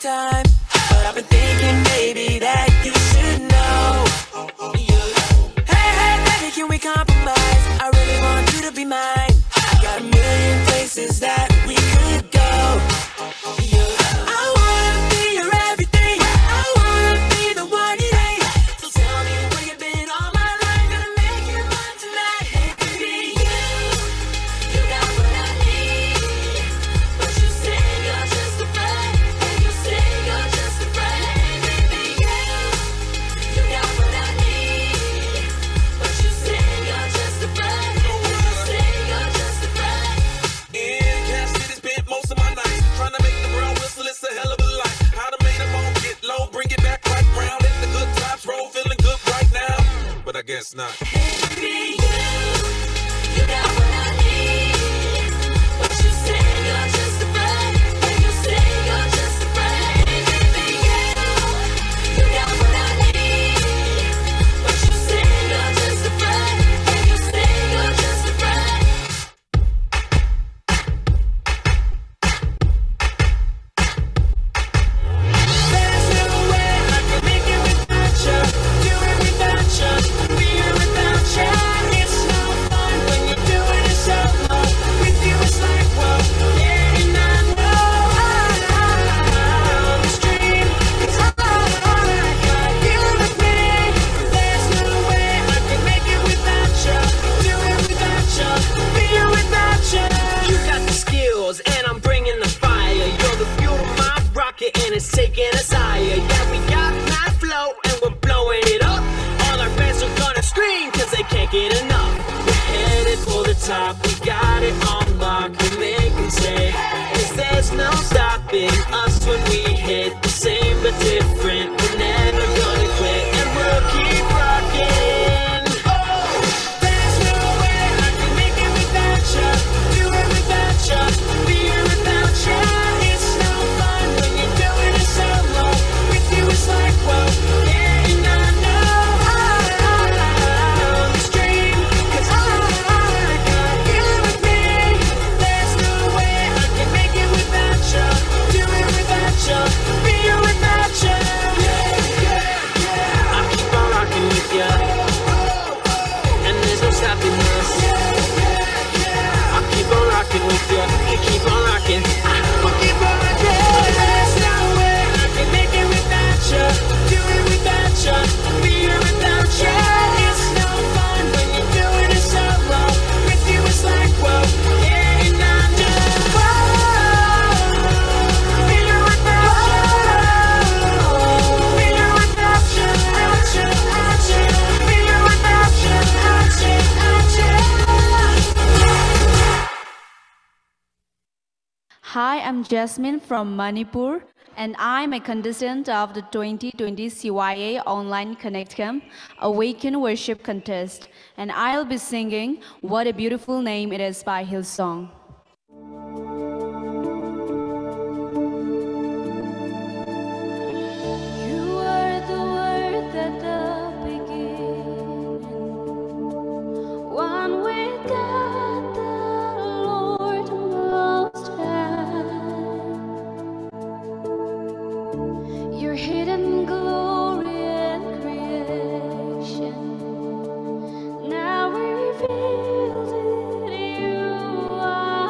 time. But I've been thinking maybe that you should know. Hey, hey, baby, can we compromise? I really want you to be mine. I got a million places that we could go. I wanna be your everything. I wanna be the one it ain't. So tell me where you've been all my life. Gonna make you mine tonight. It could be you. You got what I need. But you say you're just a friend. And you say you're just a friend. It could be you. You got what I need. But you say you're just a friend. And you say you're just a friend. In Cash City, spent most of my nights trying to make the world whistle. It's a hell of a life. How to make them all get low, bring it back right round. Let the good times roll, feeling good right now. But I guess not. be you. You got what I need. But you say you're just a friend. And you say you're just a friend. It could be you. You got what I need. But you say you're just a friend. And you say you're just a friend. There's no way I can make it without you. Do it without you. Be here without you. It's no fun when you're doing it solo. With you it's like whoa, yeah, and I know I'm a dream. 'Cause I got you with me. There's no way I can make it without you. Do it without you. Be here without you. You got the skills, and I'm bringing the fire. You're the fuel to my rocket, and it's taking us higher. Yeah, we got that flow, and we're blowing it up. All our fans are gonna scream, cause they can't get enough. We're headed for the top, we got it on lock. We make them say, cause there's no stopping us when we hit the same but different. We're never gonna quit, and we'll keep rocking. There's no way I can make it without you. Do it without you. Be here without you. It's no fun when you're doing it solo. With you it's like whoa, yeah, and I know I'm a dream. 'Cause I got you with me. There's no way I can make it without you. Do it without you. Be here without you. I keep on rocking with ya, and there's no stopping us. I keep on rocking with ya, you keep on rocking. We'll keep on rocking. There's no way I can make it without you. Do it without you. Be here without you. It's no fun when you're doing it solo. With you it's like whoa, yeah, and I know. Be here without you. Be here without you. Out you, out you. Be here without you. Out you, out you. Hi, I'm Jasmine from Manipur, and I'm a contestant of the 2020 CYA Online Connect Camp Awaken Worship Contest, and I'll be singing What a Beautiful Name It Is by Hillsong. You are the word at the beginning, one with God the Lord Most High. Your hidden glory in creation, now revealed in you are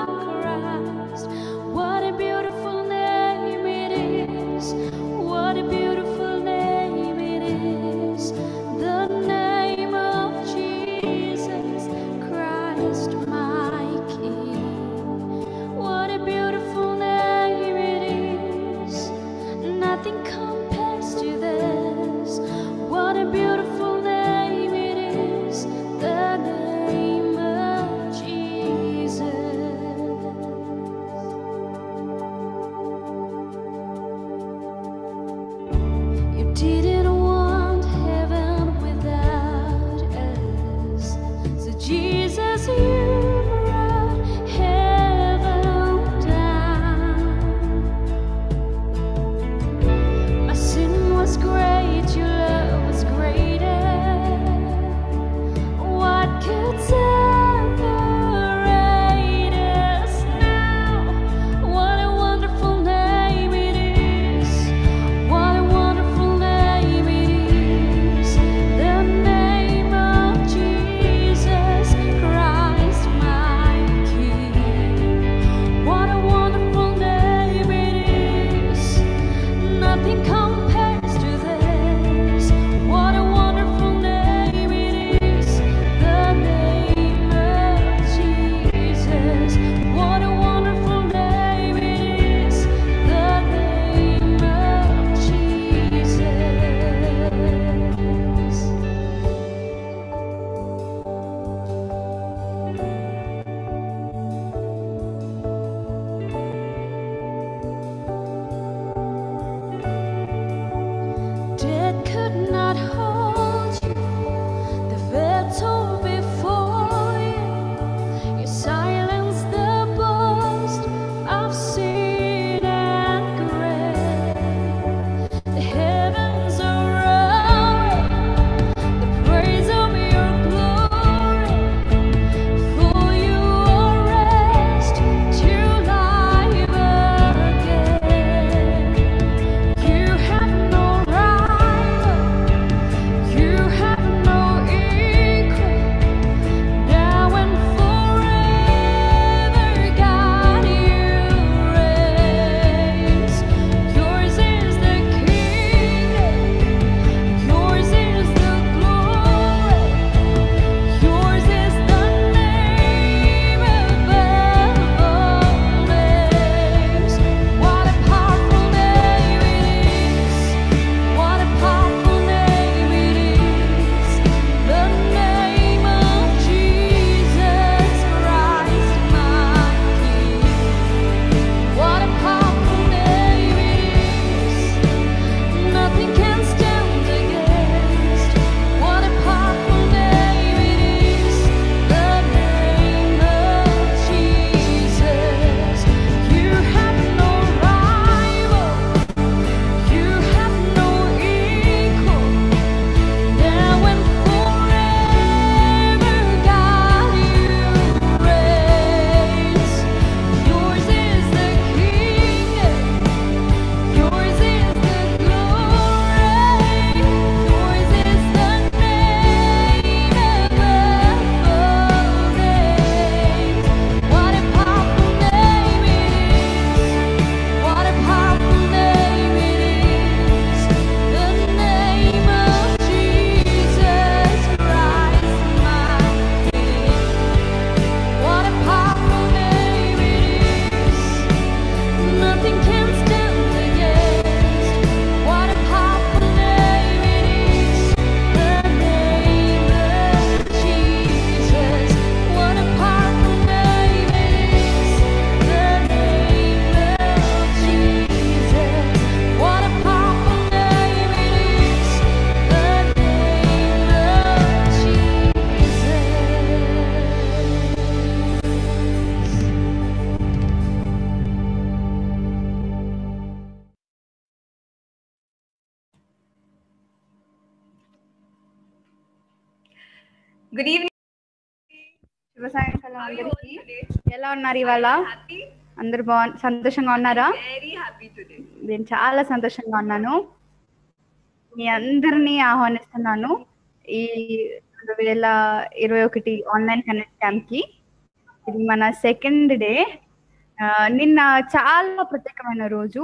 good evening శుభ సాయంకాలం అందరికి ఎలా ఉన్నారు ఇవాళ అందరు బాగు సంతోషంగా ఉన్నారా నేను చాలా సంతోషంగా ఉన్నాను మీ అందరినీ ఆహ్వానిస్తున్నాను ఈ రెండు వేల ఇరవై ఒకటి ఆన్లైన్ కనెక్ట్ క్యాంప్ కి ఇది మన సెకండ్ డే నిన్న చాలా ప్రత్యేకమైన రోజు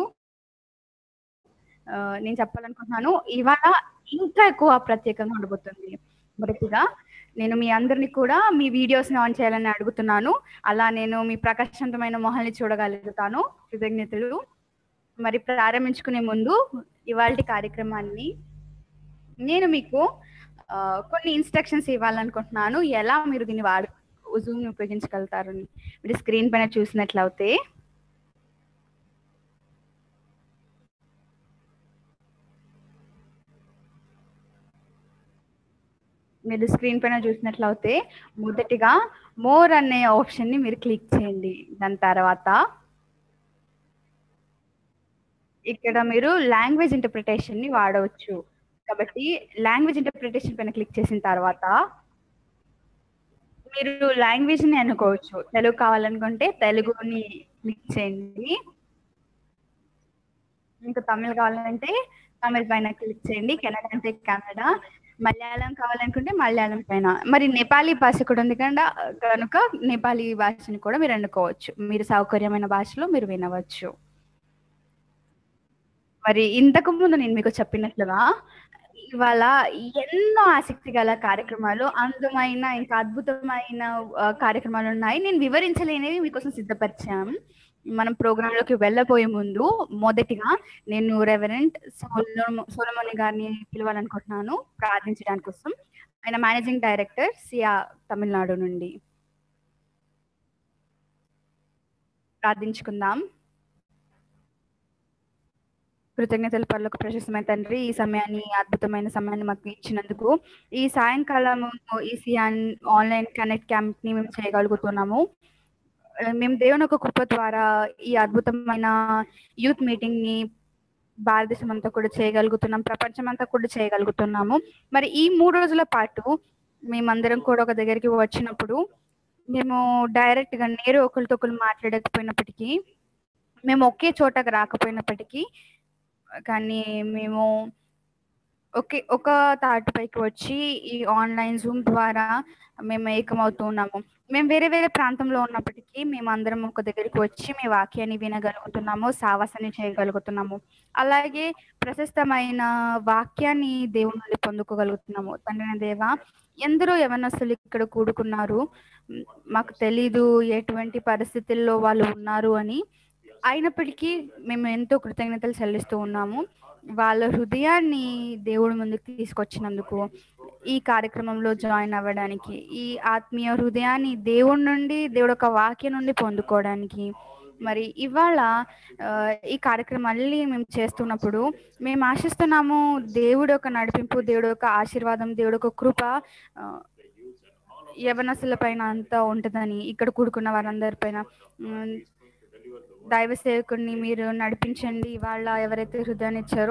ఆ, నేను చెప్పాలనుకుంటున్నాను ఇవాళ ఇంకా ఎక్కువ ప్రత్యేకంగా ఉండబోతుంది మొదటిగా నేను మీ అందరినీ కూడా మీ వీడియోస్ని ఆన్ చేయాలని అడుగుతున్నాను అలా నేను మీ ప్రకాశవంతమైన మొహాల్ని చూడగలుగుతాను కృతజ్ఞతలు మరి ప్రారంభించుకునే ముందు ఇవాళ కార్యక్రమాన్ని నేను మీకు ఆ, కొన్ని ఇన్స్ట్రక్షన్స్ ఇవ్వాలనుకుంటున్నాను ఎలా మీరు దీన్ని వాడు జూమ్ ఉపయోగించగలుగుతారని మీరు స్క్రీన్ పైన చూసినట్లయితే మీరు స్క్రీన్ పైన చూసినట్లయితే మొదటిగా మోర్ అనే ఆప్షన్ ని మీరు క్లిక్ చేయండి దాని తర్వాత ఇక్కడ మీరు లాంగ్వేజ్ ఇంటర్ప్రిటేషన్ ని వాడవచ్చు కాబట్టి లాంగ్వేజ్ ఇంటర్ప్రిటేషన్ పైన క్లిక్ చేసిన తర్వాత మీరు లాంగ్వేజ్ ని అనుకోవచ్చు తెలుగు కావాలనుకుంటే తెలుగుని క్లిక్ చేయండి ఇంకా తమిళ్ కావాలంటే తమిళ్ పైన క్లిక్ చేయండి కెనడా అంటే కెనడా మలయాళం కావాలనుకుంటే మలయాళం పైన మరి నేపాలీ భాష కూడా ఉంది కనుక కనుక నేపాలీ భాషని కూడా మీరు అనుకోవచ్చు మీరు సౌకర్యమైన భాషలో మీరు వినవచ్చు మరి ఇంతకు ముందు నేను మీకు చెప్పినట్లుగా ఇవాళ ఎన్నో ఆసక్తి గల కార్యక్రమాలు అందమైన ఇంకా అద్భుతమైన ఆ, కార్యక్రమాలు ఉన్నాయి నేను వివరించలేనివి మీకోసం సిద్ధపరిచాం మనం ప్రోగ్రామ్ లోకి వెళ్ళబోయే ముందు మొదటిగా నేను రెవరెంట్ సోలమోని గారిని పిలవాలనుకుంటున్నాను ప్రార్థించడానికి కోసం ఆయన మేనేజింగ్ డైరెక్టర్ సియా తమిళనాడు నుండి ప్రార్థించుకుందాం కృతజ్ఞతలు పనులకు ప్రశస్తమైన తండ్రి ఈ సమయాన్ని ఈ అద్భుతమైన సమయాన్ని మాకు ఇచ్చినందుకు ఈ సాయంకాలం ఈ సియాన్ ఆన్లైన్ కనెక్ట్ క్యాంప్ ని మేము చేయగలుగుతున్నాము ఆ, మేము దేవుని యొక్క కృప ద్వారా ఈ అద్భుతమైన యూత్ మీటింగ్ ని భారతదేశం అంతా కూడా చేయగలుగుతున్నాం ప్రపంచం అంతా కూడా చేయగలుగుతున్నాము మరి ఈ మూడు రోజుల పాటు మేమందరం కూడా ఒక దగ్గరికి వచ్చినప్పుడు మేము డైరెక్ట్ గా నేరు ఒకరితో ఒకరు మాట్లాడకపోయినప్పటికీ మేము ఒకే చోటకు రాకపోయినప్పటికీ కానీ మేము ఒకే ఒక తాటిపైకి వచ్చి ఈ ఆన్లైన్ జూమ్ ద్వారా మేము ఏకమవుతూ ఉన్నాము మేము వేరే వేరే ప్రాంతంలో ఉన్నప్పటికీ మేము అందరం ఒక దగ్గరికి వచ్చి మీ వాక్యాన్ని వినగలుగుతున్నాము సావాసాన్ని చేయగలుగుతున్నాము అలాగే ప్రశస్తమైన వాక్యాన్ని దేవుని నుండి పొందుకోగలుగుతున్నాము తండ్రి దేవ ఎందరో యవనస్తులు ఇక్కడ కూడుకున్నారు మ్, మాకు తెలీదు ఎటువంటి పరిస్థితుల్లో వాళ్ళు ఉన్నారు అని అయినప్పటికీ మేము ఎంతో కృతజ్ఞతలు చెల్లిస్తూ ఉన్నాము వాళ్ళ హృదయాన్ని దేవుడి ముందుకు తీసుకొచ్చినందుకు ఈ కార్యక్రమంలో జాయిన్ అవ్వడానికి ఈ ఆత్మీయ హృదయాన్ని దేవుడి నుండి దేవుడు ఒక వాక్యం నుండి పొందుకోవడానికి మరి ఇవాళ ఆ, ఈ కార్యక్రమం మళ్ళీ మేము చేస్తున్నప్పుడు మేము ఆశిస్తున్నాము దేవుడు ఒక నడిపింపు దేవుడు ఒక ఆశీర్వాదం దేవుడు ఒక కృప ఆ, యవనస్తుల పైన అంతా ఉంటుందని ఇక్కడ కూడుకున్న వారందరి పైన ఉమ్, దైవ సేవకుడిని మీరు నడిపించండి వాళ్ళ ఎవరైతే హృదయాన్ని ఇచ్చారో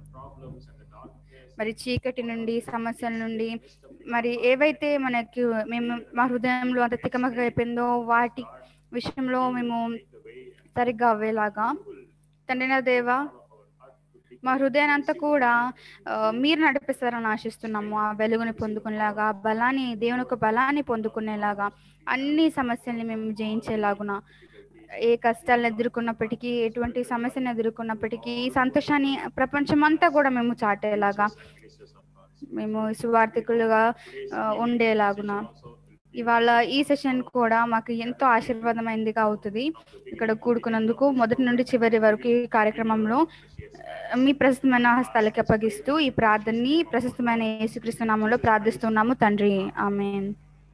మరి చీకటి నుండి సమస్యల నుండి మరి ఏవైతే మనకి మేము మా హృదయంలో అంత తికమక అయిపోయిందో వాటి విషయంలో మేము సరిగ్గా అవ్వేలాగా తండ్రి నా దేవా మా హృదయాన్ని అంతా కూడా ఆ, మీరు నడిపిస్తారని ఆశిస్తున్నాము ఆ వెలుగుని పొందుకునేలాగా ఆ బలాన్ని దేవుని యొక్క బలాన్ని పొందుకునేలాగా అన్ని సమస్యల్ని మేము జయించేలాగున ఏ కష్టాలను ఎదుర్కొన్నప్పటికీ ఎటువంటి సమస్యను ఎదుర్కొన్నప్పటికీ ఈ సంతోషాన్ని ప్రపంచమంతా కూడా మేము చాటేలాగా మేము సువార్థికులుగా ఆ, ఉండేలాగున ఇవాళ ఈ సెషన్ కూడా మాకు ఎంతో ఆశీర్వాదమైందిగా అవుతుంది ఇక్కడ కూడుకున్నందుకు మొదటి నుండి చివరి వరకు ఈ కార్యక్రమంలో ఆ, మీ ప్రశస్తమైన హస్తాలకి అప్పగిస్తూ ఈ ప్రార్థనని ప్రశస్తమైన యేసుక్రీస్తు నామంలో ప్రార్థిస్తున్నాము తండ్రి ఆమెన్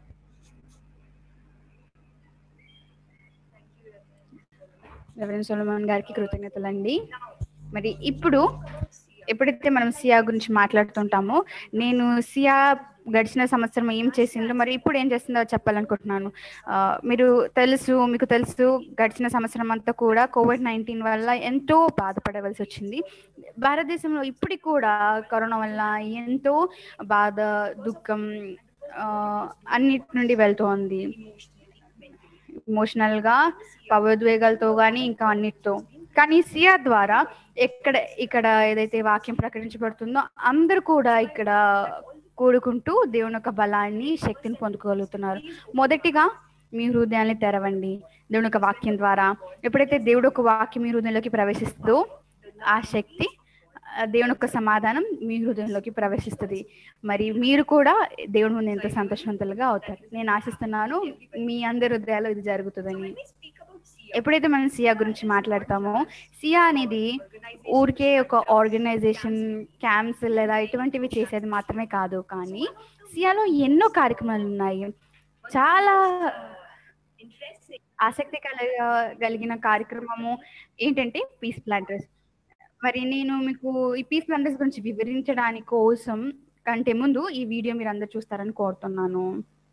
రెవరెండ్ సొలమన్ గారికి కృతజ్ఞతలండి మరి ఇప్పుడు ఎప్పుడైతే మనం సియా గురించి మాట్లాడుతుంటామో నేను సియా గడిచిన సంవత్సరం ఏం చేసిందో మరి ఇప్పుడు ఏం చేస్తుందో చెప్పాలనుకుంటున్నాను ఆ, మీరు తెలుసు మీకు తెలుసు గడిచిన సంవత్సరం అంతా కూడా కోవిడ్ నైన్టీన్ వల్ల ఎంతో బాధపడవలసి వచ్చింది భారతదేశంలో ఇప్పటికి కూడా కరోనా వల్ల ఎంతో బాధ దుఃఖం ఆ, అన్నిటి నుండి వెళ్తోంది ఎమోషనల్ గా భావోద్వేగాలతో కానీ ఇంకా అన్నిటితో కానీ సియా ద్వారా ఎక్కడ ఇక్కడ ఏదైతే వాక్యం ప్రకటించబడుతుందో అందరూ కూడా ఇక్కడ కూడుకుంటూ దేవుని యొక్క బలాన్ని శక్తిని పొందుకోగలుగుతున్నారు మొదటిగా మీ హృదయాన్ని తెరవండి దేవుని యొక్క వాక్యం ద్వారా ఎప్పుడైతే దేవుడు ఒక వాక్యం మీ హృదయంలోకి ప్రవేశిస్తుందో ఆ శక్తి ఆ దేవుని యొక్క సమాధానం మీ హృదయంలోకి ప్రవేశిస్తుంది మరి మీరు కూడా దేవుని ముందు ఎంతో సంతోషవంతులుగా అవుతారు నేను ఆశిస్తున్నాను మీ అందరి హృదయాల్లో ఇది జరుగుతుందని ఎప్పుడైతే మనం సియా గురించి మాట్లాడతామో సియా అనేది ఊరికే ఒక ఆర్గనైజేషన్ క్యాంప్స్ లేదా ఇటువంటివి చేసేది మాత్రమే కాదు కానీ సియాలో ఎన్నో కార్యక్రమాలు ఉన్నాయి చాలా ఆసక్తి కల కలిగిన కార్యక్రమము ఏంటంటే పీస్ ప్లాంటర్స్ మరి నేను మీకు ఈ పీస్ ప్లాంటర్స్ గురించి వివరించడానికి కోసం కంటే ముందు ఈ వీడియో మీరు అందరు చూస్తారని కోరుతున్నాను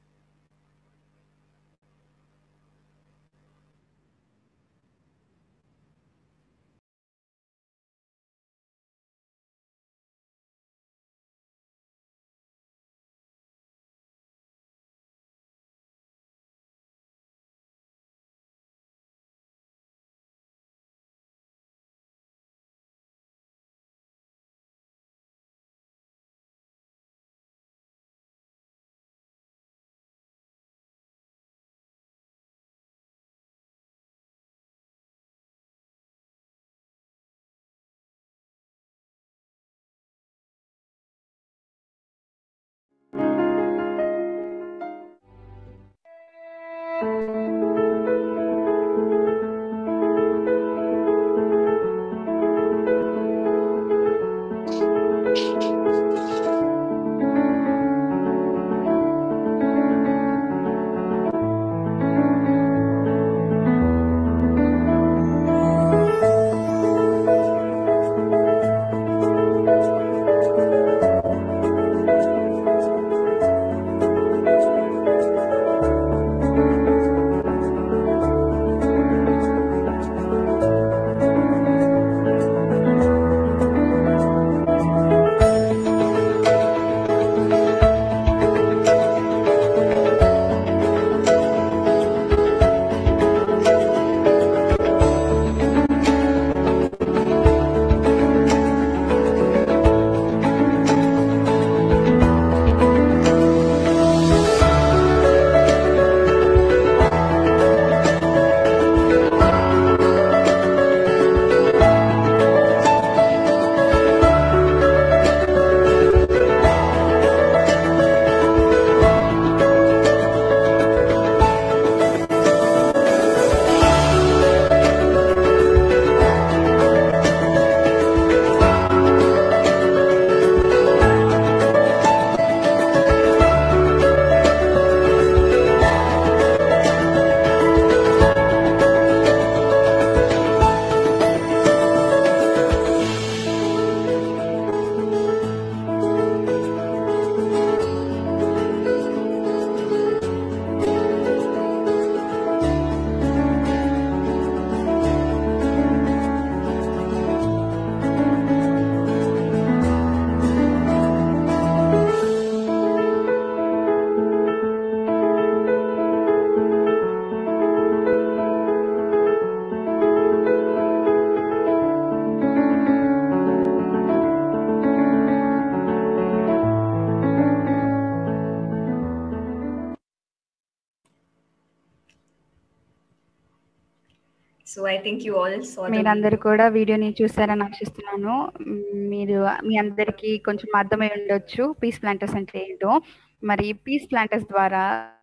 So I think you all saw the మీరందరూ కూడా వీడియోని చూస్తారని ఆశిస్తున్నాను మ్, మీరు మీ అందరికీ కొంచెం అర్థమై ఉండొచ్చు పీస్ ప్లాంటర్స్ అంటే ఏంటో మరి పీస్ ప్లాంటర్స్ ద్వారా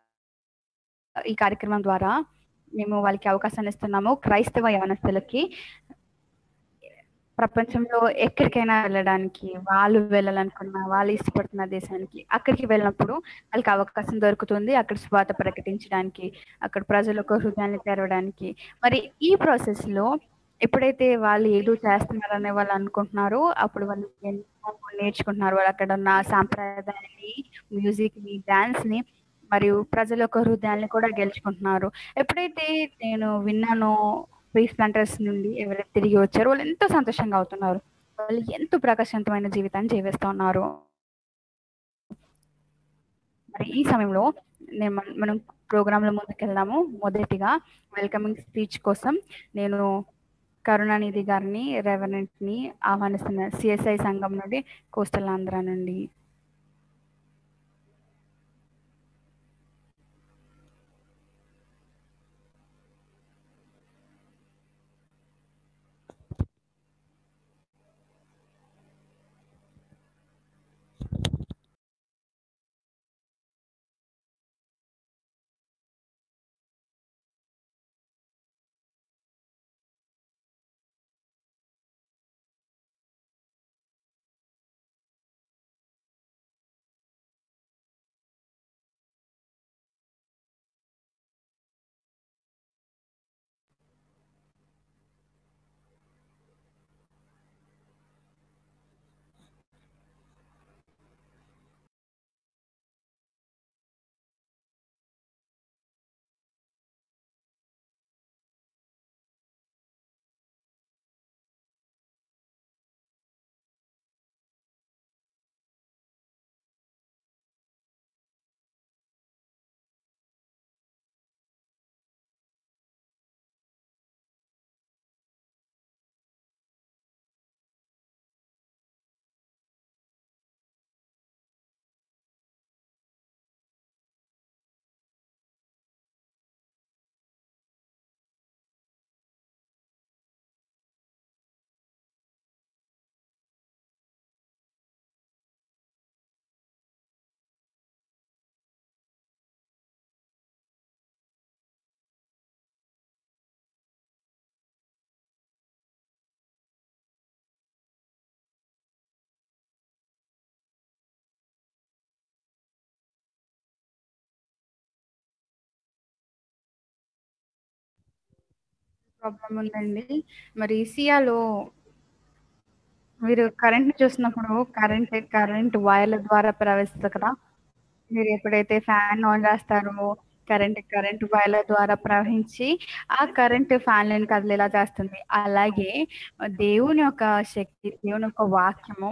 ఈ కార్యక్రమం ద్వారా మేము వాళ్ళకి అవకాశాన్ని ఇస్తున్నాము క్రైస్తవ యవనస్తులకి ప్రపంచంలో ఎక్కడికైనా వెళ్ళడానికి వాళ్ళు వెళ్ళాలనుకున్న వాళ్ళు ఇష్టపడుతున్న దేశానికి అక్కడికి వెళ్ళినప్పుడు వాళ్ళకి అవకాశం దొరుకుతుంది అక్కడ స్వాత ప్రకటించడానికి అక్కడ ప్రజలకు హృదయాన్ని తెరవడానికి మరి ఈ ప్రాసెస్ లో ఎప్పుడైతే వాళ్ళు ఏదో చేస్తున్నారనే వాళ్ళు అనుకుంటున్నారో అప్పుడు వాళ్ళు ఎన్నో నేర్చుకుంటున్నారు వాళ్ళు అక్కడ ఉన్న సాంప్రదాయాన్ని మ్యూజిక్ ని డాన్స్ ని మరియు ప్రజల యొక్క హృదయాన్ని కూడా గెలుచుకుంటున్నారు ఎప్పుడైతే నేను విన్నానో పీస్ ప్లాంటర్స్ నుండి ఎవరైతే తిరిగి వచ్చారో వాళ్ళు ఎంతో సంతోషంగా అవుతున్నారు వాళ్ళు ఎంతో ప్రకాశవంతమైన జీవితాన్ని జీవిస్తూ ఉన్నారు మరి ఈ సమయంలో నేను మన- మనం ప్రోగ్రాంలో ముందుకెళ్దాము మొదటిగా వెల్కమింగ్ స్పీచ్ కోసం నేను కరుణానిధి గారిని రెవరెంట్ని ఆహ్వానిస్తున్న సిఎస్ఐ సంఘం నుండి కోస్టల్ ఆంధ్ర నుండి ప్రాబ్లం ఉందండి మరి సియాలో మీరు కరెంట్ చూసినప్పుడు కరెంట్ కరెంట్ వైర్ల ద్వారా ప్రవహిస్తుంది కదా మీరు ఎప్పుడైతే ఫ్యాన్ ఆన్ చేస్తారో కరెంట్ కరెంట్ వైర్ల ద్వారా ప్రవహించి ఆ కరెంట్ ఫ్యాన్లను కదిలేలా చేస్తుంది అలాగే దేవుని యొక్క శక్తి దేవుని యొక్క వాక్యము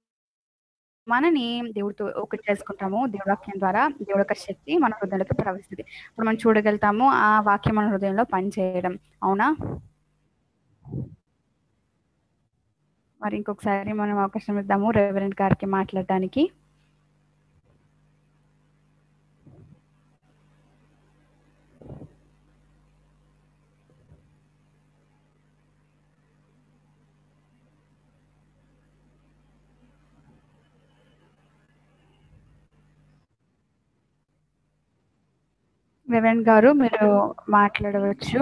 మనని దేవుడితో ఒకటి చేసుకుంటాము దేవుడి వాక్యం ద్వారా దేవుడి యొక్క శక్తి మన హృదయంలోకి ప్రవహిస్తుంది ఇప్పుడు మనం చూడగలుగుతాము ఆ వాక్యం మన హృదయంలో పనిచేయడం అవునా మరి ఇంకొకసారి మనం అవకాశం ఇద్దాము రెవరెంట్ గారికి మాట్లాడడానికి రెవరెంట్ గారు మీరు మాట్లాడవచ్చు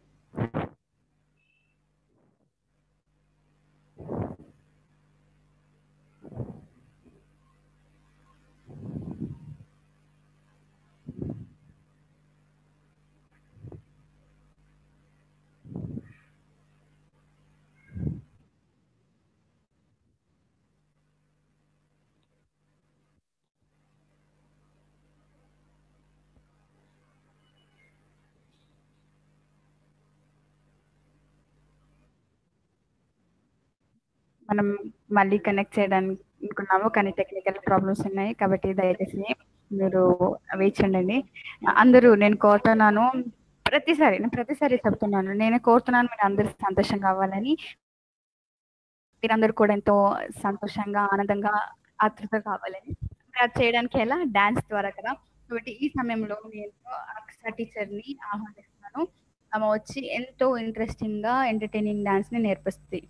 మనం మళ్ళీ కనెక్ట్ చేయడానికి అనుకున్నాము కానీ టెక్నికల్ ప్రాబ్లమ్స్ ఉన్నాయి కాబట్టి దయచేసి మీరు వెయిట్ చేయండి అందరూ నేను కోరుతున్నాను ప్రతిసారి నేను ప్రతిసారి చెప్తున్నాను నేను కోరుతున్నాను మీరు అందరూ సంతోషంగా కావాలని మీరందరూ కూడా ఎంతో సంతోషంగా ఆనందంగా ఆతృత కావాలని మరి అది చేయడానికి ఎలా డాన్స్ ద్వారా కదా కాబట్టి ఈ సమయంలో నేను అక్షర టీచర్ని ఆహ్వానిస్తున్నాను ఆమె వచ్చి ఎంతో ఇంట్రెస్టింగ్ గా ఎంటర్టైనింగ్ డాన్స్ ని నేర్పిస్తుంది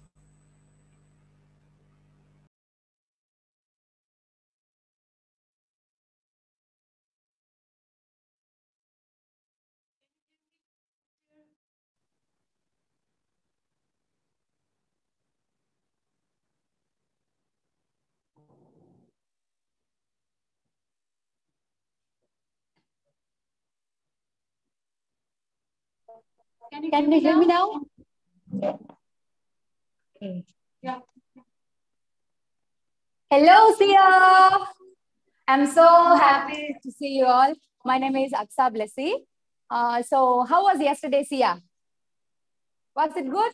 Can you hear me now? Okay. Hello, Sia. I'm so happy to see you all. My name is Aksa Blessy. Uh, so, how was yesterday, Sia? Was it good?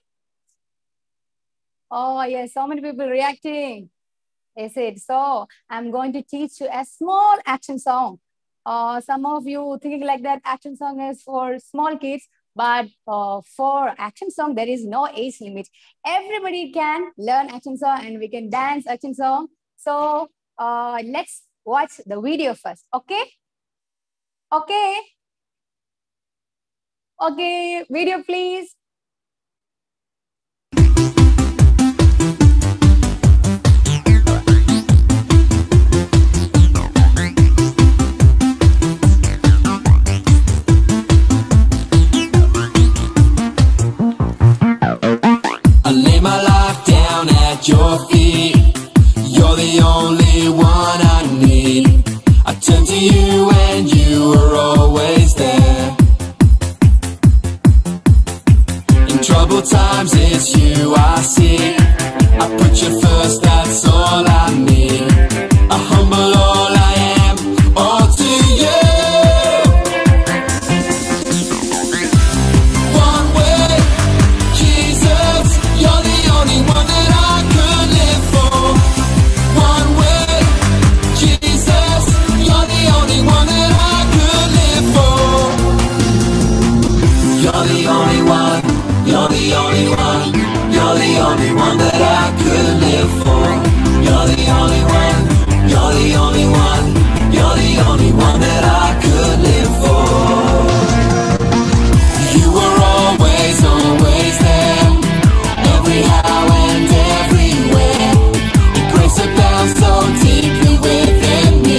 Oh, yes, so many people reacting. They said, so I'm going to teach you a small action song. uh, some of you thinking like that action song is for small kids, but uh, for action song, there is no age limit. Everybody can learn action song and we can dance action song. So uh, let's watch the video first, okay? Okay. Okay, video please. I lay my life down at your feet. You're the only one I need. I turn to you and you are always there. In troubled times, it's you I see. I put you first, that's all I need. I humble all I am, all to you. One way, Jesus, you're the only one that I could live for. One way, Jesus, you're the only one that I could live for. You're the only one, you're the only one, you're the only one that I could live for. You're the only one, you're the only one, you're the only one that I could live for. You were always, always there. Every how and everywhere. Your grace abounds so deeply within me.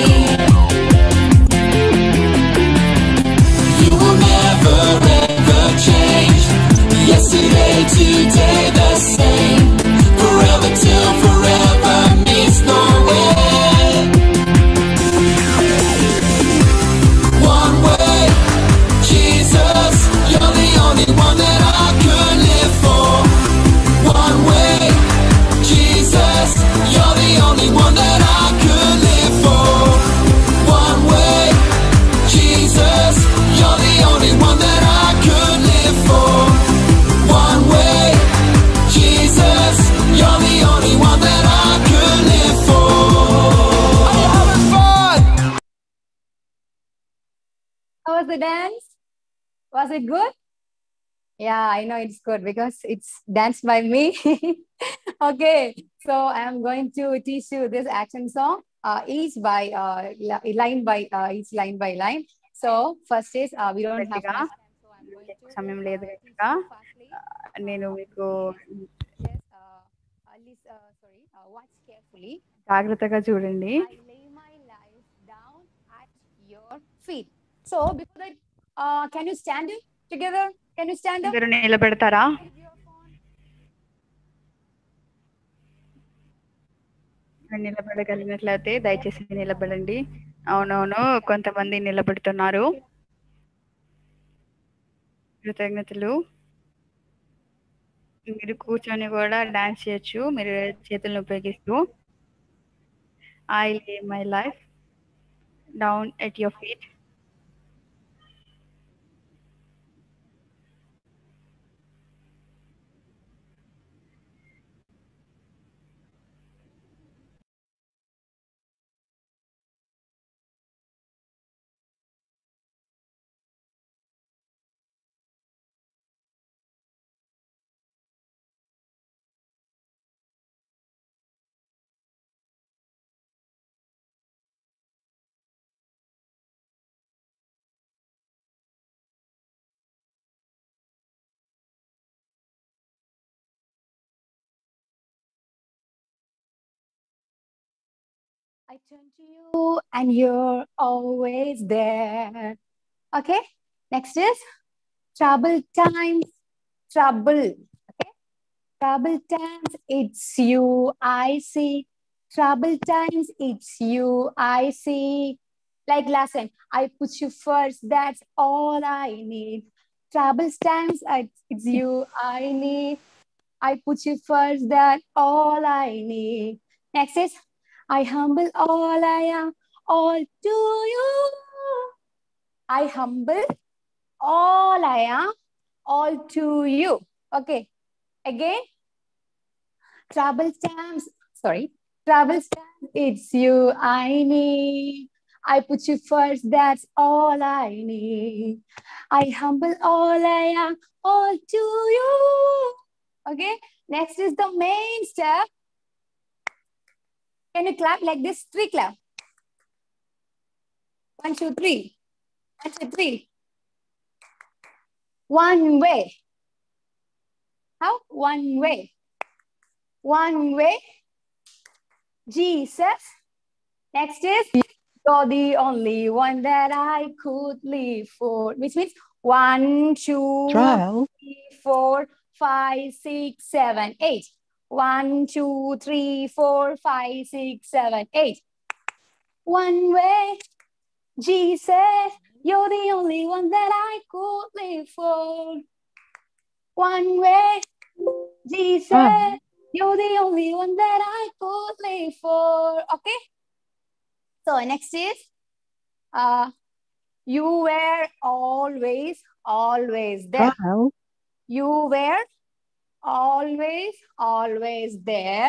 You will never ever change. Yesterday, today, the same. Forever till forever meets no end. One way, Jesus, you're the only one that I could live for. One way, Jesus, you're the only one that I could live for. One way, Jesus, you're the only one that I could live for. One way, Jesus, you're the only one that I could live for. Are you having fun? How was the dance? Was it good? Yeah, I know it's good because it's danced by me. okay, so I'm going to teach you this action song, uh, each by uh, li- line by uh, each line by line. So first is uh, we don't have much గట్టిగా time, so I'm going to సమయం లేదు uh, teach గట్టిగా you fastly. నేను మీకు Yes, uh, uh, lis- uh, sorry, uh, watch carefully. జాగ్రత్తగా చూడండి I lay my life down at your feet. So before that, uh, can you stand up together? Can you stand up? మీరు నిలబెడతారా With your phone? మీరు నిలబడగలిగినట్లయితే దయచేసి నిలబడండి అవునవును కొంతమంది నిలబెడుతున్నారు కృతజ్ఞతలు మీరు కూర్చొని కూడా డాన్స్ చేయొచ్చు మీరు చేతులను ఉపయోగిస్తూ I lay my life down at your feet I turn to you and you're always there. Okay. Next is trouble times, trouble. Okay. Trouble times, it's you I see. Trouble times, it's you I see. Like last time, I put you first, that's all I need. Trouble times, I- it's you I need. I put you first, that's all I need. Next is I humble all I am, all to you. I humble all I am, all to you. Okay. Again. Trouble times, sorry. Trouble times, it's you I need. I put you first, that's all I need. I humble all I am, all to you. Okay, next is the main step. Can you clap like this? Three clap. One, two, three. One, two, three. One way. How? One way. One way. Jesus. Next is you're the only one that I could live for, which means one, two, Trial. three, four, five, six, seven, eight. One, two, three, four, five, six, seven, eight. One way, Jesus, you're the only one that I could live for. One way, Jesus, Ah. you're the only one that I could live for. Okay. So next is, uh, you were always, always there. Trial. You were always, always there.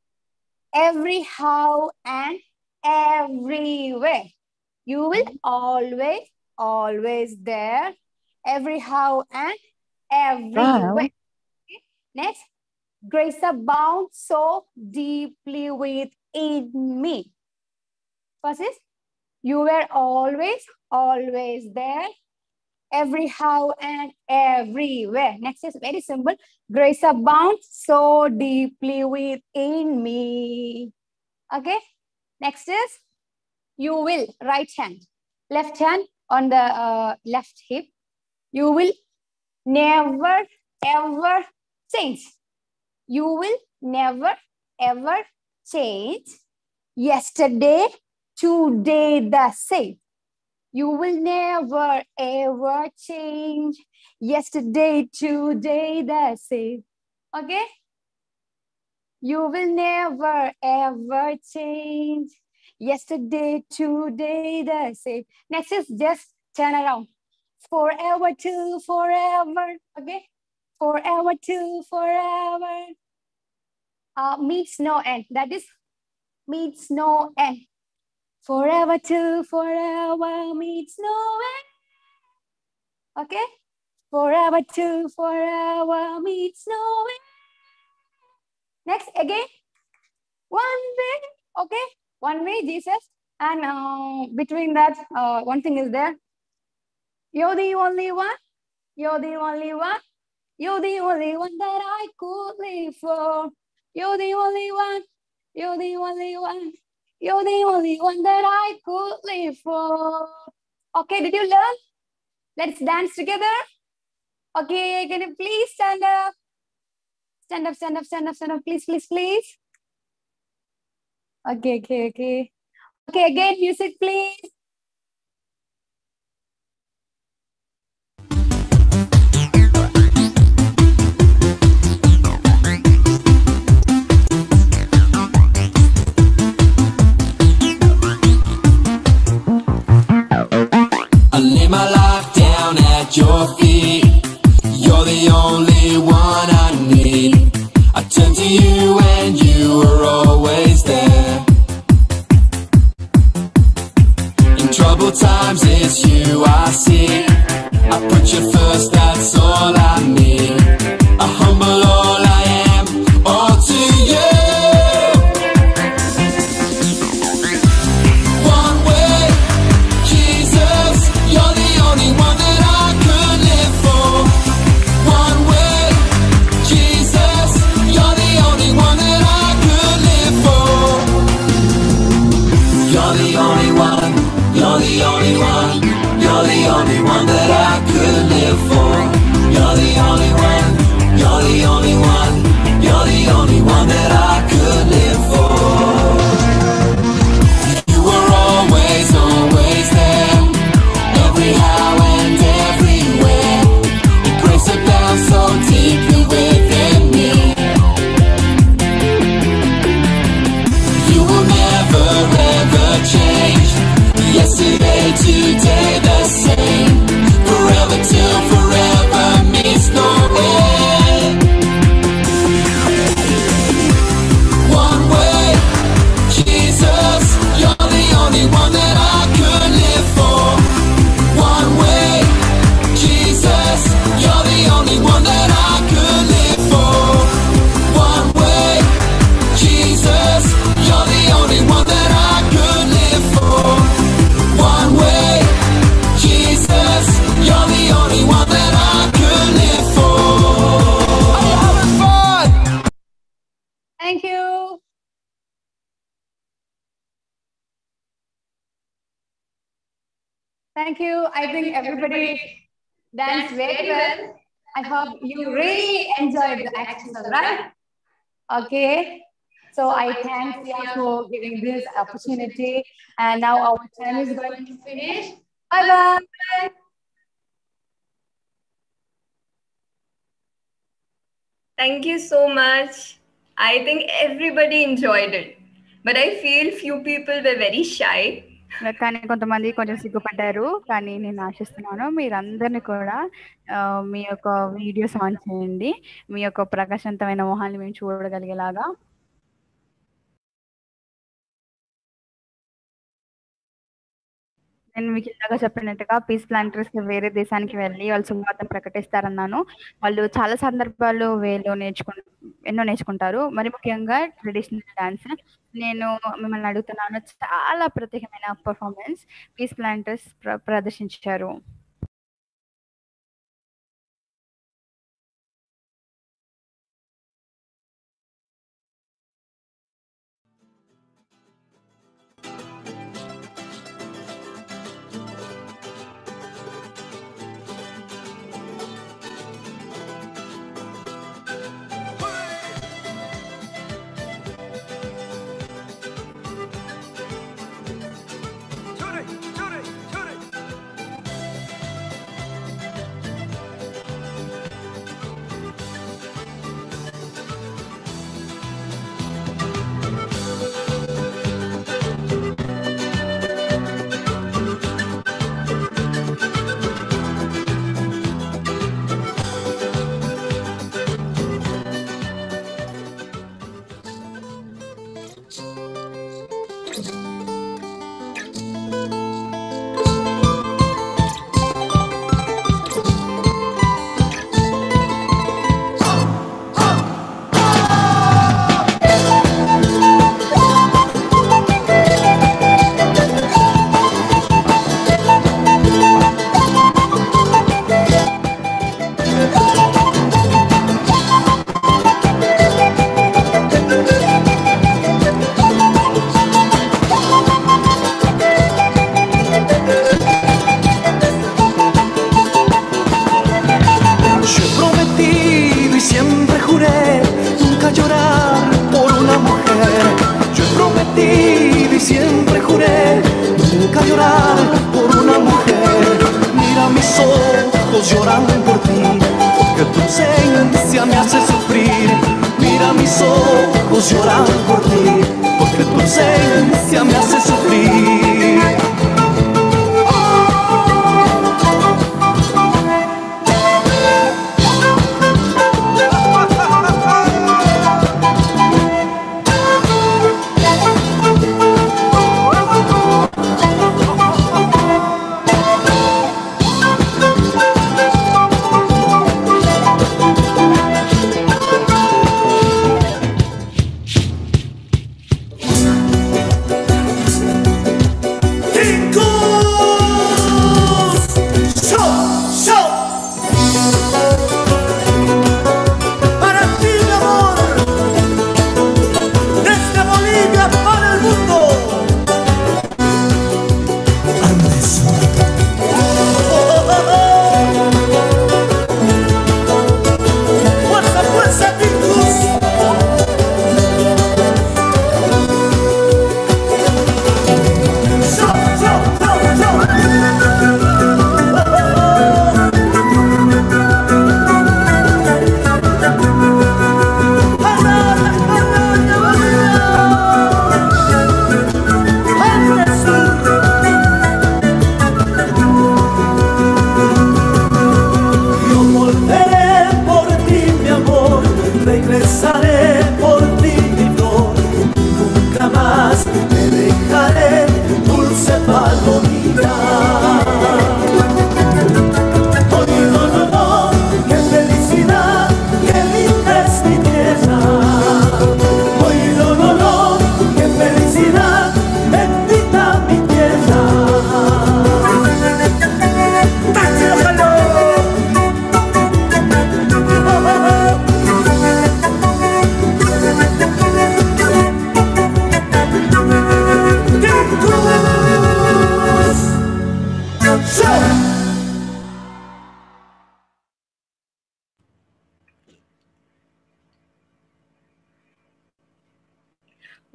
Every how and everywhere. You will always, always there. Every how and everywhere. Okay. Next, grace abound so deeply within me. First is, you were always, always there every how and everywhere. Next is very simple. Grace abounds so deeply within me. Okay. Next is you will right hand, left hand on the uh, left hip. You will never ever change. You will never ever change. Yesterday, today the same. You will never ever change. Yesterday, today, the same. Okay? You will never ever change. Yesterday, today, the same. Next is just turn around. Forever to forever. Okay? Forever to forever. Uh, meets no end. That is meets no end. Forever to forever meets no end. Okay? Forever to forever meets no end. Next, again. One way. Okay? One way, Jesus. And uh, between that, uh, one thing is there. You're the only one. You're the only one. You're the only one that I could live for. You're the only one. You're the only one. You're the only one that I could live for. Okay, did you learn? Let's dance together. Okay, can you please stand up? Stand up, stand up, stand up, stand up, please, please, please. Okay, okay, okay. Okay, again, music, please. I lay my life down at your feet. You're the only one I need. I turn to you and you are always there. In troubled times, it's you I see. I put you first, that's all I need. I humble all I am, all to you. One way, Jesus, you're the only one that I could live for. One way, Jesus, you're the only one that I could live for. You're the only one, you're the only one, you're the only one that I could live for. You're the only one, you're the only one, you're the only one that I could live for. You were always, always there. Every how and everywhere. Your grace abounds so deeply within me. You will never ever change. Yesterday, today, the same. Forever till forever meets no end. One way, Jesus, you're the only one that I could Thank you. I think everybody danced very well. I hope you really enjoyed the exercise, right? Okay. So I thank Sia for giving this opportunity. And now our time is going to finish. Bye bye. Thank you so much. I think everybody enjoyed it. But I feel few people were very shy. కానీ కొంతమంది కొంచెం సిగ్గుపడ్డారు కానీ నేను ఆశిస్తున్నాను మీరందరినీ కూడా ఆ, మీ యొక్క videos on చేయండి మీ యొక్క ప్రకాశవంతమైన మొహాన్ని మేము చూడగలిగేలాగా నేను మీకు ఇందాక చెప్పినట్టుగా పీస్ ప్లాంటర్స్ వేరే దేశానికి వెళ్ళి వాళ్ళు సువార్తను ప్రకటిస్తారన్నాను వాళ్ళు చాలా సందర్భాల్లో వేలో నేర్చుకు ఎన్నో నేర్చుకుంటారు మరి ముఖ్యంగా ట్రెడిషనల్ డాన్స్ నేను మిమ్మల్ని అడుగుతున్నాను చాలా ప్రత్యేకమైన పర్ఫార్మెన్స్ పీస్ ప్లాంటర్స్ ప్ర ప్రదర్శించారు Yo he prometido y siempre juré nunca llorar por una mujer. Yo he prometido y siempre juré nunca llorar por una mujer. Mira mis ojos lloran por ti, porque tu ausencia me hace sufrir. Mira mis ojos lloran por ti, porque tu ausencia me hace sufrir.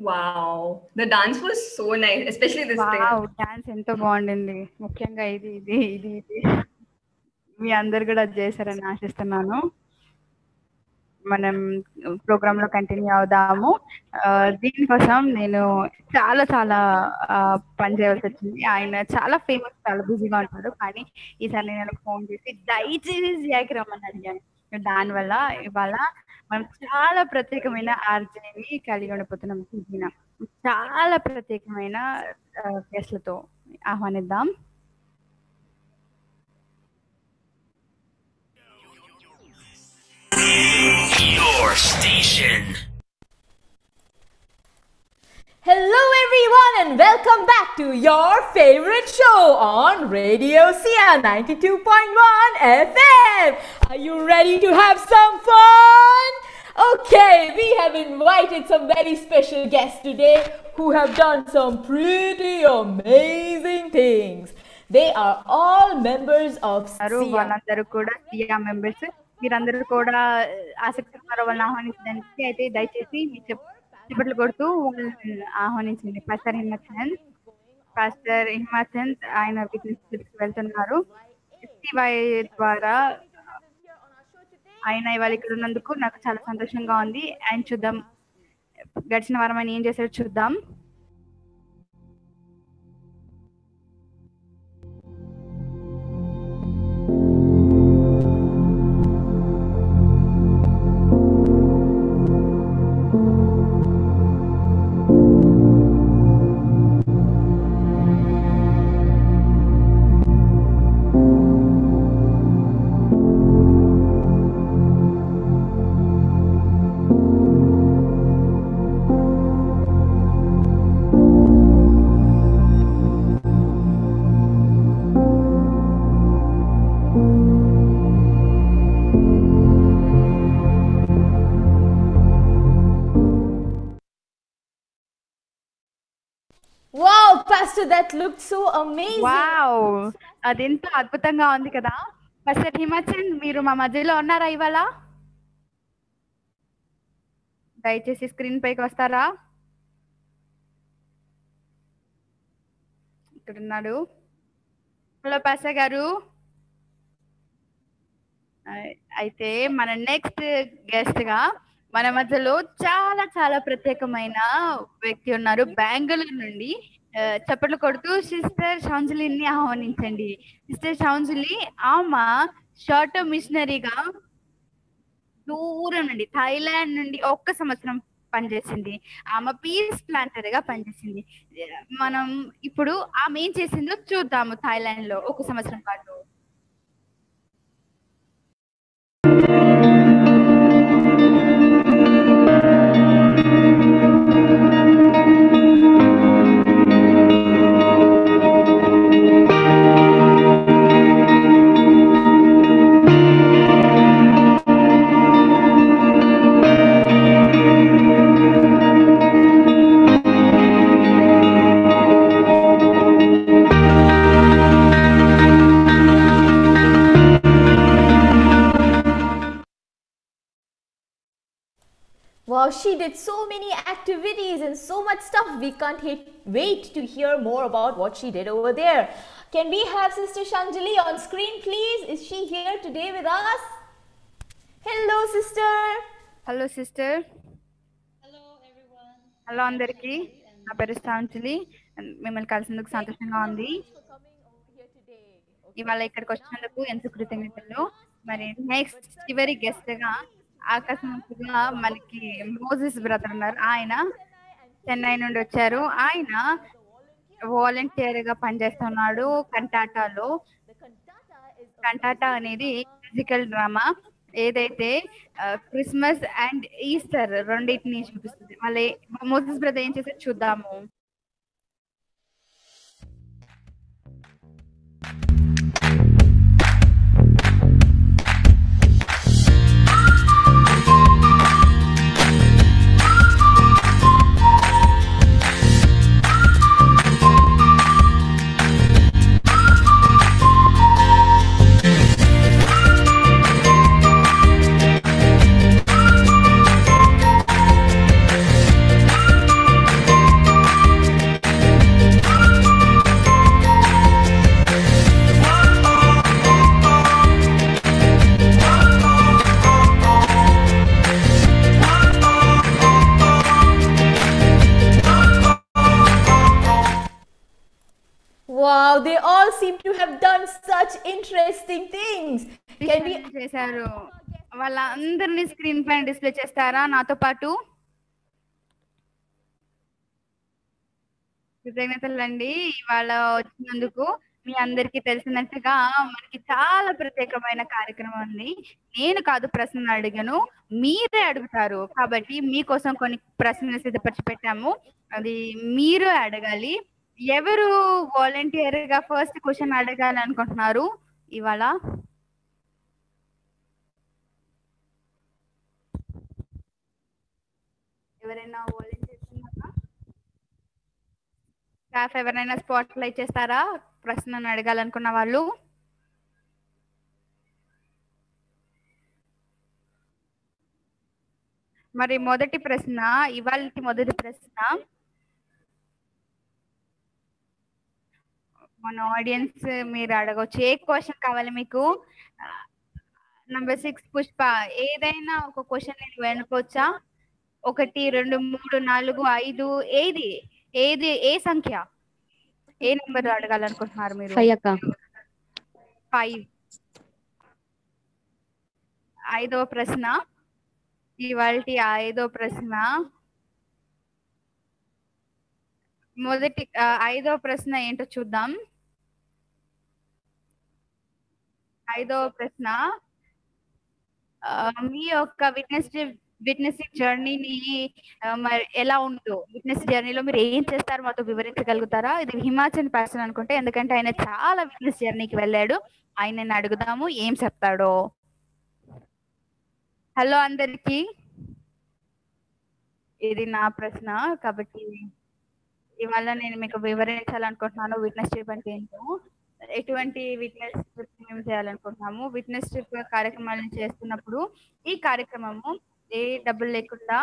Wow. The dance was so nice, especially this thing. Wow dance ఎంతో బాగుండింది ముఖ్యంగా ఇది ఇది ఇది ఇది మీ అందరు కూడా అది చేశారని ఆశిస్తున్నాను మనం ప్రోగ్రామ్ లో కంటిన్యూ అవుదాము ఆ, దీనికోసం నేను చాలా చాలా ఆ, పని చేయవలసి వచ్చింది ఆయన చాలా ఫేమస్ చాలా బిజీగా ఉంటాడు కానీ ఈసారి నేను ఫోన్ చేసి దయచేసి జియాకి రమ్మని అడిగాను దానివల్ల ఇవాళ మనం చాలా ప్రత్యేకమైన ఆర్జేని కలిగి ఉండిపోతున్నాం సుజీన చాలా ప్రత్యేకమైన గెస్ట్లతో ఆహ్వానిద్దాం Your station. Hello, everyone, and welcome back to your favorite show on Radio Sia 92.1 FM. Are you ready to have some fun? Okay, we have invited some very special guests today who have done some pretty amazing things. They are all members of ఉన్నారు. SIA. వాళ్ళందరూ కూడా సియా members మీరందరూ కూడా ఆసక్తి ఉన్నారో వాళ్ళని ఆహ్వానించడానికి అయితే దయచేసి మీ చెప్ చిప్పట్లు కొడుతూ వాళ్ళని ఆహ్వానించండి పాస్టర్ హిమ్మచంద్ పాస్టర్ హిమ్మచంద్ ఆయన విజిట్ వెళ్తున్నారు ఎస్టీవై ద్వారా ఆయన ఇవాళ ఇక్కడ ఉన్నందుకు నాకు చాలా సంతోషంగా ఉంది ఆయన చూద్దాం గడిచిన వారం ఆయన ఏం చేశాడో చూద్దాం Wow, Pastor, that looked so amazing. Wow అది ఎంతో అద్భుతంగా ఉంది కదా ఫస్ట్ హిమాచల్ మీరు మా మధ్యలో ఉన్నారా ఇవాళ దయచేసి స్క్రీన్ పైకి వస్తారా ఇక్కడ ఉన్నాడు హలో పాస గారు అయ్- అయితే మన నెక్స్ట్ గెస్ట్ గా మన మధ్యలో చాలా చాలా ప్రత్యేకమైన వ్యక్తి ఉన్నారు బెంగళూరు నుండి ఆ, చప్పట్లు కొడుతూ సిస్టర్ షాంజలిని ఆహ్వానించండి సిస్టర్ షాంజలి ఆమె షార్ట్ మిషనరీగా దూరం నుండి థాయిలాండ్ నుండి ఒక్క సంవత్సరం పనిచేసింది ఆమె పీస్ ప్లాంటర్ గా పనిచేసింది మనం ఇప్పుడు ఆమె ఏం చేసిందో చూద్దాము థాయిలాండ్ లో ఒక సంవత్సరం పాటు Wow, she did so many activities and so much stuff. We can't hit, wait to hear more about what she did over there. Can we have Sister Shanjali on screen, please? Is she here today with us? Hello, sister. Hello sister hello అందరికి నా పేరు శ్రాంజలి మిమ్మల్ని కలిసినందుకు సంతోషంగా ఉంది ఇవాళ ఇక్కడికి వచ్చినందుకు ఎంత కృతజ్ఞతలు మరి నెక్స్ట్ చివరి గెస్ట్ గా ఆకస్మికంగా మనకి మోజెస్ బ్రదర్ ఉన్నారు ఆయన చెన్నై నుండి వచ్చారు ఆయన వాలంటీర్ గా పనిచేస్తున్నాడు కంటాటాలో కంటాటా అనేది మ్యూజికల్ డ్రామా ఏదైతే క్రిస్మస్ అండ్ ఈస్టర్ రెండింటిని చూపిస్తుంది మళ్ళీ మోసెస్ బ్రదర్ ఏం చేస్తే చూద్దాము Thank seem to have done such interesting things. Can we చేశారు వాళ్ళందరినీ స్క్రీన్ పైన డిస్ప్లే చేస్తారా నాతో పాటు కృతజ్ఞతలండి ఇవాళ వచ్చినందుకు మీ అందరికీ తెలిసినట్టుగా మనకి చాలా ప్రత్యేకమైన కార్యక్రమం ఉంది నేను కాదు ప్రశ్నలు అడిగాను మీరే అడుగుతారు కాబట్టి మీకోసం కొన్ని ప్రశ్నలు సిద్ధపరిచి పెట్టాము అది మీరు అడగాలి ఎవరు వాలంటీర్ గా ఫస్ట్ క్వశ్చన్ అడగాలి అనుకుంటున్నారు ఇవాళ ఎవరైనా వాలంటీర్స్ ఉన్నారా స్టాఫ్ ఎవరైనా స్పాట్ లైట్ చేస్తారా ప్రశ్నను అడగాలనుకున్న వాళ్ళు మరి మొదటి ప్రశ్న ఇవాళ మొదటి ప్రశ్న మన ఆడియన్స్ మీరు అడగవచ్చు ఏ క్వశ్చన్ కావాలి మీకు నంబర్ సిక్స్ పుష్ప ఏదైనా ఒక క్వశ్చన్ నేను వెనుకోవచ్చా ఒకటి రెండు మూడు నాలుగు ఐదు ఏది ఏది ఏ సంఖ్య ఏ నెంబర్ అడగాలనుకుంటున్నారు మీరు ఫైవ్ అక్క ఫైవ్ ఐదవ ప్రశ్న ఇవాళ ఐదో ప్రశ్న మొదటి ఆ, ఐదవ ప్రశ్న ఏంటో చూద్దాం ఐదవ ప్రశ్న ఆ, మీ యొక్క విట్నెస్ విట్నెసింగ్ జర్నీని మరి ఎలా ఉందో విట్నెస్ జర్నీలో మీరు ఏం చేస్తారో మాతో వివరించగలుగుతారా ఇది హిమాచల్ పర్సన్ అనుకుంటే ఎందుకంటే ఆయన చాలా విట్నెస్ జర్నీకి వెళ్ళాడు ఆయనని అడుగుదాము ఏం చెప్తాడో హలో అందరికి ఇది నా ప్రశ్న కాబట్టి ఇవాళ నేను మీకు వివరించాలనుకుంటున్నాను విట్నెస్ ట్రిప్ అంటే ఏంటో ఎటువంటి విట్నెస్ ట్రిప్ మేము చేయాలనుకుంటున్నాము విట్నెస్ ట్రిప్ కార్యక్రమాలను చేస్తున్నప్పుడు ఈ కార్యక్రమము ఏ డబ్బులు లేకుండా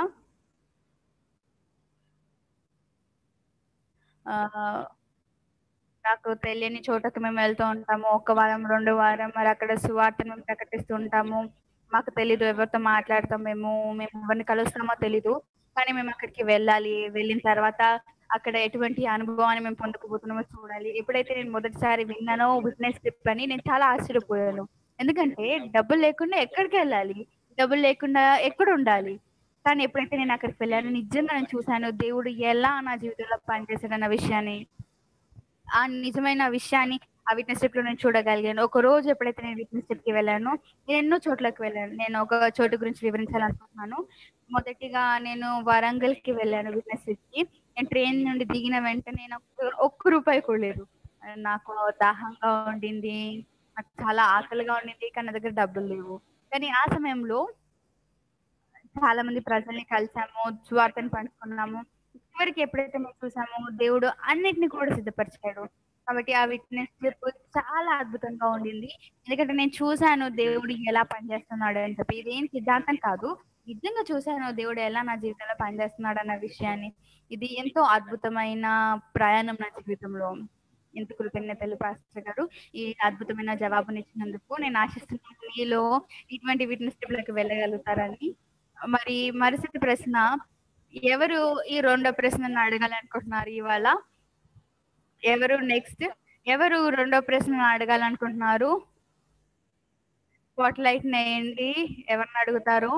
ఆ, నాకు తెలియని చోటకి మేము వెళ్తూ ఉంటాము ఒక వారం రెండు వారం మరి అక్కడ సువార్తను మేము ప్రకటిస్తూ ఉంటాము మాకు తెలీదు ఎవరితో మాట్లాడతాం మేము మేము ఎవరిని కలుస్తామో తెలీదు కానీ మేము అక్కడికి వెళ్ళాలి వెళ్ళిన తర్వాత అక్కడ ఎటువంటి అనుభవాన్ని మేము పొందుకోబోతున్నామో చూడాలి ఎప్పుడైతే నేను మొదటిసారి విన్నానో విట్నెస్ ట్రిప్ అని నేను చాలా ఆశ్చర్యపోయాను ఎందుకంటే డబ్బులు లేకుండా ఎక్కడికి వెళ్ళాలి డబ్బులు లేకుండా ఎక్కడ ఉండాలి కానీ ఎప్పుడైతే నేను అక్కడికి వెళ్ళాను నిజంగా నేను చూశాను దేవుడు ఎలా నా జీవితంలో పనిచేశాడన్న విషయాన్ని ఆ నిజమైన విషయాన్ని ఆ విట్నెస్ ట్రిప్ లో నేను చూడగలిగాను ఒక రోజు ఎప్పుడైతే నేను విట్నెస్ ట్రిప్ కి వెళ్ళాను నేను ఎన్నో చోట్లకి వెళ్ళాను నేను ఒక చోటు గురించి వివరించాలనుకుంటున్నాను మొదటిగా నేను వరంగల్ కి వెళ్ళాను విట్నెస్ ట్రిప్ కి నేను ట్రైన్ నుండి దిగిన వెంటనే నాకు ఒక్క రూపాయి కూడా లేదు నాకు దాహంగా ఉండింది నాకు చాలా ఆకలిగా ఉండింది కానీ నా దగ్గర డబ్బులు లేవు కానీ ఆ సమయంలో చాలా మంది ప్రజల్ని కలిసాము స్వార్థని పంచుకున్నాము చివరికి ఎప్పుడైతే మేము చూసామో దేవుడు అన్నిటిని కూడా సిద్ధపరిచాడు కాబట్టి ఆ విట్నెస్ ట్రిప్ చాలా అద్భుతంగా ఉండింది ఎందుకంటే నేను చూశాను దేవుడు ఎలా పనిచేస్తున్నాడు అని చెప్పి ఇదేం సిద్ధాంతం కాదు నిజంగా చూశాను దేవుడు ఎలా నా జీవితంలో పనిచేస్తున్నాడు అన్న విషయాన్ని ఇది ఎంతో అద్భుతమైన ప్రయాణం నా జీవితంలో ఎంత కృతజ్ఞతలు పాస్టర్ గారు ఈ అద్భుతమైన జవాబునిచ్చినందుకు నేను ఆశిస్తున్నాను మీలో ఇటువంటి విట్నెస్ ట్రిప్లకు వెళ్ళగలుగుతారని మరి మరుసటి ప్రశ్న ఎవరు ఈ రెండో ప్రశ్నను అడగాలనుకుంటున్నారు ఇవాళ ఎవరు నెక్స్ట్ ఎవరు రెండో ప్రశ్న అడగాలనుకుంటున్నారు స్పాట్ లైట్ నేయండి ఎవరిని అడుగుతారు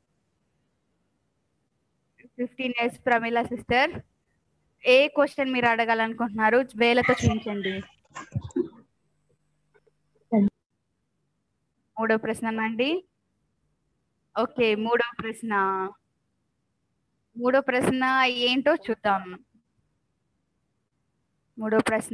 ఫిఫ్టీన్ ఇయర్స్ ప్రమీల సిస్టర్ ఏ క్వశ్చన్ మీరు అడగాలనుకుంటున్నారు వేలతో చూపించండి మూడో ప్రశ్న అండి ఓకే మూడో ప్రశ్న మూడో ప్రశ్న ఏంటో చూద్దాం మూడో ప్రశ్న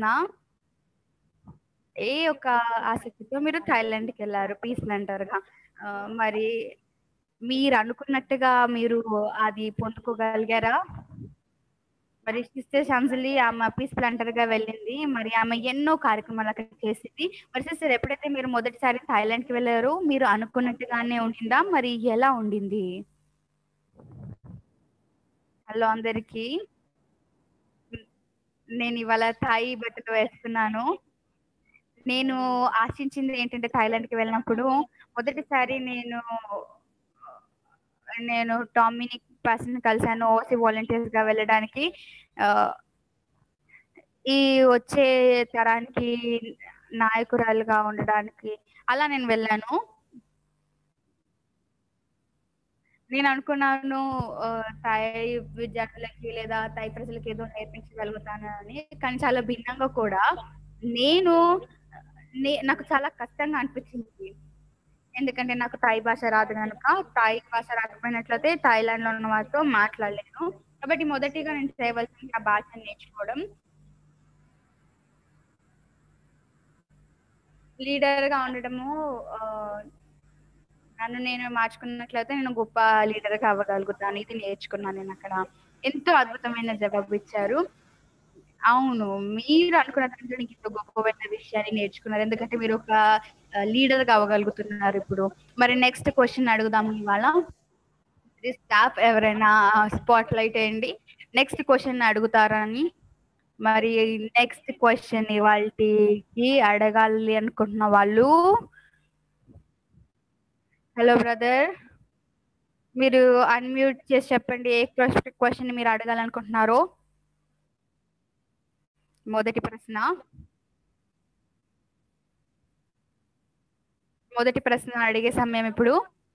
ఏ ఒక ఆసక్తితో మీరు థాయిలాండ్కి వెళ్ళారు పీస్ అంటారుగా ఆ, మరి మీరు అనుకున్నట్టుగా మీరు అది పొందుకోగలిగారా మరి సిస్టర్ షంజలి ఆమె పీస్ ప్లాంటర్ గా వెళ్ళింది మరి ఆమె ఎన్నో కార్యక్రమాలు అక్కడ చేసింది మరి సిస్టర్ ఎప్పుడైతే మీరు మొదటిసారి థాయిలాండ్ కి వెళ్ళారో మీరు అనుకున్నట్టుగానే ఉండిందా మరి ఎలా ఉండింది హలో అందరికి నేను ఇవాళ థాయి బట్టలు వేస్తున్నాను నేను ఆశించింది ఏంటంటే థాయిలాండ్ కి వెళ్ళినప్పుడు మొదటిసారి నేను నేను టామినిక్ పర్సన్ కలిసాను ఓసీ వాలంటీర్స్ గా వెళ్ళడానికి ఆ, ఈ వచ్చే తరానికి నాయకురాలుగా ఉండడానికి అలా నేను వెళ్ళాను నేను అనుకున్నాను ఆ, థాయ్ విద్యార్థులకి లేదా థాయ్ ప్రజలకి ఏదో నేర్పించగలుగుతాను అని కానీ చాలా భిన్నంగా కూడా నేను నే- నాకు చాలా కష్టంగా అనిపించింది ఎందుకంటే నాకు థాయ్ భాష రాదు కనుక థాయ్ భాష రాకపోయినట్లయితే థాయిలాండ్ లో ఉన్న వారితో మాట్లాడలేను కాబట్టి మొదటిగా నేను చేయవలసింది ఆ భాషను నేర్చుకోవడం లీడర్ గా ఉండడము ఆ, నన్ను నేను మార్చుకున్నట్లయితే నేను గొప్ప లీడర్ గా అవ్వగలుగుతాను ఇది నేర్చుకున్నాను నేను అక్కడ ఎంతో అద్భుతమైన జవాబు ఇచ్చారు అవును మీరు అనుకున్న దాంట్లో నీకు ఇంత గొప్పమైన విషయాన్ని నేర్చుకున్నారు ఎందుకంటే మీరు ఒక లీడర్ గా అవ్వగలుగుతున్నారు ఇప్పుడు మరి నెక్స్ట్ క్వశ్చన్ అడుగుదాం ఇవాళ స్టాఫ్ ఎవరైనా స్పాట్ లైట్ వేయండి నెక్స్ట్ క్వశ్చన్ అడుగుతారని మరి నెక్స్ట్ క్వశ్చన్ ఇవాళకి అడగాలి అనుకుంటున్న వాళ్ళు హలో బ్రదర్ మీరు అన్మ్యూట్ చేసి చెప్పండి ఏ క్వశ్చన్ మీరు అడగాలనుకుంటున్నారో మొదటి ప్రశ్న మొదటి ప్రశ్న అడిగే సమయం ఇప్పుడు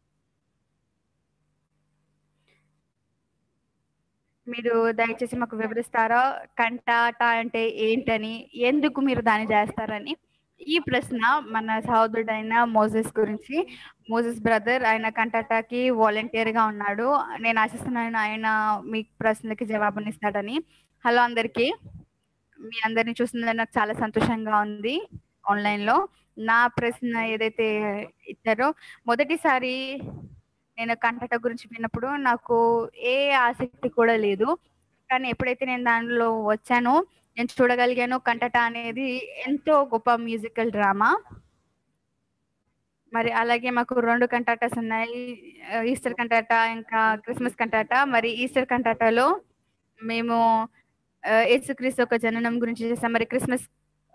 మీరు దయచేసి మాకు వివరిస్తారా కంటాట అంటే ఏంటని ఎందుకు మీరు దాన్ని చేస్తారని ఈ ప్రశ్న మన సహోదరుడైన మోజెస్ గురించి మోజెస్ బ్రదర్ ఆయన కంటాటాకి వాలంటీర్ గా ఉన్నాడు నేను ఆశిస్తున్నాను ఆయన మీ ప్రశ్నకి జవాబునిస్తాడని హలో అందరికీ మీ అందరిని చూస్తున్నది నాకు చాలా సంతోషంగా ఉంది ఆన్లైన్ లో నా ప్రశ్న ఏదైతే ఇచ్చారో మొదటిసారి నేను కంటట గురించి విన్నప్పుడు నాకు ఏ ఆసక్తి కూడా లేదు కానీ ఎప్పుడైతే నేను దానిలో వచ్చానో నేను చూడగలిగాను కంటట అనేది ఎంతో గొప్ప మ్యూజికల్ డ్రామా మరి అలాగే మాకు రెండు కంటాటాస్ ఉన్నాయి ఆ, ఈస్టర్ కంటాటా ఇంకా క్రిస్మస్ కంటాటా మరి ఈస్టర్ కంటాటాలో మేము ఆ, యేసుక్రీస్తు యొక్క జననం గురించి చేసాం మరి క్రిస్మస్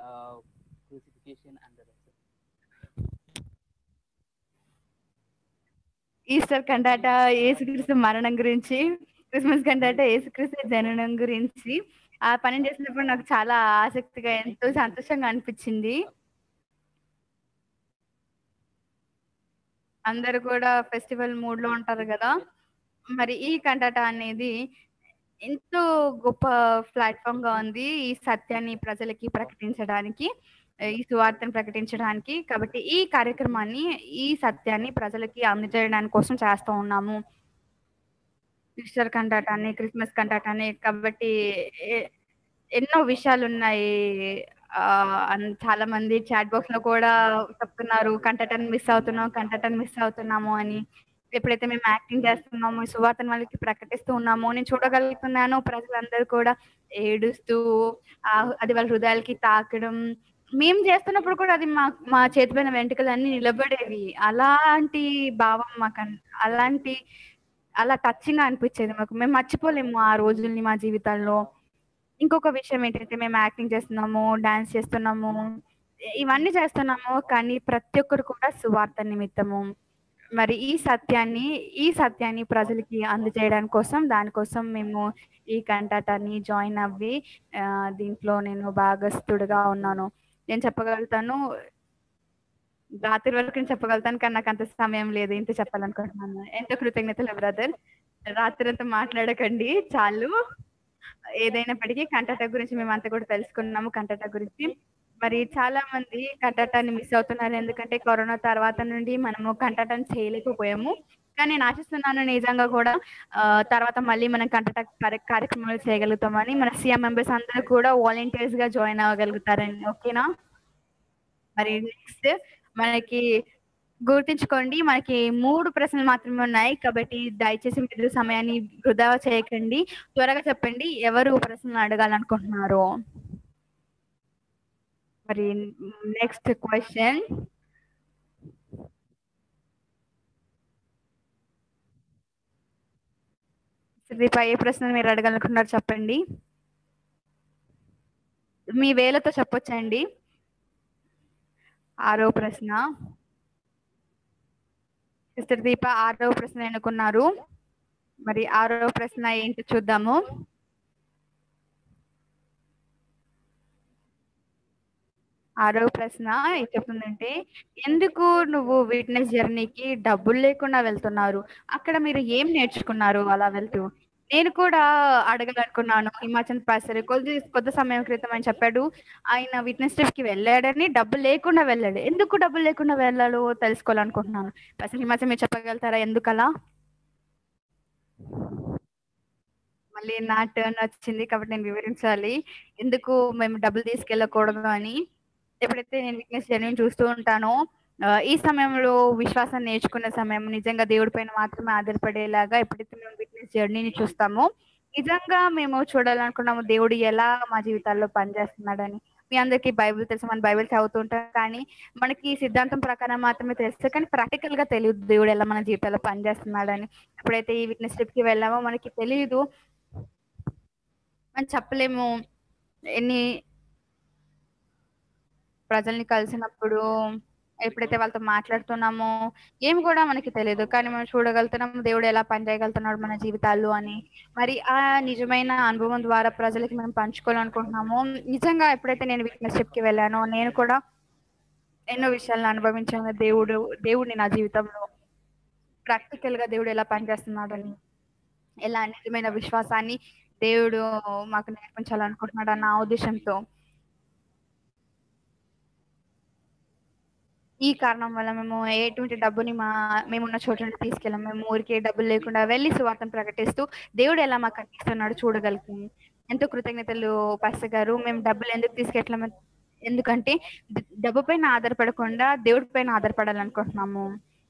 ఈస్టర్ కంటాట యేసుక్రీస్తు మరణం గురించి క్రిస్మస్ కంటాట యేసుక్రీస్తు జననం గురించి ఆ పని చేసినప్పుడు నాకు చాలా ఆసక్తిగా ఎంతో సంతోషంగా అనిపించింది అందరు కూడా ఫెస్టివల్ మూడ్ లో ఉంటారు కదా మరి ఈ కంటాట అనేది ఎంతో గొప్ప ప్లాట్ఫామ్ గా ఉంది ఈ సత్యాన్ని ప్రజలకి ప్రకటించడానికి ఈ సువార్తను ప్రకటించడానికి కాబట్టి ఈ కార్యక్రమాన్ని ఈ సత్యాన్ని ప్రజలకి అందజేయడానికి కోసం చేస్తూ ఉన్నాము ఈస్టర్ కంటాటాన్ని క్రిస్మస్ కంటాటాన్ని కాబట్టి ఏ- ఎన్నో విషయాలు ఉన్నాయి ఆ, అన్- చాలా మంది చాట్ బాక్స్ లో కూడా చెప్తున్నారు కంటటన్ మిస్ అవుతున్నాం కంటటన్ మిస్ అవుతున్నాము అని ఎప్పుడైతే మేము యాక్టింగ్ చేస్తున్నామో ఈ సువార్తను వాళ్ళకి ప్రకటిస్తూ ఉన్నామో నేను చూడగలుగుతున్నాను ప్రజలందరూ కూడా ఏడుస్తూ ఆ, అది వాళ్ళ హృదయాలకి తాకడం మేము చేస్తున్నప్పుడు కూడా అది మా మా చేతి పైన వెంట్రుకలు అన్ని నిలబడేవి అలాంటి భావం మాకు అన్- అలాంటి అలా టచింగ్ అనిపించేది మాకు మేము మర్చిపోలేము ఆ రోజుల్ని మా జీవితాల్లో ఇంకొక విషయం ఏంటంటే మేము యాక్టింగ్ చేస్తున్నాము డాన్స్ చేస్తున్నాము ఇవన్నీ చేస్తున్నాము కానీ ప్రతి ఒక్కరు కూడా సువార్త నిమిత్తము మరి ఈ సత్యాన్ని ఈ సత్యాన్ని ప్రజలకి అందజేయడానికి కోసం దానికోసం మేము ఈ కంటాటాన్ని జాయిన్ అవ్వి ఆ, దీంట్లో నేను భాగస్థుడిగా ఉన్నాను నేను చెప్పగలుగుతాను రాత్రి వరకు నేను చెప్పగలుగుతాను కానీ నాకు అంత సమయం లేదు ఇంత చెప్పాలనుకుంటున్నాను ఎంతో కృతజ్ఞతలు బ్రదర్ రాత్రి అంతా మాట్లాడకండి చాలు ఏదైనప్పటికీ కంటట గురించి మేము అంతా కూడా తెలుసుకున్నాము కంటట గురించి మరి చాలా మంది కంటటాన్ని మిస్ అవుతున్నారు ఎందుకంటే కరోనా తర్వాత నుండి మనము కంటటం చేయలేకపోయాము కానీ నేను ఆశిస్తున్నాను నిజంగా కూడా ఆ, తర్వాత మళ్ళీ మనం కంటట కార్య- కార్యక్రమాలు చేయగలుగుతామని మన సీఎం మెంబర్స్ అందరూ కూడా వాలంటీర్స్ గా జాయిన్ అవ్వగలుగుతారని ఓకేనా మరి నెక్స్ట్ మనకి గుర్తుంచుకోండి మనకి మూడు ప్రశ్నలు మాత్రమే ఉన్నాయి కాబట్టి దయచేసి మీరు సమయాన్ని వృధా చేయకండి త్వరగా చెప్పండి ఎవరు ప్రశ్నలు అడగాలనుకుంటున్నారో మరి నెక్స్ట్ క్వశ్చన్ దీప ఏ ప్రశ్న మీరు అడగాలనుకుంటున్నారు చెప్పండి మీ వేలతో చెప్పొచ్చండి ఆరో ప్రశ్న సిస్టర్ దీప ఆరో ప్రశ్న ఎన్నుకున్నారు మరి ఆరో ప్రశ్న ఏంటి చూద్దాము ఆరో ప్రశ్న ఏం చెప్తుందంటే ఎందుకు నువ్వు విట్నెస్ జర్నీకి డబ్బులు లేకుండా వెళ్తున్నారు అక్కడ మీరు ఏం నేర్చుకున్నారు అలా వెళ్తూ నేను కూడా అడగాలనుకున్నాను హిమాచల్ పాస్టర్ కొద్ది కొద్ది సమయం క్రితం అని చెప్పాడు ఆయన విట్నెస్ ట్రిప్ కి వెళ్ళాడని డబ్బులు లేకుండా వెళ్ళాడు ఎందుకు డబ్బులు లేకుండా వెళ్ళాలో తెలుసుకోవాలనుకుంటున్నాను అసలు హిమాచల్ మీరు చెప్పగలుగుతారా ఎందుకలా మళ్ళీ నా టర్న్ వచ్చింది కాబట్టి నేను వివరించాలి ఎందుకు మేము డబ్బులు తీసుకెళ్ళకూడదు అని ఎప్పుడైతే నేను వీక్నెస్ జర్నీ చూస్తూ ఉంటానో ఆ, ఈ సమయంలో విశ్వాసం నేర్చుకునే సమయం నిజంగా దేవుడి పైన మాత్రమే ఆధారపడేలాగా ఎప్పుడైతే మేము వీక్నెస్ జర్నీని చూస్తామో నిజంగా మేము చూడాలనుకున్నాము దేవుడు ఎలా మా జీవితాల్లో పనిచేస్తున్నాడని మీ అందరికీ బైబిల్ తెలుసు మన బైబిల్ చదువుతూ ఉంటాం కానీ మనకి సిద్ధాంతం ప్రకారం మాత్రమే తెలుస్తుంది కానీ ప్రాక్టికల్ గా తెలియదు దేవుడు ఎలా మన జీవితాల్లో పనిచేస్తున్నాడని ఎప్పుడైతే ఈ విట్నెస్ ట్రిప్ కి వెళ్ళామో మనకి తెలియదు మనం చెప్పలేము ఎన్ని ప్రజల్ని కలిసినప్పుడు ఎప్పుడైతే వాళ్ళతో మాట్లాడుతున్నామో ఏమి కూడా మనకి తెలియదు కానీ మనం చూడగలుగుతున్నాం దేవుడు ఎలా పనిచేయగలుగుతున్నాడు మన జీవితాల్లో అని మరి ఆ నిజమైన అనుభవం ద్వారా ప్రజలకి మనం పంచుకోవాలనుకుంటున్నాము నిజంగా ఎప్పుడైతే నేను వీక్నెస్ కి వెళ్ళానో నేను కూడా ఎన్నో విషయాలను అనుభవించాను దేవుడు దేవుడిని నా జీవితంలో ప్రాక్టికల్ గా దేవుడు ఎలా పనిచేస్తున్నాడని ఎలా నిజమైన విశ్వాసాన్ని దేవుడు మాకు నేర్పించాలనుకుంటున్నాడు అన్న ఉద్దేశంతో ఈ కారణం వల్ల మేము ఎటువంటి డబ్బుని మా మేమున్న చోట నుండి తీసుకెళ్ళాం మేము ఊరికి డబ్బులు లేకుండా వెళ్ళి సువార్తను ప్రకటిస్తూ దేవుడు ఎలా మాకు కనిపిస్తున్నాడు చూడగలుగుతాం ఎంతో కృతజ్ఞతలు పాస్టర్ గారు మేము డబ్బులు ఎందుకు తీసుకెళ్ళాం ఎందుకంటే ద- డబ్బు పైన ఆధారపడకుండా దేవుడి పైన ఆధారపడాలనుకుంటున్నాము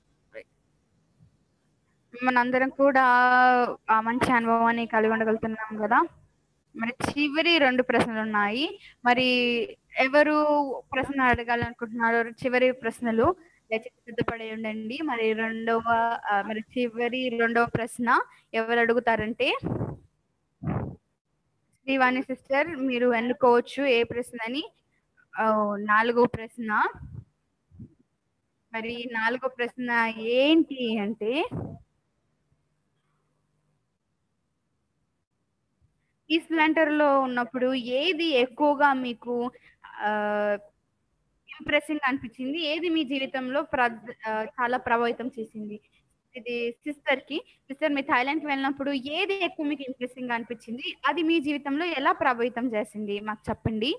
మనందరం కూడా ఆ మంచి అనుభవాన్ని కలిగి ఉండగలుగుతున్నాం కదా మరి చివరి రెండు ప్రశ్నలు ఉన్నాయి మరి ఎవరు ప్రశ్న అడగాలనుకుంటున్నారో చివరి ప్రశ్నలు దయచేసి సిద్ధపడి ఉండండి మరి రెండవ ఆ, మరి చివరి రెండవ ప్రశ్న ఎవరు అడుగుతారంటే శ్రీవాణి సిస్టర్ మీరు ఎన్నుకోవచ్చు ఏ ప్రశ్న అని ఆ, నాలుగో ప్రశ్న మరి నాలుగో ప్రశ్న ఏంటి అంటే ఈ స్ప్లెండర్ లో ఉన్నప్పుడు ఏది ఎక్కువగా మీకు ఇంప్రెసింగ్ అనిపించింది ఏది మీ జీవితంలో ప్ర- ఆ, చాలా ప్రభావితం చేసింది ఇది సిస్టర్ కి సిస్టర్ మీ థాయిలాండ్ కి వెళ్ళినప్పుడు ఏది ఎక్కువ మీకు ఇంప్రెసింగ్ అనిపించింది అది మీ జీవితంలో ఎలా ప్రభావితం చేసింది మాకు చెప్పండి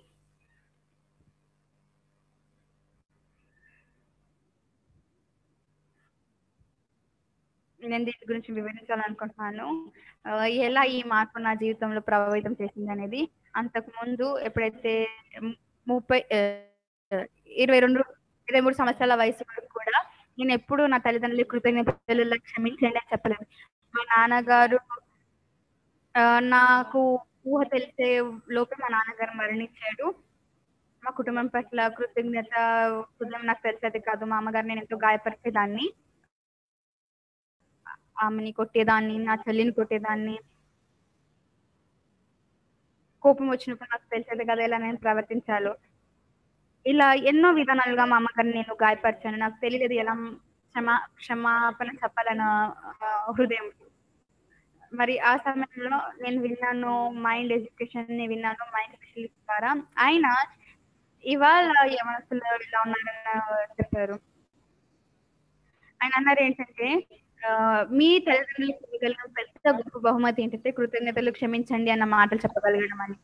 నేను దీని గురించి వివరించాలనుకుంటున్నాను ఆ, ఎలా ఈ మార్పు నా జీవితంలో ప్రభావితం చేసింది అనేది అంతకు ముందు ఎప్పుడైతే ము- ముప్పై ఆ, ఇరవై రెండు ఇరవై మూడు సంవత్సరాల వయసు వరకు కూడా నేను ఎప్పుడు నా తల్లిదండ్రులు కృతజ్ఞతలు క్షమించండి అని చెప్పలేదు మా నాన్నగారు ఆ, నాకు ఊహ తెలిసే లోపే మా నాన్నగారు మరణించాడు మా కుటుంబం పట్ల కృతజ్ఞత హృదయం నాకు తెలిసేది కాదు మా అమ్మగారు నేను ఎంతో గాయపరిచేదాన్ని ఆమెని కొట్టేదాన్ని నా చెల్లిని కొట్టేదాన్ని కోపం వచ్చినప్పుడు నాకు తెలిసేది కదా ఎలా నేను ప్రవర్తించాలో ఇలా ఎన్నో విధానాలుగా మా అమ్మగారిని నేను గాయపరిచాను నాకు తెలియదు ఎలా క్షమా క్షమాపణ చెప్పాలన్న ఆ, హృదయం మరి ఆ సమయంలో నేను విన్నాను మైండ్ ఎడ్యుకేషన్ ని విన్నాను మైండ్ స్పెషలిస్ట్ ద్వారా ఆయన ఇవాళ యవనస్తులు ఇలా ఉన్నారని చెప్పారు ఆయన అన్నారు ఏంటంటే ఆ, మీ తల్లిదండ్రులకు ఇవ్వగలిగిన పెద్ద గొప్ప బహుమతి ఏంటంటే కృతజ్ఞతలు క్షమించండి అన్న మాటలు చెప్పగలగడం అని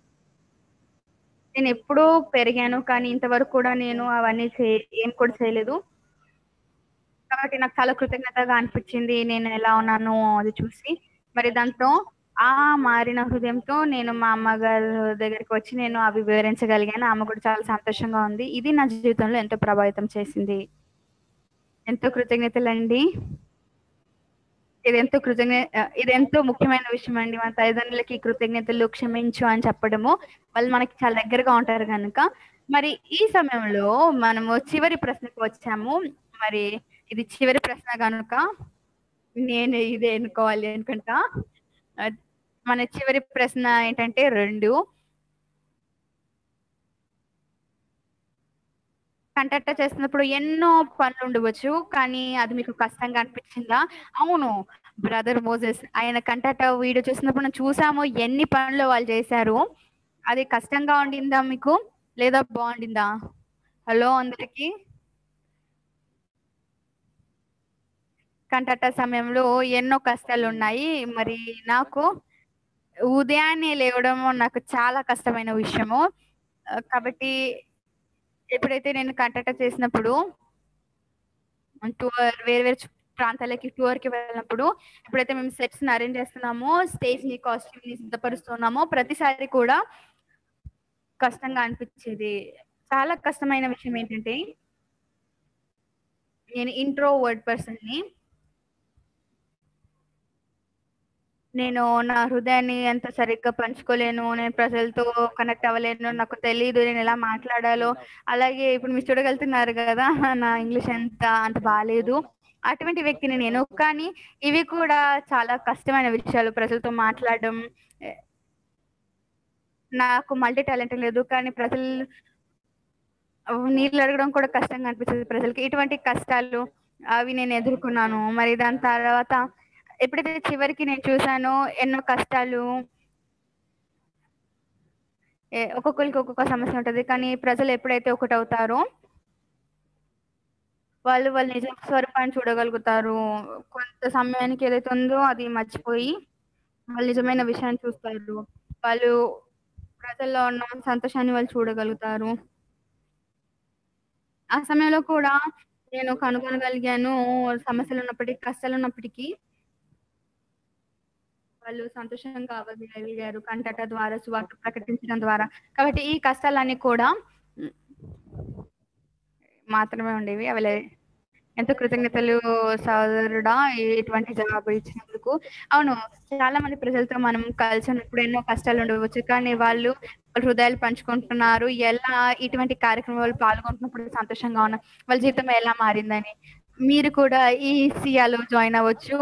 నేను ఎప్పుడూ పెరిగాను కానీ ఇంతవరకు కూడా నేను అవన్నీ చే- ఏం కూడా చేయలేదు కాబట్టి నాకు చాలా కృతజ్ఞతగా అనిపించింది నేను ఎలా ఉన్నాను అది చూసి మరి దాంతో ఆ మారిన హృదయంతో నేను మా అమ్మగారు దగ్గరికి వచ్చి నేను అవి వివరించగలిగాను ఆమె కూడా చాలా సంతోషంగా ఉంది ఇది నా జీవితంలో ఎంతో ప్రభావితం చేసింది ఎంతో కృతజ్ఞతలండి ఇది ఎంతో కృతజ్ఞ ఆ, ఇది ఎంతో ముఖ్యమైన విషయం అండి మన తల్లిదండ్రులకి కృతజ్ఞతలు క్షమించు అని చెప్పడము వాళ్ళు మనకి చాలా దగ్గరగా ఉంటారు కనుక మరి ఈ సమయంలో మనము చివరి ప్రశ్నకు వచ్చాము మరి ఇది చివరి ప్రశ్న కనుక నేను ఇదే ఎన్నుకోవాలి అనుకుంటా ఆ, మన చివరి ప్రశ్న ఏంటంటే రెండు కంటట్ట చేస్తున్నప్పుడు ఎన్నో పనులు ఉండవచ్చు కానీ అది మీకు కష్టంగా అనిపించిందా అవును బ్రదర్ మోజెస్ ఆయన కంటట్ట వీడియో చూసినప్పుడు మనం చూసాము ఎన్ని పనులు వాళ్ళు చేశారు అది కష్టంగా ఉండిందా మీకు లేదా బాగుండిందా హలో అందరికి కంటట సమయంలో ఎన్నో కష్టాలు ఉన్నాయి మరి నాకు ఉదయాన్నే లేవడం నాకు చాలా కష్టమైన విషయము ఆ, కాబట్టి ఎప్పుడైతే నేను కంటట చేసినప్పుడు టూర్ వేరే వేరే చు- ప్రాంతాలకి టూర్ కి వెళ్ళినప్పుడు ఎప్పుడైతే మేము సెట్స్ ని అరేంజ్ చేస్తున్నామో స్టేజ్ ని కాస్ట్యూమ్ ని సిద్ధపరుస్తున్నామో ప్రతిసారి కూడా కష్టంగా అనిపించేది చాలా కష్టమైన విషయం ఏంటంటే నేను ఇంట్రో వర్డ్ పర్సన్ ని నేను నా హృదయాన్ని ఎంత సరిగ్గా పంచుకోలేను నేను ప్రజలతో కనెక్ట్ అవ్వలేను నాకు తెలియదు నేను ఎలా మాట్లాడాలో అలాగే ఇప్పుడు మీరు చూడగలుగుతున్నారు కదా నా ఇంగ్లీష్ ఎంత అంత బాగాలేదు అటువంటి వ్యక్తిని నేను కానీ ఇవి కూడా చాలా కష్టమైన విషయాలు ప్రజలతో మాట్లాడడం ఏ, నాకు మల్టీ టాలెంట్ లేదు కానీ ప్రజలు నీళ్ళు అడగడం కూడా కష్టంగా అనిపిస్తుంది ప్రజలకి ఇటువంటి కష్టాలు అవి నేను ఎదుర్కొన్నాను మరి దాని తర్వాత ఎప్పుడైతే చివరికి నేను చూసానో ఎన్నో కష్టాలు ఏ- ఒక్కొక్కరికి ఒక్కొక్క సమస్య ఉంటది కానీ ప్రజలు ఎప్పుడైతే ఒకటి అవుతారో వాళ్ళు వాళ్ళ నిజ స్వరూపాన్ని చూడగలుగుతారు కొంత సమయానికి ఏదైతే ఉందో అది మర్చిపోయి వాళ్ళు నిజమైన విషయాన్ని చూస్తారు వాళ్ళు ప్రజల్లో ఉన్న సంతోషాన్ని వాళ్ళు చూడగలుగుతారు ఆ సమయంలో కూడా నేను కనుగొనగలిగాను సమస్యలు ఉన్నప్పటికీ కష్టాలు ఉన్నప్పటికీ వాళ్ళు సంతోషంగా అవ్వగలిగారు కంటట ద్వారా సువార్త ప్రకటించడం ద్వారా కాబట్టి ఈ కష్టాలన్నీ కూడా మ్, మాత్రమే ఉండేవి అవి లే- ఎంతో కృతజ్ఞతలు సోదరుడా ఇటువంటి జవాబు ఇచ్చినందుకు అవును చాలా మంది ప్రజలతో మనం కలిసి ఉన్నప్పుడు ఎన్నో కష్టాలు ఉండవచ్చు కానీ వాళ్ళు వాళ్ళ హృదయాలు పంచుకుంటున్నారు ఎలా ఇటువంటి కార్యక్రమాలు పాల్గొంటున్నప్పుడు సంతోషంగా ఉన్నారు వాళ్ళ జీవితం ఎలా మారిందని మీరు కూడా ఈ సియాలో జాయిన్ అవ్వచ్చు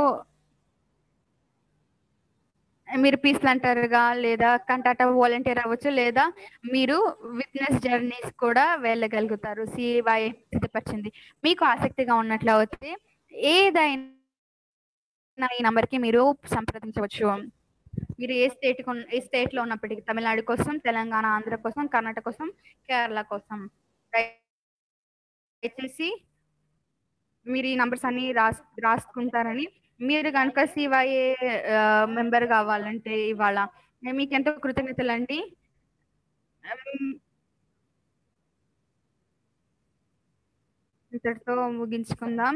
మీరు పీస్లు అంటారుగా లేదా కంటాటా వాలంటీర్ అవ్వచ్చు లేదా మీరు విట్నెస్ జర్నీస్ కూడా వెళ్ళగలుగుతారు సివై సిద్ధపరిచింది మీకు ఆసక్తిగా ఉన్నట్లు అయితే ఏదైనా ఈ నంబర్కి మీరు సంప్రదించవచ్చు మీరు ఏ స్టేట్ ఏ స్టేట్ లో ఉన్నప్పటికీ తమిళనాడు కోసం తెలంగాణ ఆంధ్ర కోసం కర్ణాటక కోసం కేరళ కోసం దయచేసి మీరు ఈ నంబర్స్ అన్ని రాస్ రాసుకుంటారని మీరు కనుక సివైఏ మెంబర్ కావాలంటే ఇవాళ మీకు ఎంతో కృతజ్ఞతలు అండి ఇంతటితో ముగించుకుందాం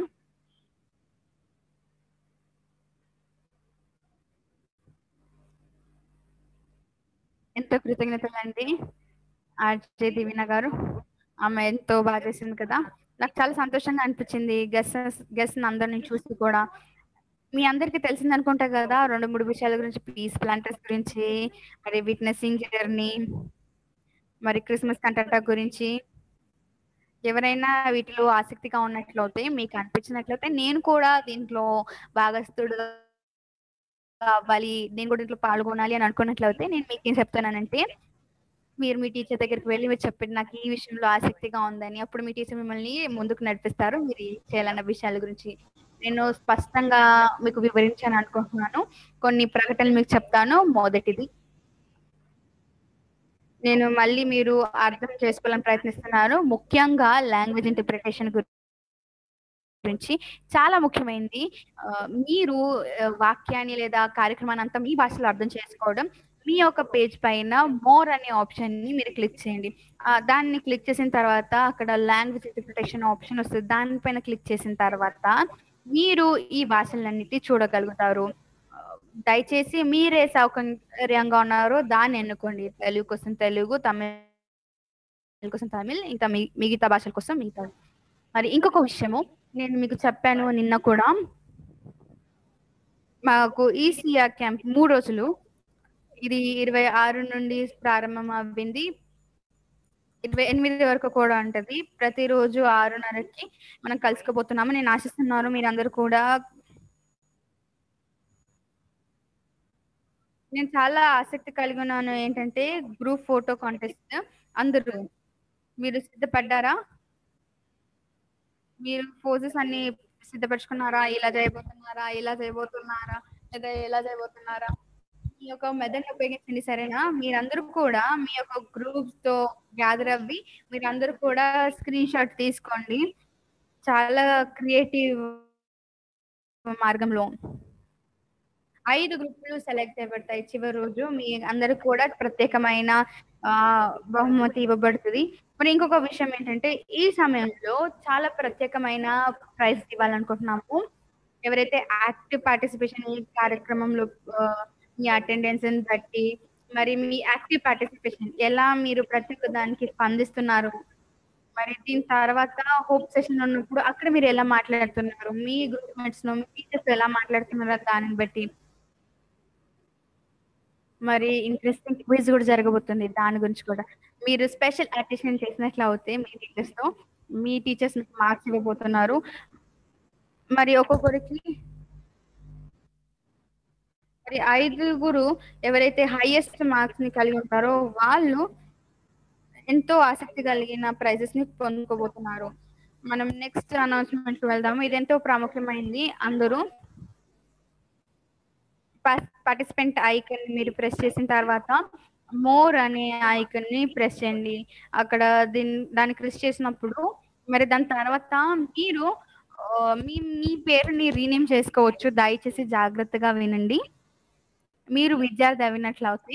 ఎంతో కృతజ్ఞతలు అండి ఆర్జే దివిన గారు ఆమె ఎంతో బాగా చేసింది కదా నాకు చాలా సంతోషంగా అనిపించింది గెస్ట్ గెస్ట్ అందరిని చూసి కూడా మీ అందరికీ తెలిసింది అనుకుంటా కదా రెండు మూడు విషయాల గురించి పీస్ ప్లాంటర్స్ గురించి మరి విట్నెసింగ్ జర్నీ మరి క్రిస్మస్ కంటట గురించి ఎవరైనా వీటిలో ఆసక్తిగా ఉన్నట్లయితే మీకు అనిపించినట్లయితే నేను కూడా దీంట్లో భాగస్థుడు అవ్వాలి నేను కూడా దీంట్లో పాల్గొనాలి అని అనుకున్నట్లయితే నేను మీకు ఏం చెప్తానంటే మీరు మీ టీచర్ దగ్గరికి వెళ్ళి మీరు చెప్పండి నాకు ఈ విషయంలో ఆసక్తిగా ఉందని అప్పుడు మీ టీచర్ మిమ్మల్ని ముందుకు నడిపిస్తారు మీరు ఏం చేయాలన్న విషయాల గురించి నేను స్పష్టంగా మీకు వివరించాను అనుకుంటున్నాను కొన్ని ప్రకటనలు మీకు చెప్తాను మొదటిది నేను మళ్ళీ మీరు అర్థం చేసుకోవాలని ప్రయత్నిస్తున్నాను ముఖ్యంగా లాంగ్వేజ్ ఇంటర్ప్రిటేషన్ గురించి చాలా ముఖ్యమైనది ఆ, మీరు ఆ, వాక్యాన్ని లేదా కార్యక్రమాన్ని అంతా మీ భాషలో అర్థం చేసుకోవడం మీ యొక్క పేజ్ పైన మోర్ అనే ఆప్షన్ ని మీరు క్లిక్ చేయండి ఆ, దాన్ని క్లిక్ చేసిన తర్వాత అక్కడ లాంగ్వేజ్ ఇంటర్ప్రిటేషన్ ఆప్షన్ వస్తుంది దానిపైన క్లిక్ చేసిన తర్వాత మీరు ఈ భాషలన్నిటి చూడగలుగుతారు ఆ, దయచేసి మీరే సౌకర్యంగా ఉన్నారో దాన్ని ఎన్నుకోండి తెలుగు కోసం తెలుగు తమిళ కోసం తమిళ్ ఇంకా మి- మిగతా భాషల కోసం మిగతా మరి ఇంకొక విషయము నేను మీకు చెప్పాను నిన్న కూడా మాకు ఈసీఆర్ క్యాంప్ మూడు రోజులు ఇది ఇరవై ఆరు నుండి ప్రారంభం అవ్వింది ఇరవై ఎనిమిది వరకు కూడా ఉంటది ప్రతిరోజు ఆరున్నరకి మనం కలుసుకోబోతున్నాము నేను ఆశిస్తున్నాను మీరందరూ కూడా నేను చాలా ఆసక్తి కలిగి ఉన్నాను ఏంటంటే గ్రూప్ ఫోటో కాంటెస్ట్ అందరూ మీరు సిద్ధపడ్డారా మీరు పోజెస్ అన్ని సిద్ధపరచుకున్నారా ఇలా చేయబోతున్నారా ఇలా చేయబోతున్నారా లేదా ఎలా చేయబోతున్నారా మీ యొక్క మెదడుని ఉపయోగించండి సరేనా మీరందరూ కూడా మీ యొక్క గ్రూప్స్ తో గ్యాదర్ అవ్వి మీరందరూ కూడా స్క్రీన్ షాట్ తీసుకోండి చాలా క్రియేటివ్ మార్గంలో ఐదు గ్రూపులు సెలెక్ట్ చేయబడతాయి చివరి రోజు మీ అందరికి కూడా ప్రత్యేకమైన ఆ, బహుమతి ఇవ్వబడుతుంది మరి ఇంకొక విషయం ఏంటంటే ఈ సమయంలో చాలా ప్రత్యేకమైన ప్రైజ్ ఇవ్వాలనుకుంటున్నాము ఎవరైతే యాక్టివ్ పార్టిసిపేషన్ ఈ కార్యక్రమంలో ఆ, మీ అటెండెన్స్ బట్టి మరి మీ యాక్టివ్ పార్టిసిపేషన్ ఎలా మీరు ప్రతి ఒక్క దానికి స్పందిస్తున్నారు మరి దీని తర్వాత హోప్ సెషన్ ఉన్నప్పుడు అక్కడ మీరు ఎలా మాట్లాడుతున్నారు మీ గ్రూప్ మేట్స్ లో మీ టీచర్స్ ఎలా మాట్లాడుతున్నారో దానిని బట్టి మరి ఇంట్రెస్టింగ్ క్విజ్ కూడా జరగబోతుంది దాని గురించి కూడా మీరు స్పెషల్ అటెన్షన్ చేసినట్లు అవుతే మీ టీచర్స్ తో మీ టీచర్స్ మీకు మార్క్స్ ఇవ్వబోతున్నారు మరి ఒక్కొక్కరికి మరి ఐదుగురు ఎవరైతే హైయెస్ట్ మార్క్స్ ని కలిగి ఉంటారో వాళ్ళు ఎంతో ఆసక్తి కలిగిన ప్రైజెస్ ని పొందుకోబోతున్నారు మనం నెక్స్ట్ అనౌన్స్మెంట్ వెళ్దాము ఇది ఎంతో ప్రాముఖ్యమైంది అందరూ పార్టిసిపెంట్ ఐకన్ మీరు ప్రెస్ చేసిన తర్వాత మోర్ అనే ఐకన్ ని ప్రెస్ చేయండి అక్కడ దీని దాన్ని ప్రెస్ చేసినప్పుడు మరి దాని తర్వాత మీరు ఆ, మీ మీ పేరుని రీనేమ్ చేసుకోవచ్చు దయచేసి జాగ్రత్తగా వినండి మీరు విద్యార్థి అయినట్లు అవుతాయి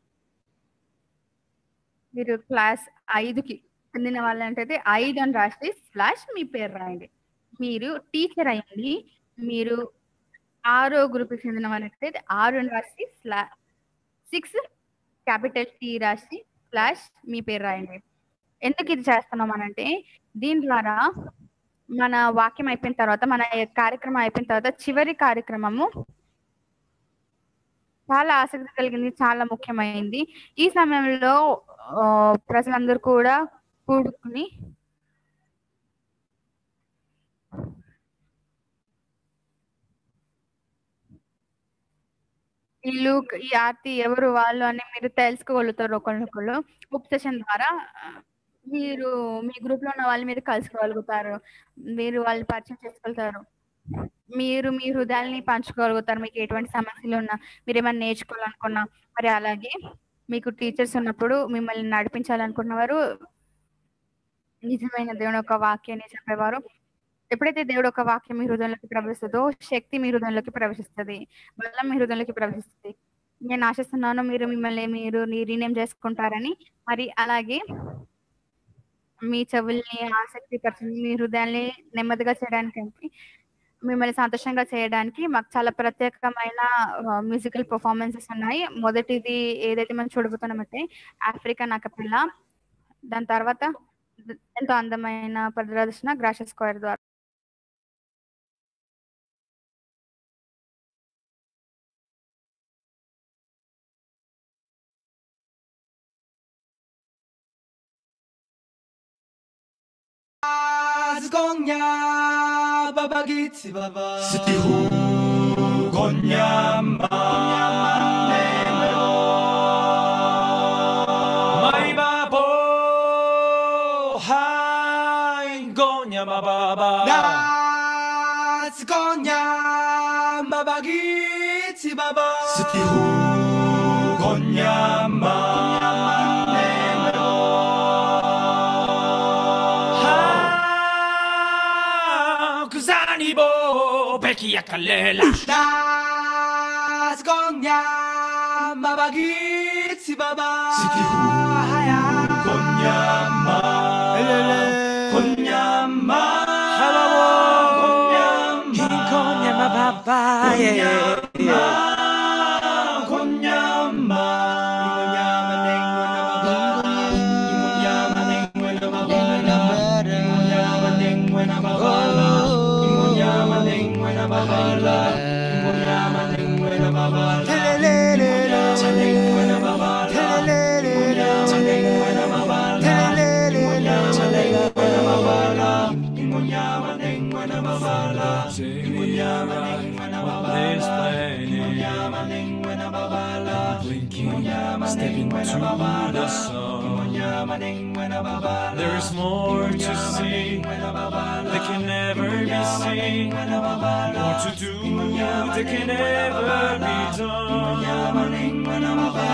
మీరు క్లాస్ ఐదుకి చెందిన వాళ్ళంటే ఐదు అని రాసి స్లాష్ మీ పేరు రాయండి మీరు టీచర్ అయ్యండి మీరు ఆరో గ్రూప్కి చెందిన వాళ్ళైతే ఆరు అని రాసి స్లా సిక్స్ క్యాపిటల్ టీ రాసి స్లాష్ మీ పేరు రాయండి ఎందుకు ఇది చేస్తున్నాం అనంటే దీని ద్వారా మన వాక్యం అయిపోయిన తర్వాత మన కార్యక్రమం అయిపోయిన తర్వాత చివరి కార్యక్రమము చాలా ఆసక్తి కలిగింది చాలా ముఖ్యమైంది ఈ సమయంలో ఆ, ప్రజలందరూ కూడా కూడుకుని ఈ లూక్ ఈ ఆర్తి ఎవరు వాళ్ళు అని మీరు తెలుసుకోగలుగుతారు ఒకరినొకరు బుక్ సెషన్ ద్వారా ఆ, మీరు మీ గ్రూప్ లో ఉన్న వాళ్ళు మీరు కలుసుకోగలుగుతారు మీరు వాళ్ళు పరిచయం చేసుకోగలుగుతారు మీరు మీ హృదయాల్ని పంచుకోగలుగుతారు మీకు ఎటువంటి సమస్యలు ఉన్నా మీరు ఏమైనా నేర్చుకోవాలనుకున్నా మరి అలాగే మీకు టీచర్స్ ఉన్నప్పుడు మిమ్మల్ని నడిపించాలనుకున్నవారు నిజమైన దేవుని యొక్క వాక్యాన్ని చెప్పేవారు ఎప్పుడైతే దేవుడు ఒక వాక్యం మీ హృదయంలోకి ప్రవేశిస్తుందో శక్తి మీ హృదయంలోకి ప్రవేశిస్తుంది బలం మీ హృదయంలోకి ప్రవేశిస్తుంది నేను ఆశిస్తున్నాను మీరు మిమ్మల్ని మీరు రీనేమ్ చేసుకుంటారని మరి అలాగే మీ చెవుల్ని ఆసక్తి పరిచింది మీ హృదయాన్ని నెమ్మదిగా చేయడానికి మిమ్మల్ని సంతోషంగా చేయడానికి మాకు చాలా ప్రత్యేకమైన మ్యూజికల్ పర్ఫార్మెన్సెస్ ఉన్నాయి మొదటిది ఏదైతే మనం చూడబోతున్నామంటే ఆఫ్రికన్ అకపిల్ల దాని తర్వాత ఎంతో అందమైన ప్రదర్శన గ్రాష స్క్వేర్ ద్వారా Zgonia babagitsi baba Stihu Gonyamba Mai babo Hai Gonyamba baba Zgonia babagitsi baba Stihu Gonyamba Kuzani bo beki yakalela Das gonya mabagitsi baba Sikihu gonya ma gonya ma Habawo gonya ma gonya ma baba yeah gonya ma gonya ma nengu na baba gonya ma nengu na baba gonya ma nengu na baba gonya ma nengu na baba gonya ma nengu na baba Step into the sun. There's more to see they can never be seen. Or to do, they can never be done.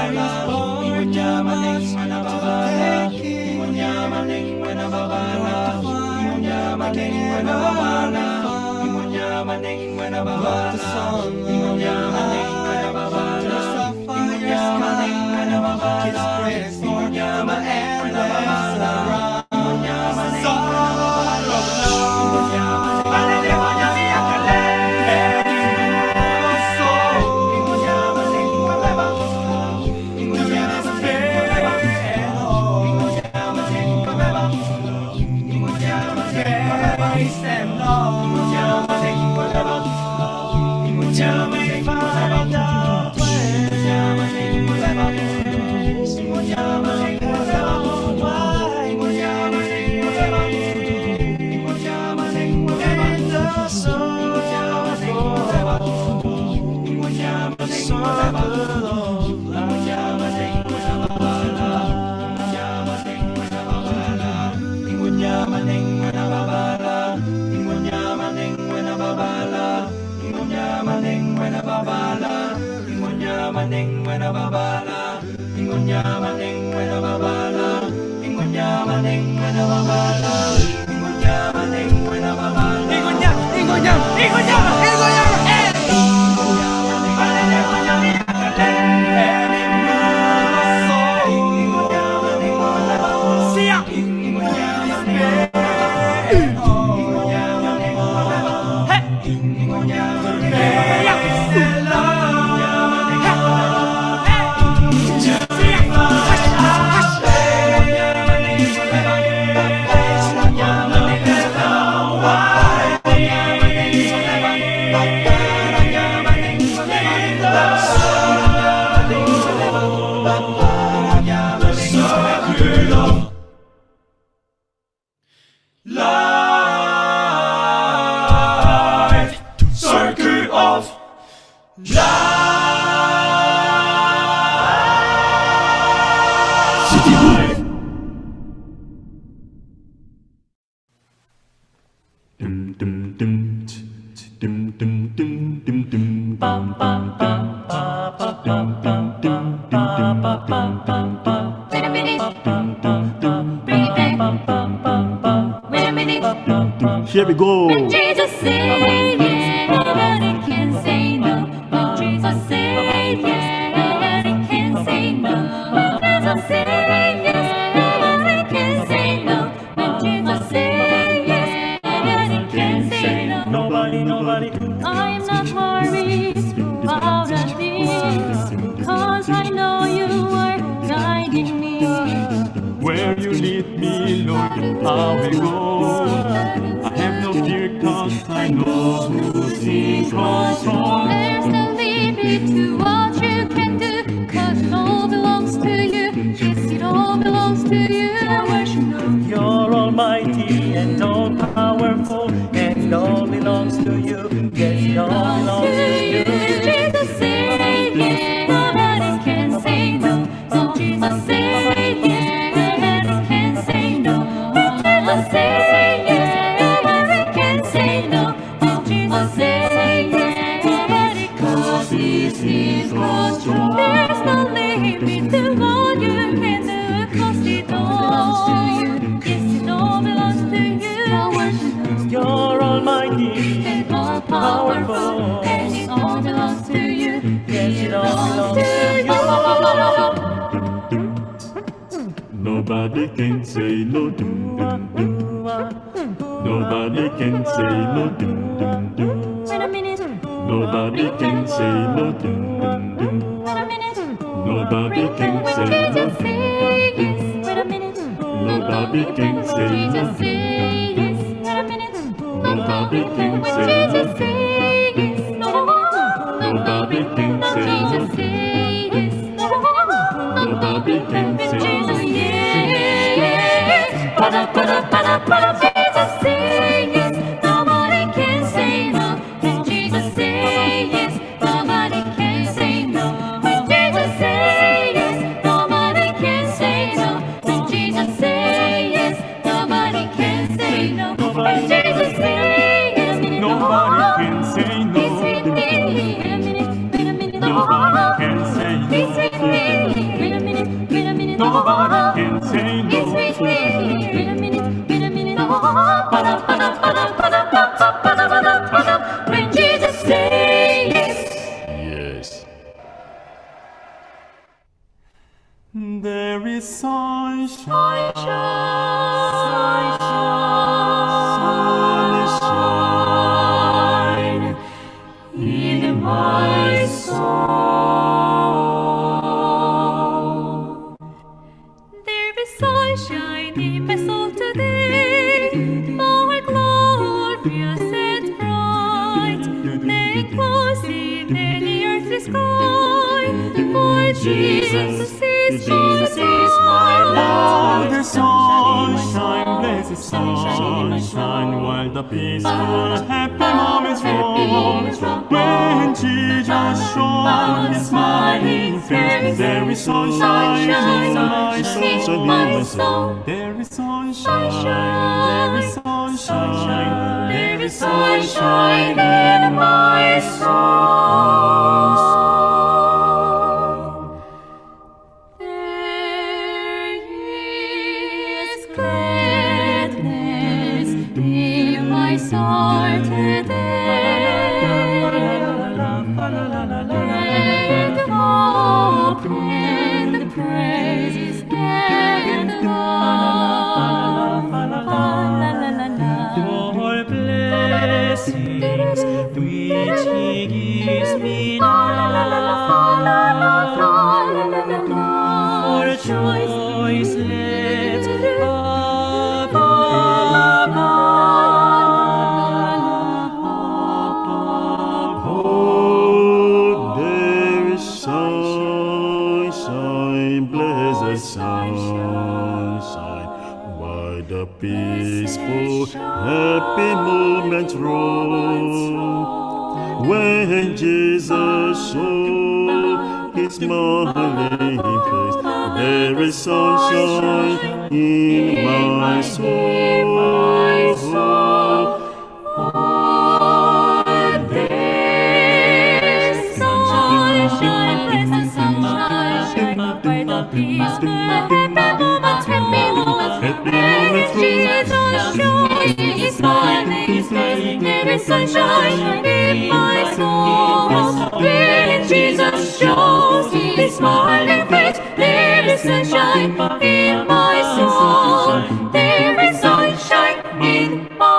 Life, circle of life. City Life. Wait a minute. Bring it back. Wait a minute. Here we go. When Jesus said yes, nobody can say no. When Jesus said yes, nobody can say no. When Jesus said yes, nobody can say no. When Jesus said yes, nobody can say no. Nobody, nobody. I am not worried about a thing, cause I know you are guiding me. Where you lead me, Lord, I will go. I have no fear, cause I know who's in control. There's no limit to what you can do, cause it all belongs to you. Yes, it all belongs to you. I worship you. You're almighty and all powerful, and all belongs to you. Yes, it all belongs to you. Jesus said yes, nobody can say no. So Jesus said yes, nobody can say no. When Jesus said yes, nobody can say no. When Jesus said yes, nobody cause he's in control. There's no limit to what you can do, cause it all belongs to you. Yes, it all belongs to you. I worship you. You're almighty and all powerful, and it all belongs to you. Yes, it all belongs to you. Nobody can say no dum dum dum. Nobody can say no dum dum dum. Wait a minute. Nobody can say no dum dum dum. Wait a minute. Nobody can When say no Jesus dum say dum yes, dum. wait a minute. Nobody can say no Jesus dum say dum yes, dum. wait a minute. Nobody can When say no Jesus dum say dum yes, dum. no. Nobody can When say no Jesus dum say dum yes, dum. no. Nobody can When say no Jesus dum yes, para para para para Jesus say yes, nobody can say no. When Jesus say yes, nobody can say no. When Jesus say yes, nobody can say no. When Jesus say yes, nobody can say no. When Jesus set bright, they cozy the earthly sky. For Jesus is my Oh, light. the sunshine, blessed sunshine, while the peaceful, happy moments roll. When Jesus shone his smiling face, there is sunshine in my soul, in my soul. There is sunshine, there is sunshine, there is sunshine in my soul. There is gladness in my soul today. And hope and praise and love. For blessings which He gives me now. For joys let Oh, there is sunshine, blessed sunshine, by the peaceful, happy moments roll. When Jesus showed his smiling face, there is sunshine in my soul. Sunshine, blessed sunshine, by the peaceful, happy moments, happy moments, when Jesus shows His smiling face, there is sunshine in my soul. When Jesus shows His smiling face, there is sunshine in my soul. There is sunshine in my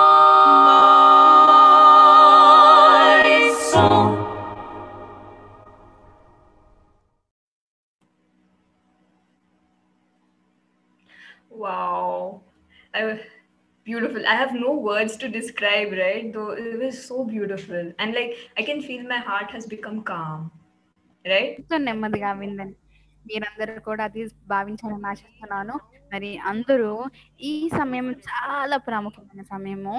soul. Wow. I, beautiful. I have no words to describe, right? Though it was so beautiful. And like I can feel my heart has become calm. Right? ఎంతో నెమ్మదిగా విందండి మీరందరూ కూడా అది భావించాలని ఆశిస్తున్నాను మరి అందరూ ఈ సమయం చాలా ప్రాముఖ్యమైన సమయము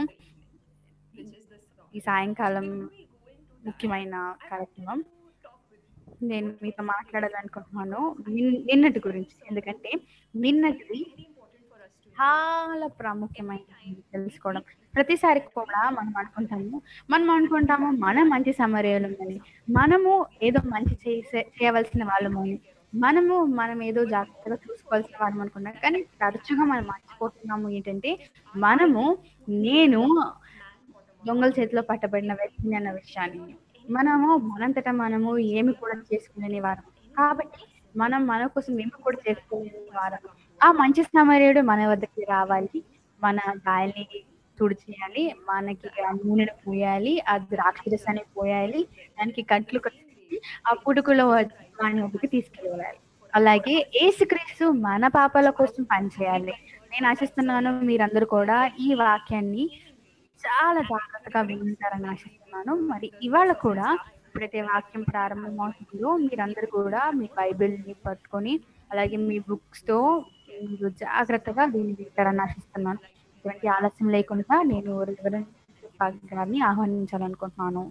ఈ సాయంకాలం ముఖ్యమైన కార్యక్రమం నేను మీతో మాట్లాడాలనుకుంటున్నాను నిన్- నిన్నటి గురించి ఎందుకంటే నిన్నటిది చాలా ప్రాముఖ్యమైనది తెలుసుకోవడం ప్రతిసారి కూడా మనం అనుకుంటాము మనం అనుకుంటాము మనం మంచి సమరయులమని మనము ఏదో మంచి చేసే చేయవలసిన వాళ్ళమని మనము మనం ఏదో జాగ్రత్తగా చూసుకోవాల్సిన వాళ్ళం అనుకున్నాం కానీ తరచుగా మనం మర్చిపోతున్నాము ఏంటంటే మనము నేను దొంగల చేతిలో పట్టబడిన వ్యక్తిని అన్న విషయాన్ని మనము మనంతటా మనము ఏమి కూడా చేసుకునే వారం కాబట్టి మనం మన కోసం ఏమి కూడా చేసుకోలేని వారం ఆ మంచి సమరయుడు మన వద్దకి రావాలి మన గాయల్ని తుడిచేయాలి మనకి ఆ నూనెను పోయాలి ఆ ద్రాక్షరసాన్ని పోయాలి దానికి కట్లు కట్టి ఆ పుడుకులో వాడిని వద్దకు తీసుకెళ్ళాలి అలాగే ఏసుక్రీస్తు మన పాపాల కోసం పనిచేయాలి నేను ఆశిస్తున్నాను మీరందరూ కూడా ఈ వాక్యాన్ని చాలా జాగ్రత్తగా వింటారని ఆశిస్తున్నాను మరి ఇవాళ కూడా ఎప్పుడైతే వాక్యం ప్రారంభమవుతుందో మీరందరూ కూడా మీ బైబిల్ని పట్టుకొని అలాగే మీ బుక్స్ తో మీరు జాగ్రత్తగా దీన్ని వింటారని ఆశిస్తున్నాను ఎటువంటి ఆలస్యం లేకుండా నేను రెవరెంట్ గారిని ఆహ్వానించాలనుకుంటున్నాను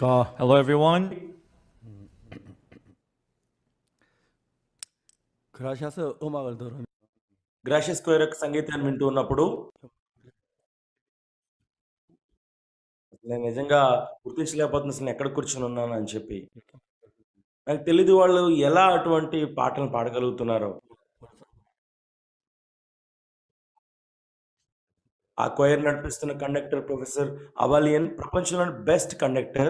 안녕하십니까. Hello, everyone. 그라시아스 음악을 들으면 గ్రాషియస్ స్క్వేర్ యొక్క సంగీతాన్ని వింటూ ఉన్నప్పుడు నేను నిజంగా గుర్తించలేకపోతున్నా అసలు నేను ఎక్కడ కూర్చొని ఉన్నాను అని చెప్పి నాకు తెలియదు వాళ్ళు ఎలా అటువంటి పాటలు పాడగలుగుతున్నారో ఆ కొయర్ నడిపిస్తున్న కండక్టర్ ప్రొఫెసర్ అవాలియన్ ప్రపంచంలోని బెస్ట్ కండక్టర్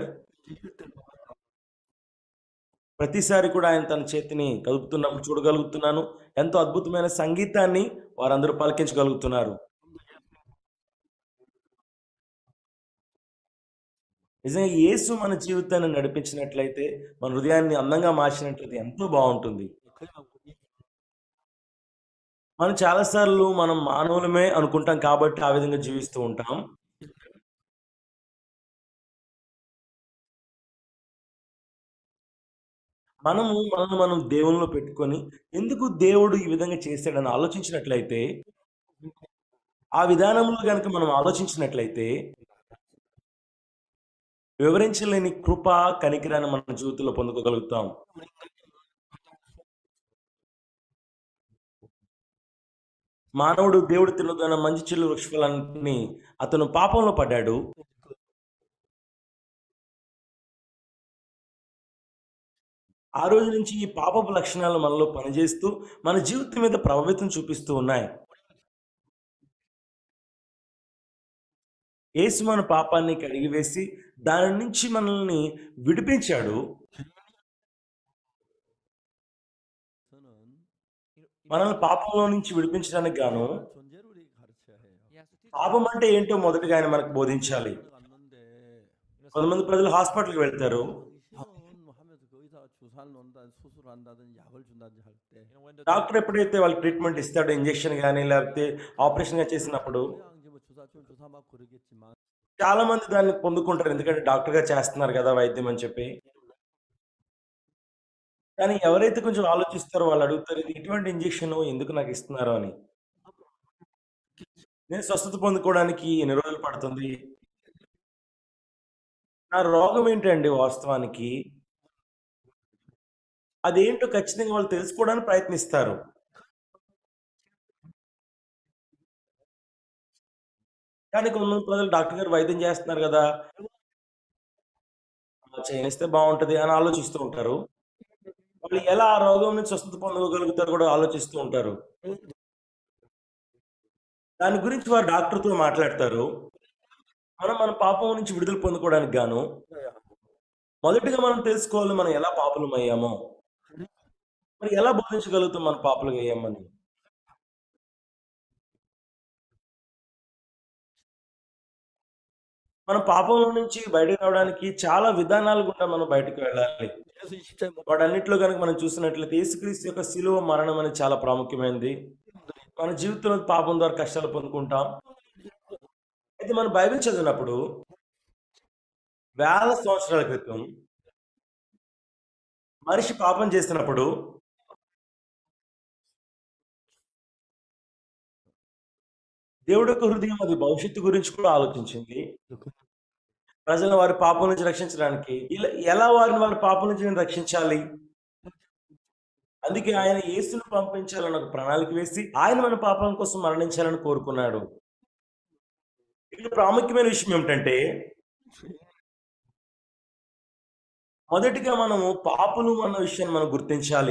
ప్రతిసారి కూడా ఆయన తన చేతిని కదుపుతున్నప్పుడు చూడగలుగుతున్నాను ఎంతో అద్భుతమైన సంగీతాన్ని వారందరూ పలికించగలుగుతున్నారు నిజంగా యేసు మన జీవితాన్ని నడిపించినట్లయితే మన హృదయాన్ని అందంగా మార్చినట్లయితే ఎంతో బాగుంటుంది మనం చాలాసార్లు మనం మానవులమే అనుకుంటాం కాబట్టి ఆ విధంగా జీవిస్తూ ఉంటాం మనము మనల్ని మనం దేవునిలో పెట్టుకొని ఎందుకు దేవుడు ఈ విధంగా చేశాడని ఆలోచించినట్లయితే ఆ విధానంలో కనుక మనం ఆలోచించినట్లయితే వివరించలేని కృప కనికిరాన్ని మన జీవితంలో పొందుకోగలుగుతాం మానవుడు దేవుడు తినదన్న మంచి చెల్లు వృక్షఫలాన్ని అతను పాపంలో పడ్డాడు ఆ రోజు నుంచి ఈ పాపపు లక్షణాలు మనలో పనిచేస్తూ మన జీవితం మీద ప్రభావితం చూపిస్తూ ఉన్నాయి యేసు మన పాపాన్ని కడిగివేసి దాని నుంచి మనల్ని విడిపించాడు మనల్ని పాపంలో నుంచి విడిపించడానికి గాను పాపం అంటే ఏంటో మొదటిగా ఆయన మనకు బోధించాలి కొంతమంది ప్రజలు హాస్పిటల్కి వెళ్తారు 주사를 놓는다든 수술한다든 약을 준다든지 할 때 డాక్టర్ ఎప్పుడైతే వాళ్ళకి ట్రీట్మెంట్ ఇస్తాడో ఇంజెక్షన్ కానీ లేకపోతే ఆపరేషన్ గా చేసినప్పుడు 뭐 주사 좀 주사 막 그러겠지만 చాలా మంది దాన్ని పొందుకుంటారు ఎందుకంటే డాక్టర్ గా చేస్తున్నారు కదా వైద్యం అని చెప్పి కానీ ఎవరైతే కొంచెం ఆలోచిస్తారో వాళ్ళు అడుగుతారు ఇది ఇటువంటి ఇంజెక్షన్ ఎందుకు నాకు ఇస్తున్నారు అని నేను స్వస్థత పొందుకోవడానికి ఎన్ని రోజులు పడుతుంది నా రోగం ఏంటండి వాస్తవానికి అదేంటో ఖచ్చితంగా వాళ్ళు తెలుసుకోవడానికి ప్రయత్నిస్తారు కానీ కొంతమంది ప్రజలు డాక్టర్ గారు వైద్యం చేస్తున్నారు కదా ఆ చేయిస్తే బాగుంటది అని ఆలోచిస్తూ ఉంటారు వాళ్ళు ఎలా ఆ రోగం నుంచి స్వస్థత పొందగలుగుతారు కూడా ఆలోచిస్తూ ఉంటారు దాని గురించి వారు డాక్టర్తో మాట్లాడతారు మనం మన పాపం నుంచి విడుదల పొందుకోవడానికి గాను మొదటిగా మనం తెలుసుకోవాలి మనం ఎలా పాపులం అయ్యామో మరి ఎలా బోధించగలుగుతాం మన పాపులుగా అయ్యామని మన పాపంలో నుంచి బయటకు రావడానికి చాలా విధానాలు గుండా మనం బయటకు వెళ్ళాలి వాటన్నిటిలో కనుక మనం చూసినట్లయితే యేసుక్రీస్తు యొక్క శిలువ మరణం అనేది చాలా ప్రాముఖ్యమైనది మన జీవితంలో పాపం ద్వారా కష్టాలు పొందుకుంటాం అయితే మనం బైబిల్ చదివినప్పుడు వేల సంవత్సరాల క్రితం మనిషి పాపం చేసినప్పుడు దేవుడు యొక్క హృదయం అది భవిష్యత్తు గురించి కూడా ఆలోచించింది ప్రజలను వారి పాపం నుంచి రక్షించడానికి ఇలా ఎలా వారిని వారి పాపం నుంచి నేను రక్షించాలి అందుకే ఆయన యేసును పంపించాలని ఒక ప్రణాళిక వేసి ఆయన మన పాపం కోసం మరణించాలని కోరుకున్నాడు ఇక్కడ ప్రాముఖ్యమైన విషయం ఏమిటంటే మొదటిగా మనము పాపులు అన్న విషయాన్ని మనం గుర్తించాలి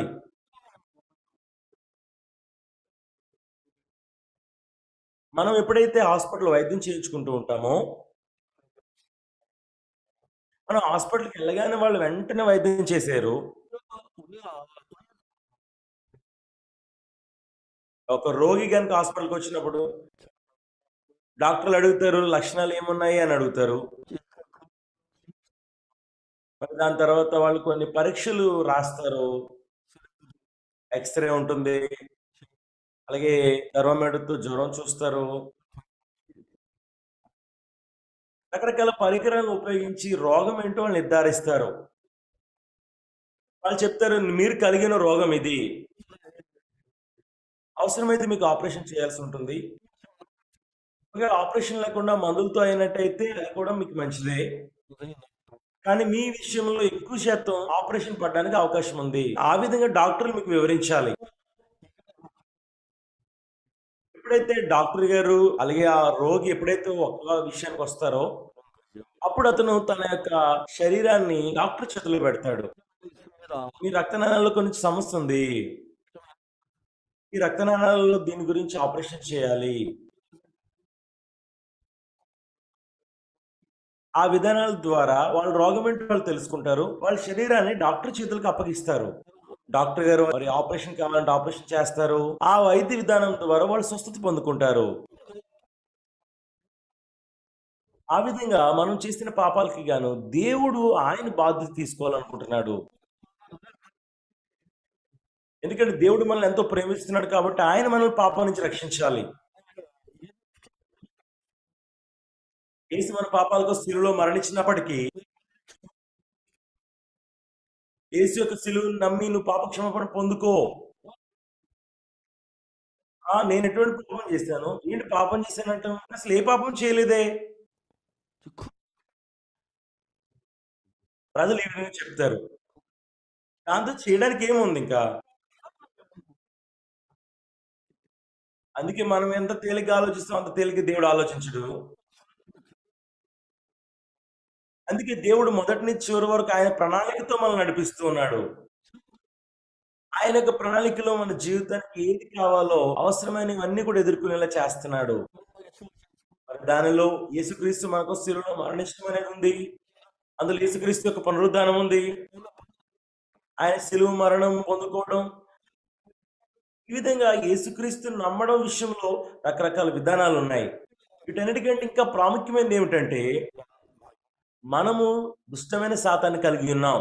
మనం ఎప్పుడైతే హాస్పిటల్ వైద్యం చేయించుకుంటూ ఉంటామో మనం హాస్పిటల్కి వెళ్ళగానే వాళ్ళు వెంటనే వైద్యం చేశారు ఒక రోగి కనుక హాస్పిటల్కి వచ్చినప్పుడు డాక్టర్లు అడుగుతారు లక్షణాలు ఏమున్నాయి అని అడుగుతారు మరి దాని తర్వాత వాళ్ళు కొన్ని పరీక్షలు రాస్తారు ఎక్స్రే ఉంటుంది అలాగే థర్మోమీటర్తో జ్వరం చూస్తారు రకరకాల పరికరాలను ఉపయోగించి రోగం ఏంటో వాళ్ళు నిర్ధారిస్తారు వాళ్ళు చెప్తారు మీరు కలిగిన రోగం ఇది అవసరమైతే మీకు ఆపరేషన్ చేయాల్సి ఉంటుంది ఒకవేళ ఆపరేషన్ లేకుండా మందులతో అయినట్టయితే అది కూడా మీకు మంచిదే కానీ మీ విషయంలో ఎక్కువ శాతం ఆపరేషన్ పడడానికి అవకాశం ఉంది ఆ విధంగా డాక్టర్లు మీకు వివరించాలి ఎప్పుడైతే డాక్టర్ గారు అలాగే ఆ రోగి ఎప్పుడైతే ఒక విషయానికి వస్తారో అప్పుడు అతను తన యొక్క శరీరాన్ని డాక్టర్ చేతిలో పెడతాడు మీ రక్తనాళాల్లో కొన్ని సమస్య ఉంది ఈ రక్తనాళాలలో దీని గురించి ఆపరేషన్ చేయాలి ఆ విధానాల ద్వారా వాళ్ళ రోగం ఏంటో వాళ్ళు తెలుసుకుంటారు వాళ్ళ శరీరాన్ని డాక్టర్ చేతులకు అప్పగిస్తారు డాక్టర్ గారు మరి ఆపరేషన్ కావాలంటే ఆపరేషన్ చేస్తారు ఆ వైద్య విధానం ద్వారా వాళ్ళు స్వస్థత పొందుకుంటారు ఆ విధంగా మనం చేసిన పాపాలకి గాను దేవుడు ఆయన బాధ్యత తీసుకోవాలనుకుంటున్నాడు ఎందుకంటే దేవుడు మనల్ని ఎంతో ప్రేమిస్తున్నాడు కాబట్టి ఆయన మనల్ని పాపం నుంచి రక్షించాలి యేసు మన పాపాలకు శిలువలో మరణించినప్పటికీ యేసు యొక్క శిలువను నమ్మి నువ్వు పాప క్షమాపణ పొందుకో ఆ నేను ఎటువంటి పాపం చేశాను ఏంటి పాపం చేశానంట అసలు ఏ పాపం చేయలేదే ప్రజలు ఈ విధంగా చెప్తారు దాంతో చేయడానికి ఏముంది ఇంకా అందుకే మనం ఎంత తేలిక ఆలోచిస్తాం అంత తేలిక దేవుడు ఆలోచించడు అందుకే దేవుడు మొదటి నుంచి చివరి వరకు ఆయన ప్రణాళికతో మనల్ని నడిపిస్తూ ఉన్నాడు ఆయన యొక్క ప్రణాళికలో మన జీవితానికి ఏది కావాలో అవసరమైనవన్నీ కూడా ఎదుర్కొనేలా చేస్తున్నాడు మరి దానిలో యేసుక్రీస్తు మనకు శిలువలో మరణించడం అనేది ఉంది అందులో యేసుక్రీస్తు యొక్క పునరుద్ధానం ఉంది ఆయన శిలువ మరణం పొందుకోవడం ఈ విధంగా యేసుక్రీస్తు నమ్మడం విషయంలో రకరకాల విధానాలు ఉన్నాయి వీటన్నిటికంటే ఇంకా ప్రాముఖ్యమైనది ఏమిటంటే మనము దుష్టమైన శాతాన్ని కలిగి ఉన్నాం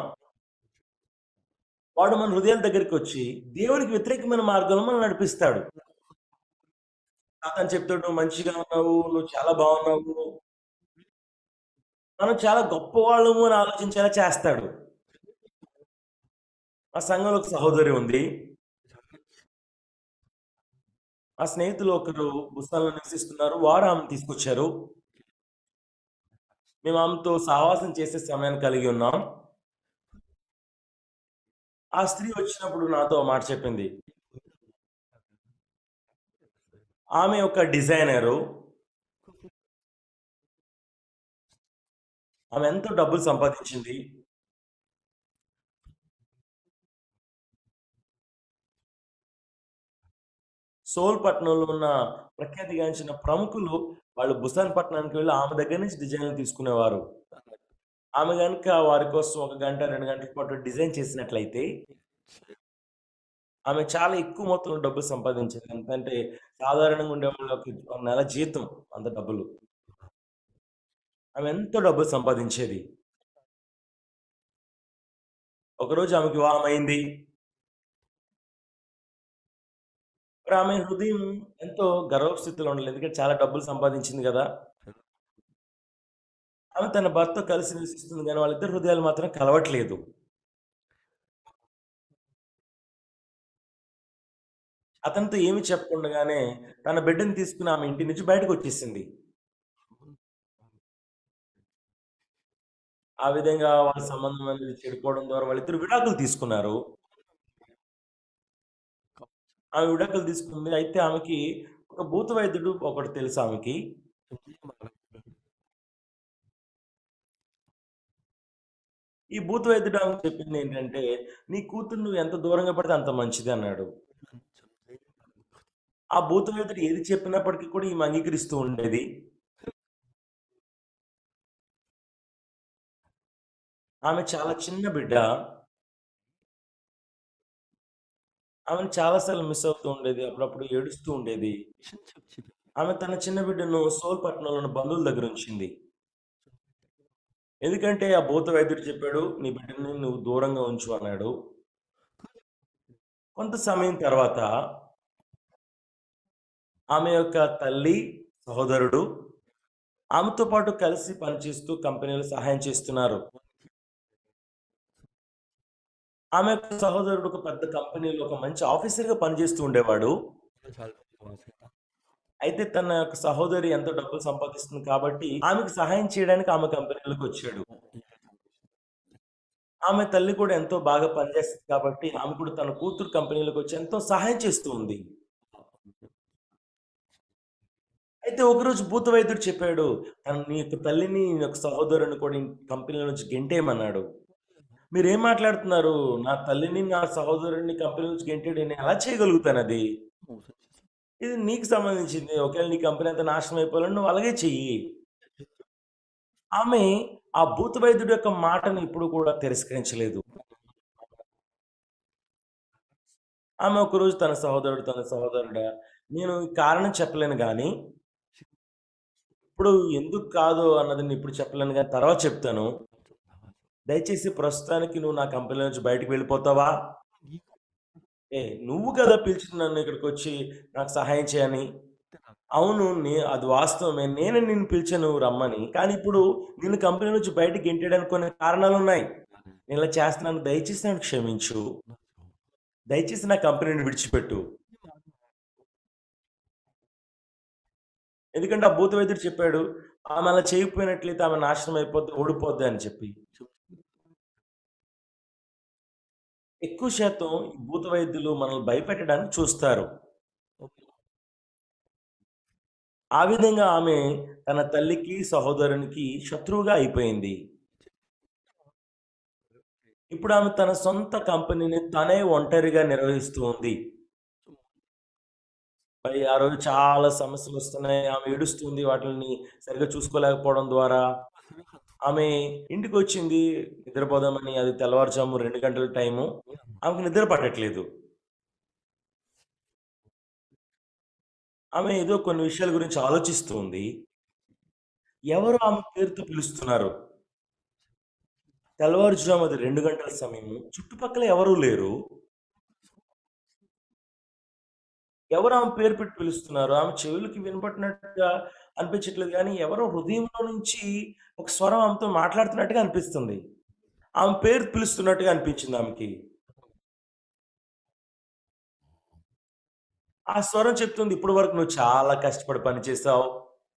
వాడు మన హృదయాల దగ్గరికి వచ్చి దేవునికి వ్యతిరేకమైన మార్గంలో మనం నడిపిస్తాడు సాతాన్ చెప్తాడు నువ్వు మంచిగా ఉన్నావు నువ్వు చాలా బాగున్నావు మనం చాలా గొప్పవాళ్ళము అని ఆలోచించేలా చేస్తాడు మా సంఘంలో ఒక సహోదరి ఉంది మా స్నేహితులు ఒకరు పుస్తకంలో నివసిస్తున్నారు వారు ఆమెను తీసుకొచ్చారు మేము ఆమెతో సహవాసం చేసే సమయాన్ని కలిగి ఉన్నాం ఆ స్త్రీ వచ్చినప్పుడు నాతో ఒక మాట చెప్పింది ఆమె ఒక డిజైనరు ఆమె ఎంతో డబ్బులు సంపాదించింది సోల్ పట్టణంలో ఉన్న ప్రఖ్యాతిగాంచిన ప్రముఖులు వాళ్ళు బుసాన్ పట్టణానికి వెళ్ళి ఆమె దగ్గర నుంచి డిజైన్లు తీసుకునేవారు ఆమె కనుక వారి కోసం ఒక గంట రెండు గంటల పాటు డిజైన్ చేసినట్లయితే ఆమె చాలా ఎక్కువ మొత్తంలో డబ్బులు సంపాదించింది ఎందుకంటే సాధారణంగా ఉండే వాళ్ళకి ఒక నెల జీతం అంత డబ్బులు ఆమె ఎంతో డబ్బులు సంపాదించేది ఒకరోజు ఆమెకి వివాహం అయింది మరి ఆమె హృదయం ఎంతో గర్వస్థితిలో ఉండలేదు ఎందుకంటే చాలా డబ్బులు సంపాదించింది కదా ఆమె తన భర్త కలిసి నివసిస్తుంది కానీ వాళ్ళిద్దరు హృదయాలు మాత్రం కలవట్లేదు అతనితో ఏమి చెప్పకుండానే తన బిడ్డని తీసుకుని ఆమె ఇంటి నుంచి బయటకు వచ్చేసింది ఆ విధంగా వాళ్ళ సంబంధం అనేది చెడిపోవడం ద్వారా వాళ్ళిద్దరు విడాకులు తీసుకున్నారు ఆమె విడాకులు తీసుకుంది అయితే ఆమెకి ఒక భూత వైద్యుడు ఒకటి తెలుసు ఆమెకి ఈ భూత వైద్యుడు ఆమెకు చెప్పింది ఏంటంటే నీ కూతురు నువ్వు ఎంత దూరంగా పడితే అంత మంచిది అన్నాడు ఆ భూత వైద్యుడు ఏది చెప్పినప్పటికీ కూడా ఈమె అంగీకరిస్తూ ఉండేది ఆమె చాలా చిన్న బిడ్డ ఆమెను చాలాసార్లు మిస్ అవుతూ ఉండేది అప్పుడప్పుడు ఏడుస్తూ ఉండేది ఆమె తన చిన్న బిడ్డను సోల్ పట్టణంలో ఉన్న బంధువుల దగ్గర ఉంచింది ఎందుకంటే ఆ భూత వైద్యుడు చెప్పాడు నీ బిడ్డని నువ్వు దూరంగా ఉంచు అన్నాడు కొంత సమయం తర్వాత ఆమె యొక్క తల్లి సహోదరుడు ఆమెతో పాటు కలిసి పనిచేస్తూ కంపెనీలు సహాయం చేస్తున్నారు ఆమె యొక్క సహోదరుడు ఒక పెద్ద కంపెనీలో ఒక మంచి ఆఫీసర్గా పనిచేస్తూ ఉండేవాడు అయితే తన యొక్క సహోదరి ఎంతో డబ్బులు సంపాదిస్తుంది కాబట్టి ఆమెకు సహాయం చేయడానికి ఆమె కంపెనీలోకి వచ్చాడు ఆమె తల్లి కూడా ఎంతో బాగా పనిచేస్తుంది కాబట్టి ఆమె కూడా తన కూతురు కంపెనీలోకి వచ్చి ఎంతో సహాయం చేస్తూ ఉంది అయితే ఒకరోజు భూత వైద్యుడు చెప్పాడు తన నీ యొక్క తల్లిని నీ యొక్క సహోదరుని కూడా ఈ కంపెనీలో నుంచి గెంటేయమన్నాడు మీరు ఏం మాట్లాడుతున్నారు నా తల్లిని నా సహోదరుని కంపెనీ నుంచి గెంటేయడం నేను ఎలా చేయగలుగుతాను అది ఇది నీకు సంబంధించింది ఒకవేళ నీ కంపెనీ అంతా నాశనం అయిపోవాలని నువ్వు అలాగే చెయ్యి ఆమె ఆ భూత వైద్యుడి యొక్క మాటను ఇప్పుడు కూడా తిరస్కరించలేదు ఆమె ఒకరోజు తన సహోదరుడు తన సహోదరుడా నేను ఈ కారణం చెప్పలేను కానీ ఇప్పుడు ఎందుకు కాదు అన్నది నేను ఇప్పుడు చెప్పలేను కానీ తర్వాత చెప్తాను దయచేసి ప్రస్తుతానికి నువ్వు నా కంపెనీ నుంచి బయటకు వెళ్ళిపోతావా ఏ నువ్వు కదా పిలిచి నన్ను ఇక్కడికి వచ్చి నాకు సహాయం చేయని అవును నే అది వాస్తవమే నేనే నిన్ను పిలిచాను రమ్మని కానీ ఇప్పుడు నిన్ను కంపెనీ నుంచి బయటకు గెంటేయడానికి కొన్ని కారణాలు ఉన్నాయి నేను ఇలా చేస్తున్నాను దయచేసి నన్ను క్షమించు దయచేసి నా కంపెనీని విడిచిపెట్టు ఎందుకంటే ఆ భూత వైద్యుడు చెప్పాడు ఆమె అలా చేయకపోయినట్లయితే ఆమె నాశనం అయిపోద్ది ఓడిపోద్ది అని చెప్పి ఎక్కువ శాతం ఈ భూత వైద్యులు మనల్ని భయపెట్టడానికి చూస్తారు ఆ విధంగా ఆమె తన తల్లికి సహోదరునికి శత్రువుగా అయిపోయింది ఇప్పుడు ఆమె తన సొంత కంపెనీని తనే ఒంటరిగా నిర్వహిస్తూ ఉంది మరి ఆ రోజు చాలా సమస్యలు వస్తున్నాయి ఆమె ఏడుస్తుంది వాటిని సరిగ్గా చూసుకోలేకపోవడం ద్వారా ఆమె ఇంటికి వచ్చింది నిద్రపోదామని అది తెల్లవారుజాము రెండు గంటల టైము ఆమెకు నిద్ర పట్టట్లేదు ఆమె ఏదో కొన్ని విషయాల గురించి ఆలోచిస్తుంది ఎవరు ఆమె పేరుతో పిలుస్తున్నారు తెల్లవారుజాము అది రెండు గంటల సమయము చుట్టుపక్కల ఎవరూ లేరు ఎవరు ఆమె పేరు పెట్టి పిలుస్తున్నారు ఆమె చెవులకి వినపడినట్టుగా అనిపించట్లేదు కానీ ఎవరో హృదయంలో నుంచి ఒక స్వరం ఆమెతో మాట్లాడుతున్నట్టుగా అనిపిస్తుంది ఆమె పేరు పిలుస్తున్నట్టుగా అనిపించింది ఆమెకి ఆ స్వరం చెప్తుంది ఇప్పటి వరకు నువ్వు చాలా కష్టపడి పనిచేసావు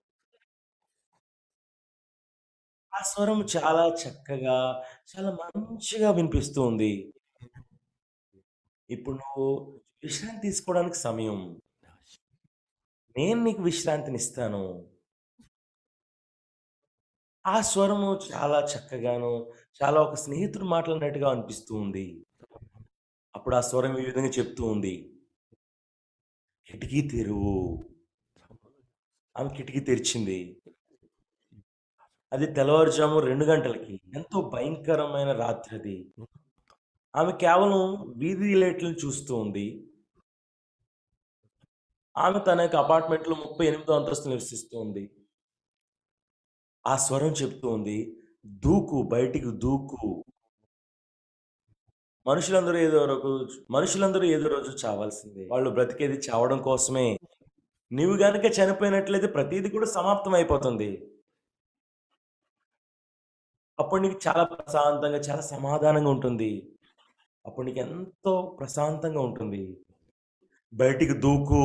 ఆ స్వరం చాలా చక్కగా చాలా మంచిగా వినిపిస్తూ ఉంది ఇప్పుడు నువ్వు విశ్రాంతి తీసుకోవడానికి సమయం నేను నీకు విశ్రాంతిని ఇస్తాను ఆ స్వరము చాలా చక్కగాను చాలా ఒక స్నేహితుడు మాట్లాడినట్టుగా అనిపిస్తూ ఉంది అప్పుడు ఆ స్వరం ఈ విధంగా చెప్తూ ఉంది కిటికీ తెరువు ఆమె కిటికీ తెరిచింది అది తెల్లవారుజాము రెండు గంటలకి ఎంతో భయంకరమైన రాత్రి అది ఆమె కేవలం వీధి లైట్లను చూస్తూ ఉంది ఆమె తన యొక్క అపార్ట్మెంట్లో ముప్పై ఎనిమిదో అంతస్తు నివసిస్తూ ఉంది ఆ స్వరం చెప్తూ ఉంది దూకు బయటికి దూకు మనుషులందరూ ఏదో రోజు మనుషులందరూ ఏదో రోజు చావాల్సిందే వాళ్ళు బ్రతికేది చావడం కోసమే నీవు గనుక చనిపోయినట్లయితే ప్రతిదీ కూడా సమాప్తం అయిపోతుంది అప్పుడు నీకు చాలా ప్రశాంతంగా చాలా సమాధానంగా ఉంటుంది అప్పుడు నీకు ఎంతో ప్రశాంతంగా ఉంటుంది బయటికి దూకు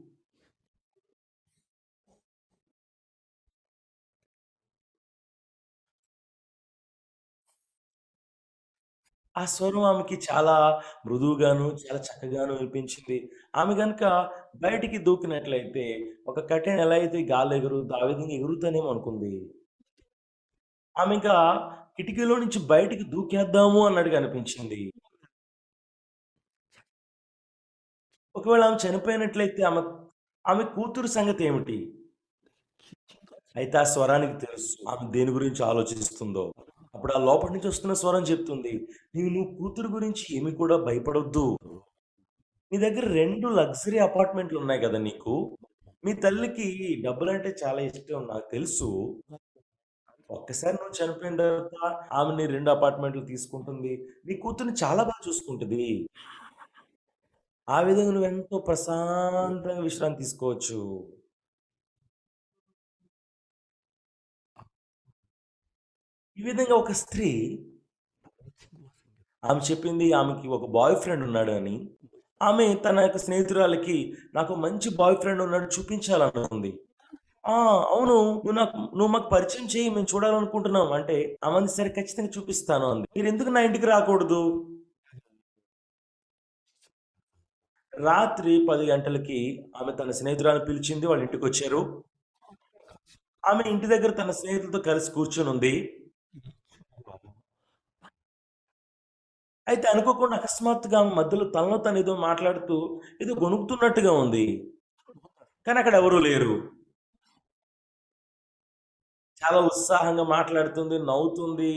ఆ స్వరం ఆమెకి చాలా మృదువుగాను చాలా చక్కగాను వినిపించింది ఆమె గనుక బయటికి దూకినట్లయితే ఒక కట్టెన్ ఎలా అయితే గాలి ఎగురుద్దో ఆ విధంగా ఎగురుతానేమో అనుకుంది ఆమె ఇంకా కిటికీలో నుంచి బయటికి దూకేద్దాము అన్నట్టుగా అనిపించింది ఒకవేళ ఆమె చనిపోయినట్లయితే ఆమె ఆమె కూతురు సంగతి ఏమిటి అయితే ఆ స్వరానికి తెలుసు ఆమె దేని గురించి ఆలోచిస్తుందో అప్పుడు ఆ లోపల నుంచి వస్తున్న స్వరం చెప్తుంది నీవు నువ్వు కూతురు గురించి ఏమి కూడా భయపడొద్దు నీ దగ్గర రెండు లగ్జరీ అపార్ట్మెంట్లు ఉన్నాయి కదా నీకు మీ తల్లికి డబ్బులు అంటే చాలా ఇష్టం నాకు తెలుసు ఒక్కసారి నువ్వు చనిపోయిన తర్వాత ఆమె నీ రెండు అపార్ట్మెంట్లు తీసుకుంటుంది నీ కూతుర్ని చాలా బాగా చూసుకుంటుంది ఆ విధంగా నువ్వు ఎంతో ప్రశాంతంగా విశ్రాంతి తీసుకోవచ్చు ఈ విధంగా ఒక స్త్రీ ఆమె చెప్పింది ఆమెకి ఒక బాయ్ ఫ్రెండ్ ఉన్నాడు అని ఆమె తన యొక్క స్నేహితురాలకి నాకు మంచి బాయ్ ఫ్రెండ్ ఉన్నాడు చూపించాలనుకుంది ఆ అవును నువ్వు నాకు నువ్వు మాకు పరిచయం చేయి మేము చూడాలనుకుంటున్నాం అంటే ఆమె సరే ఖచ్చితంగా చూపిస్తాను అంది మీరు ఎందుకు నా ఇంటికి రాకూడదు రాత్రి పది గంటలకి ఆమె తన స్నేహితురాలను పిలిచింది వాళ్ళ ఇంటికి వచ్చారు ఆమె ఇంటి దగ్గర తన స్నేహితులతో కలిసి కూర్చొని ఉంది అయితే అనుకోకుండా అకస్మాత్తుగా ఆమె మధ్యలో తనలో తను ఏదో మాట్లాడుతూ ఏదో గొణుకుతున్నట్టుగా ఉంది కానీ అక్కడ ఎవరూ లేరు చాలా ఉత్సాహంగా మాట్లాడుతుంది నవ్వుతుంది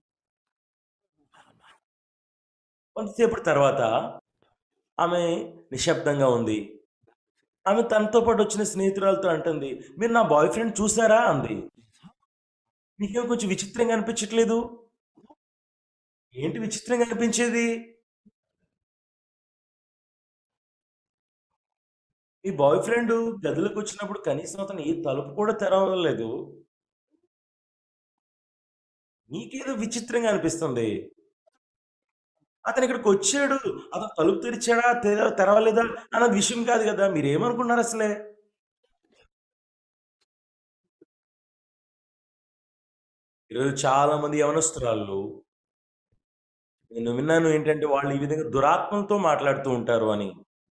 కొంతసేపటి తర్వాత ఆమె నిశ్శబ్దంగా ఉంది ఆమె తనతో పాటు వచ్చిన స్నేహితురాలతో అంటుంది మీరు నా బాయ్ ఫ్రెండ్ చూసారా అంది నీకేం కొంచెం విచిత్రంగా అనిపించట్లేదు ఏంటి విచిత్రంగా అనిపించేది ఈ బాయ్ ఫ్రెండ్ గదిలోకి వచ్చినప్పుడు కనీసం అతను ఏ తలుపు కూడా తెరవలేదు నీకేదో విచిత్రంగా అనిపిస్తుంది అతను ఇక్కడికి వచ్చాడు అతను తలుపు తెరిచాడా తెర- తెరవలేదా అన్నది విషయం కాదు కదా మీరు ఏమనుకున్నారు అసలే ఈరోజు చాలా మంది యవనస్తురాళ్ళు నేను విన్నాను ఏంటంటే వాళ్ళు ఈ విధంగా దురాత్మలతో మాట్లాడుతూ ఉంటారు అని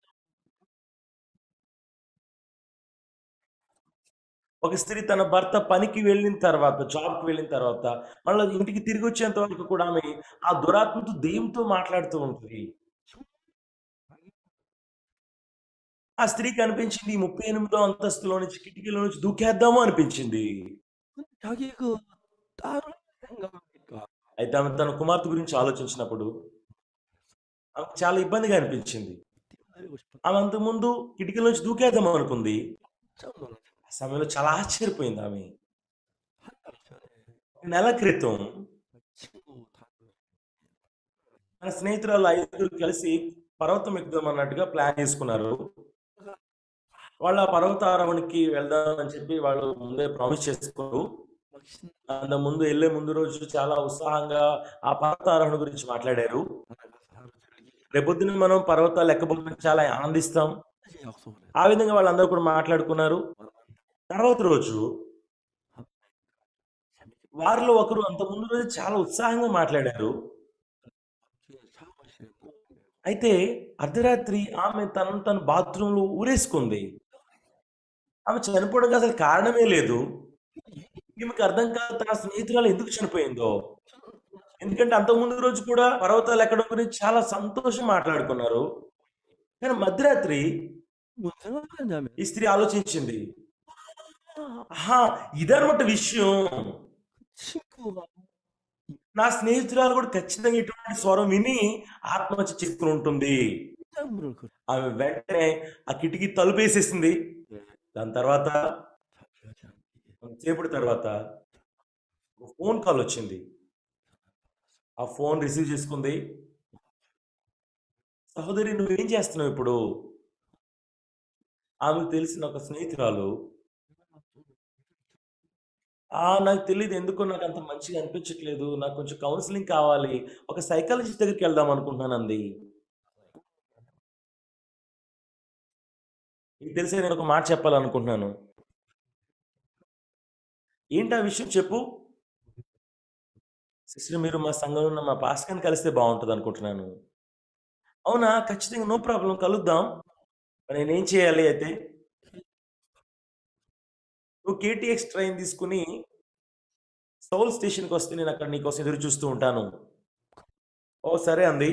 ఒక స్త్రీ తన భర్త పనికి వెళ్ళిన తర్వాత జాబ్కి వెళ్ళిన తర్వాత మళ్ళీ ఇంటికి తిరిగి వచ్చేంత వరకు కూడా ఆమె ఆ దురాత్మతో దెయ్యంతో మాట్లాడుతూ ఉంటుంది ఆ స్త్రీకి అనిపించింది ఈ ముప్పై ఎనిమిదో అంతస్తులో నుంచి కిటికీలో నుంచి దూకేద్దాము అనిపించింది 자기 그 딸을 생각하니까 అయితే ఆమె తన కుమార్తె గురించి ఆలోచించినప్పుడు ఆమెకు చాలా ఇబ్బందిగా అనిపించింది ఆమె అంతకుముందు కిటికీల నుంచి దూకేద్దాం అనుకుంది ఆ సమయంలో చాలా ఆశ్చర్యపోయింది ఆమె నెల క్రితం మన స్నేహితురాలు ఐదుగురు కలిసి పర్వతం ఎక్కుదాం అన్నట్టుగా ప్లాన్ చేసుకున్నారు వాళ్ళు ఆ పర్వతారోహణకి వెళ్దాం అని చెప్పి వాళ్ళు ముందే ప్రామిస్ చేసుకున్నారు అంత ముందు వెళ్ళే ముందు రోజు చాలా ఉత్సాహంగా ఆ పర్వతారోహణ గురించి మాట్లాడారు రేపొద్దున మనం పర్వతాలు ఎక్కబోతున్న చాలా ఆనందిస్తాం ఆ విధంగా వాళ్ళందరూ కూడా మాట్లాడుకున్నారు తర్వాత రోజు వారిలో ఒకరు అంత ముందు రోజు చాలా ఉత్సాహంగా మాట్లాడారు అయితే అర్ధరాత్రి ఆమె తనను తన బాత్రూంలో ఊరేసుకుంది ఆమె చనిపోవడానికి అసలు కారణమే లేదు ఈమెకి అర్థం కాదు తన స్నేహితురాలు ఎందుకు చనిపోయిందో ఎందుకంటే అంత ముందు రోజు కూడా పర్వతాలు ఎక్కడం గురించి చాలా సంతోషం మాట్లాడుకున్నారు కానీ మధ్యరాత్రి ఈ స్త్రీ ఆలోచించింది ఆహా ఇదనమాట విషయం నా స్నేహితురాలు కూడా ఖచ్చితంగా ఇటువంటి స్వరం విని ఆత్మహత్య చేసుకుని ఉంటుంది ఆమె వెంటనే ఆ కిటికీ తలుపు వేసేసింది దాని తర్వాత సేపటి తర్వాత ఒక ఫోన్ కాల్ వచ్చింది ఆ ఫోన్ రిసీవ్ చేసుకుంది సహోదరి నువ్వేం చేస్తున్నావు ఇప్పుడు ఆమెకు తెలిసిన ఒక స్నేహితురాలు ఆ నాకు తెలియదు ఎందుకో నాకు అంత మంచిగా అనిపించట్లేదు నాకు కొంచెం కౌన్సిలింగ్ కావాలి ఒక సైకాలజిస్ట్ దగ్గరికి వెళ్దాం అనుకుంటున్నాను అంది నీకు తెలిసే నేను ఒక మాట చెప్పాలనుకుంటున్నాను ఏంటి ఆ విషయం చెప్పు సిస్టర్ మీరు మా సంఘంలో ఉన్న మా పాస్కర్ని కలిస్తే బాగుంటుంది అనుకుంటున్నాను అవునా ఖచ్చితంగా నో ప్రాబ్లం కలుద్దాం మరి నేనేం చేయాలి అయితే నువ్వు కేటీఎక్స్ ట్రైన్ తీసుకుని సౌల్ స్టేషన్కి వస్తే నేను అక్కడ నీకోసం ఎదురు చూస్తూ ఉంటాను ఓ సరే అంది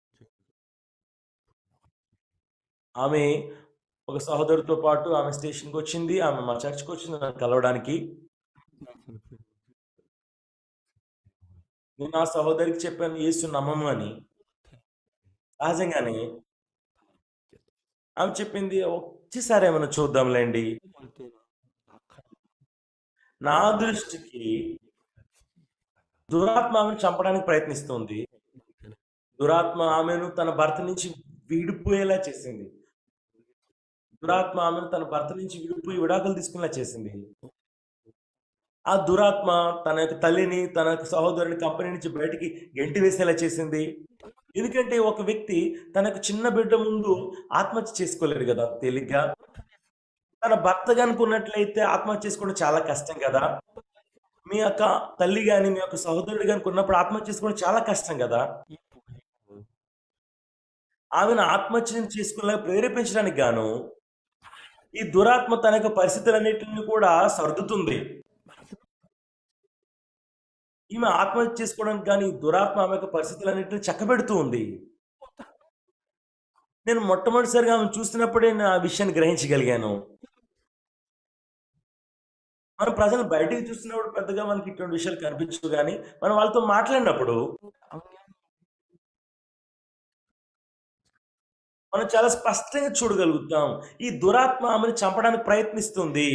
ఆమె ఒక సహోదరుతో పాటు ఆమె స్టేషన్కి వచ్చింది ఆమె మా చర్చ్కి వచ్చింది నన్ను కలవడానికి నేను ఆ సహోదరికి చెప్పాను యేసు నమ్మము అని సహజంగానే ఆమె చెప్పింది వచ్చేసారి ఏమైనా చూద్దాంలేండి నా దృష్టికి దురాత్మ ఆమెను చంపడానికి ప్రయత్నిస్తుంది దురాత్మ ఆమెను తన భర్త నుంచి విడిపోయేలా చేసింది దురాత్మ ఆమెను తన భర్త నుంచి విడిపోయి విడాకులు తీసుకునేలా చేసింది ఆ దురాత్మ తన యొక్క తల్లిని తన యొక్క సహోదరుని కంపెనీ నుంచి బయటికి గెంటి వేసేలా చేసింది ఎందుకంటే ఒక వ్యక్తి తనకు చిన్న బిడ్డ ముందు ఆత్మహత్య చేసుకోలేడు కదా తేలిగ్గా తన భర్త కనుక ఉన్నట్లయితే ఆత్మహత్య చేసుకోవడం చాలా కష్టం కదా మీ యొక్క తల్లి గాని మీ యొక్క సహోదరుడు కనుక ఉన్నప్పుడు ఆత్మహత్య చేసుకోవడం చాలా కష్టం కదా ఆమెను ఆత్మహత్య చేసుకునే ప్రేరేపించడానికి గాను ఈ దురాత్మ తన యొక్క పరిస్థితులన్నిటిని కూడా సర్దుతుంది ఈమె ఆత్మహత్య చేసుకోవడానికి కానీ ఈ దురాత్మ ఆమె యొక్క పరిస్థితులన్నింటినీ చక్కబెడుతూ ఉంది నేను మొట్టమొదటిసారిగా ఆమె చూస్తున్నప్పుడే నేను ఆ విషయాన్ని గ్రహించగలిగాను మనం ప్రజలు బయటికి చూస్తున్నప్పుడు పెద్దగా మనకి ఇటువంటి విషయాలు కనిపించవు కానీ మనం వాళ్ళతో మాట్లాడినప్పుడు మనం చాలా స్పష్టంగా చూడగలుగుతాం ఈ దురాత్మ ఆమెను చంపడానికి ప్రయత్నిస్తుంది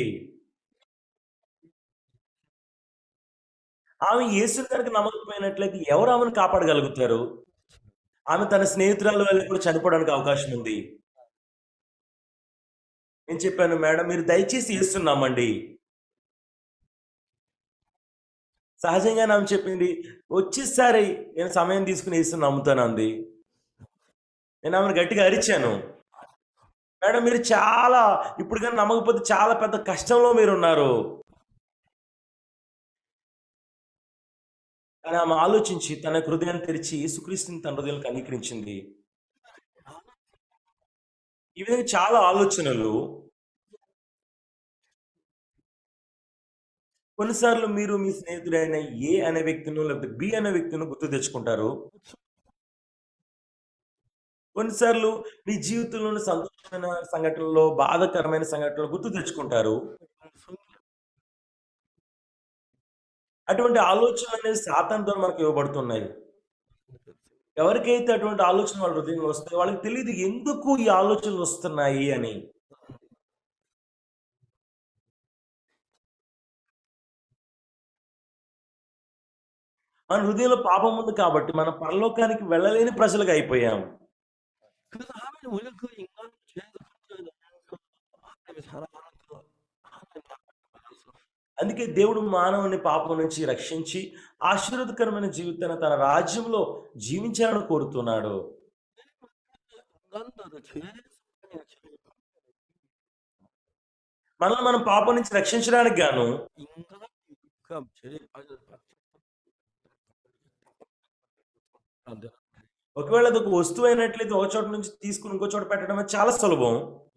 ఆమె యేసుని కనుక నమ్మకపోయినట్లయితే ఎవరు ఆమెను కాపాడగలుగుతారు ఆమె తన స్నేహితురాల వల్ల కూడా చనిపోవడానికి అవకాశం ఉంది నేను చెప్పాను మేడం మీరు దయచేసి ఇస్తున్నామండి సహజంగా ఆమె చెప్పింది వచ్చేసారి నేను సమయం తీసుకుని ఇస్తున్న నమ్ముతాను అంది నేను ఆమెను గట్టిగా అరిచాను మేడం మీరు చాలా ఇప్పుడు కానీ నమ్మకపోతే చాలా పెద్ద కష్టంలో మీరు ఉన్నారు కానీ ఆమె ఆలోచించి తన హృదయాన్ని తెరిచి యేసుక్రీస్తుని తన హృదయానికి అంగీకరించింది ఈ విధంగా చాలా ఆలోచనలు కొన్నిసార్లు మీరు మీ స్నేహితుడైన ఏ అనే వ్యక్తిను లేకపోతే బి అనే వ్యక్తిని గుర్తు తెచ్చుకుంటారు కొన్నిసార్లు మీ జీవితంలోని సంతోషమైన సంఘటనలో బాధాకరమైన సంఘటనలు గుర్తు తెచ్చుకుంటారు అటువంటి ఆలోచనలు అనేది సాతాన్ ద్వారా మనకు ఇవ్వబడుతున్నాయి ఎవరికైతే అటువంటి ఆలోచన వాళ్ళ హృదయంలో వస్తాయి వాళ్ళకి తెలియదు ఎందుకు ఈ ఆలోచనలు వస్తున్నాయి అని మన హృదయంలో పాపం ఉంది కాబట్టి మన పరలోకానికి వెళ్ళలేని ప్రజలుగా అయిపోయాం 그래서 하나님 원래 그 인간을 죄에서 건져야 되는 하나님의 사랑하는 그 하나님 나라에서 అందుకే దేవుడు మానవుని పాపం నుంచి రక్షించి ఆశీర్వదకరమైన జీవితాన్ని తన రాజ్యంలో జీవించాలని కోరుతున్నాడు 인간들을 죄에서 그냥 죄 మనల్ని మనం పాపం నుంచి రక్షించడానికి గాను 인간이 그 죄에 빠져 안 돼. ఒకవేళ అది ఒక వస్తువు అయినట్లయితే ఒక చోట నుంచి తీసుకుని ఇంకో చోట పెట్టడం అనేది చాలా సులభం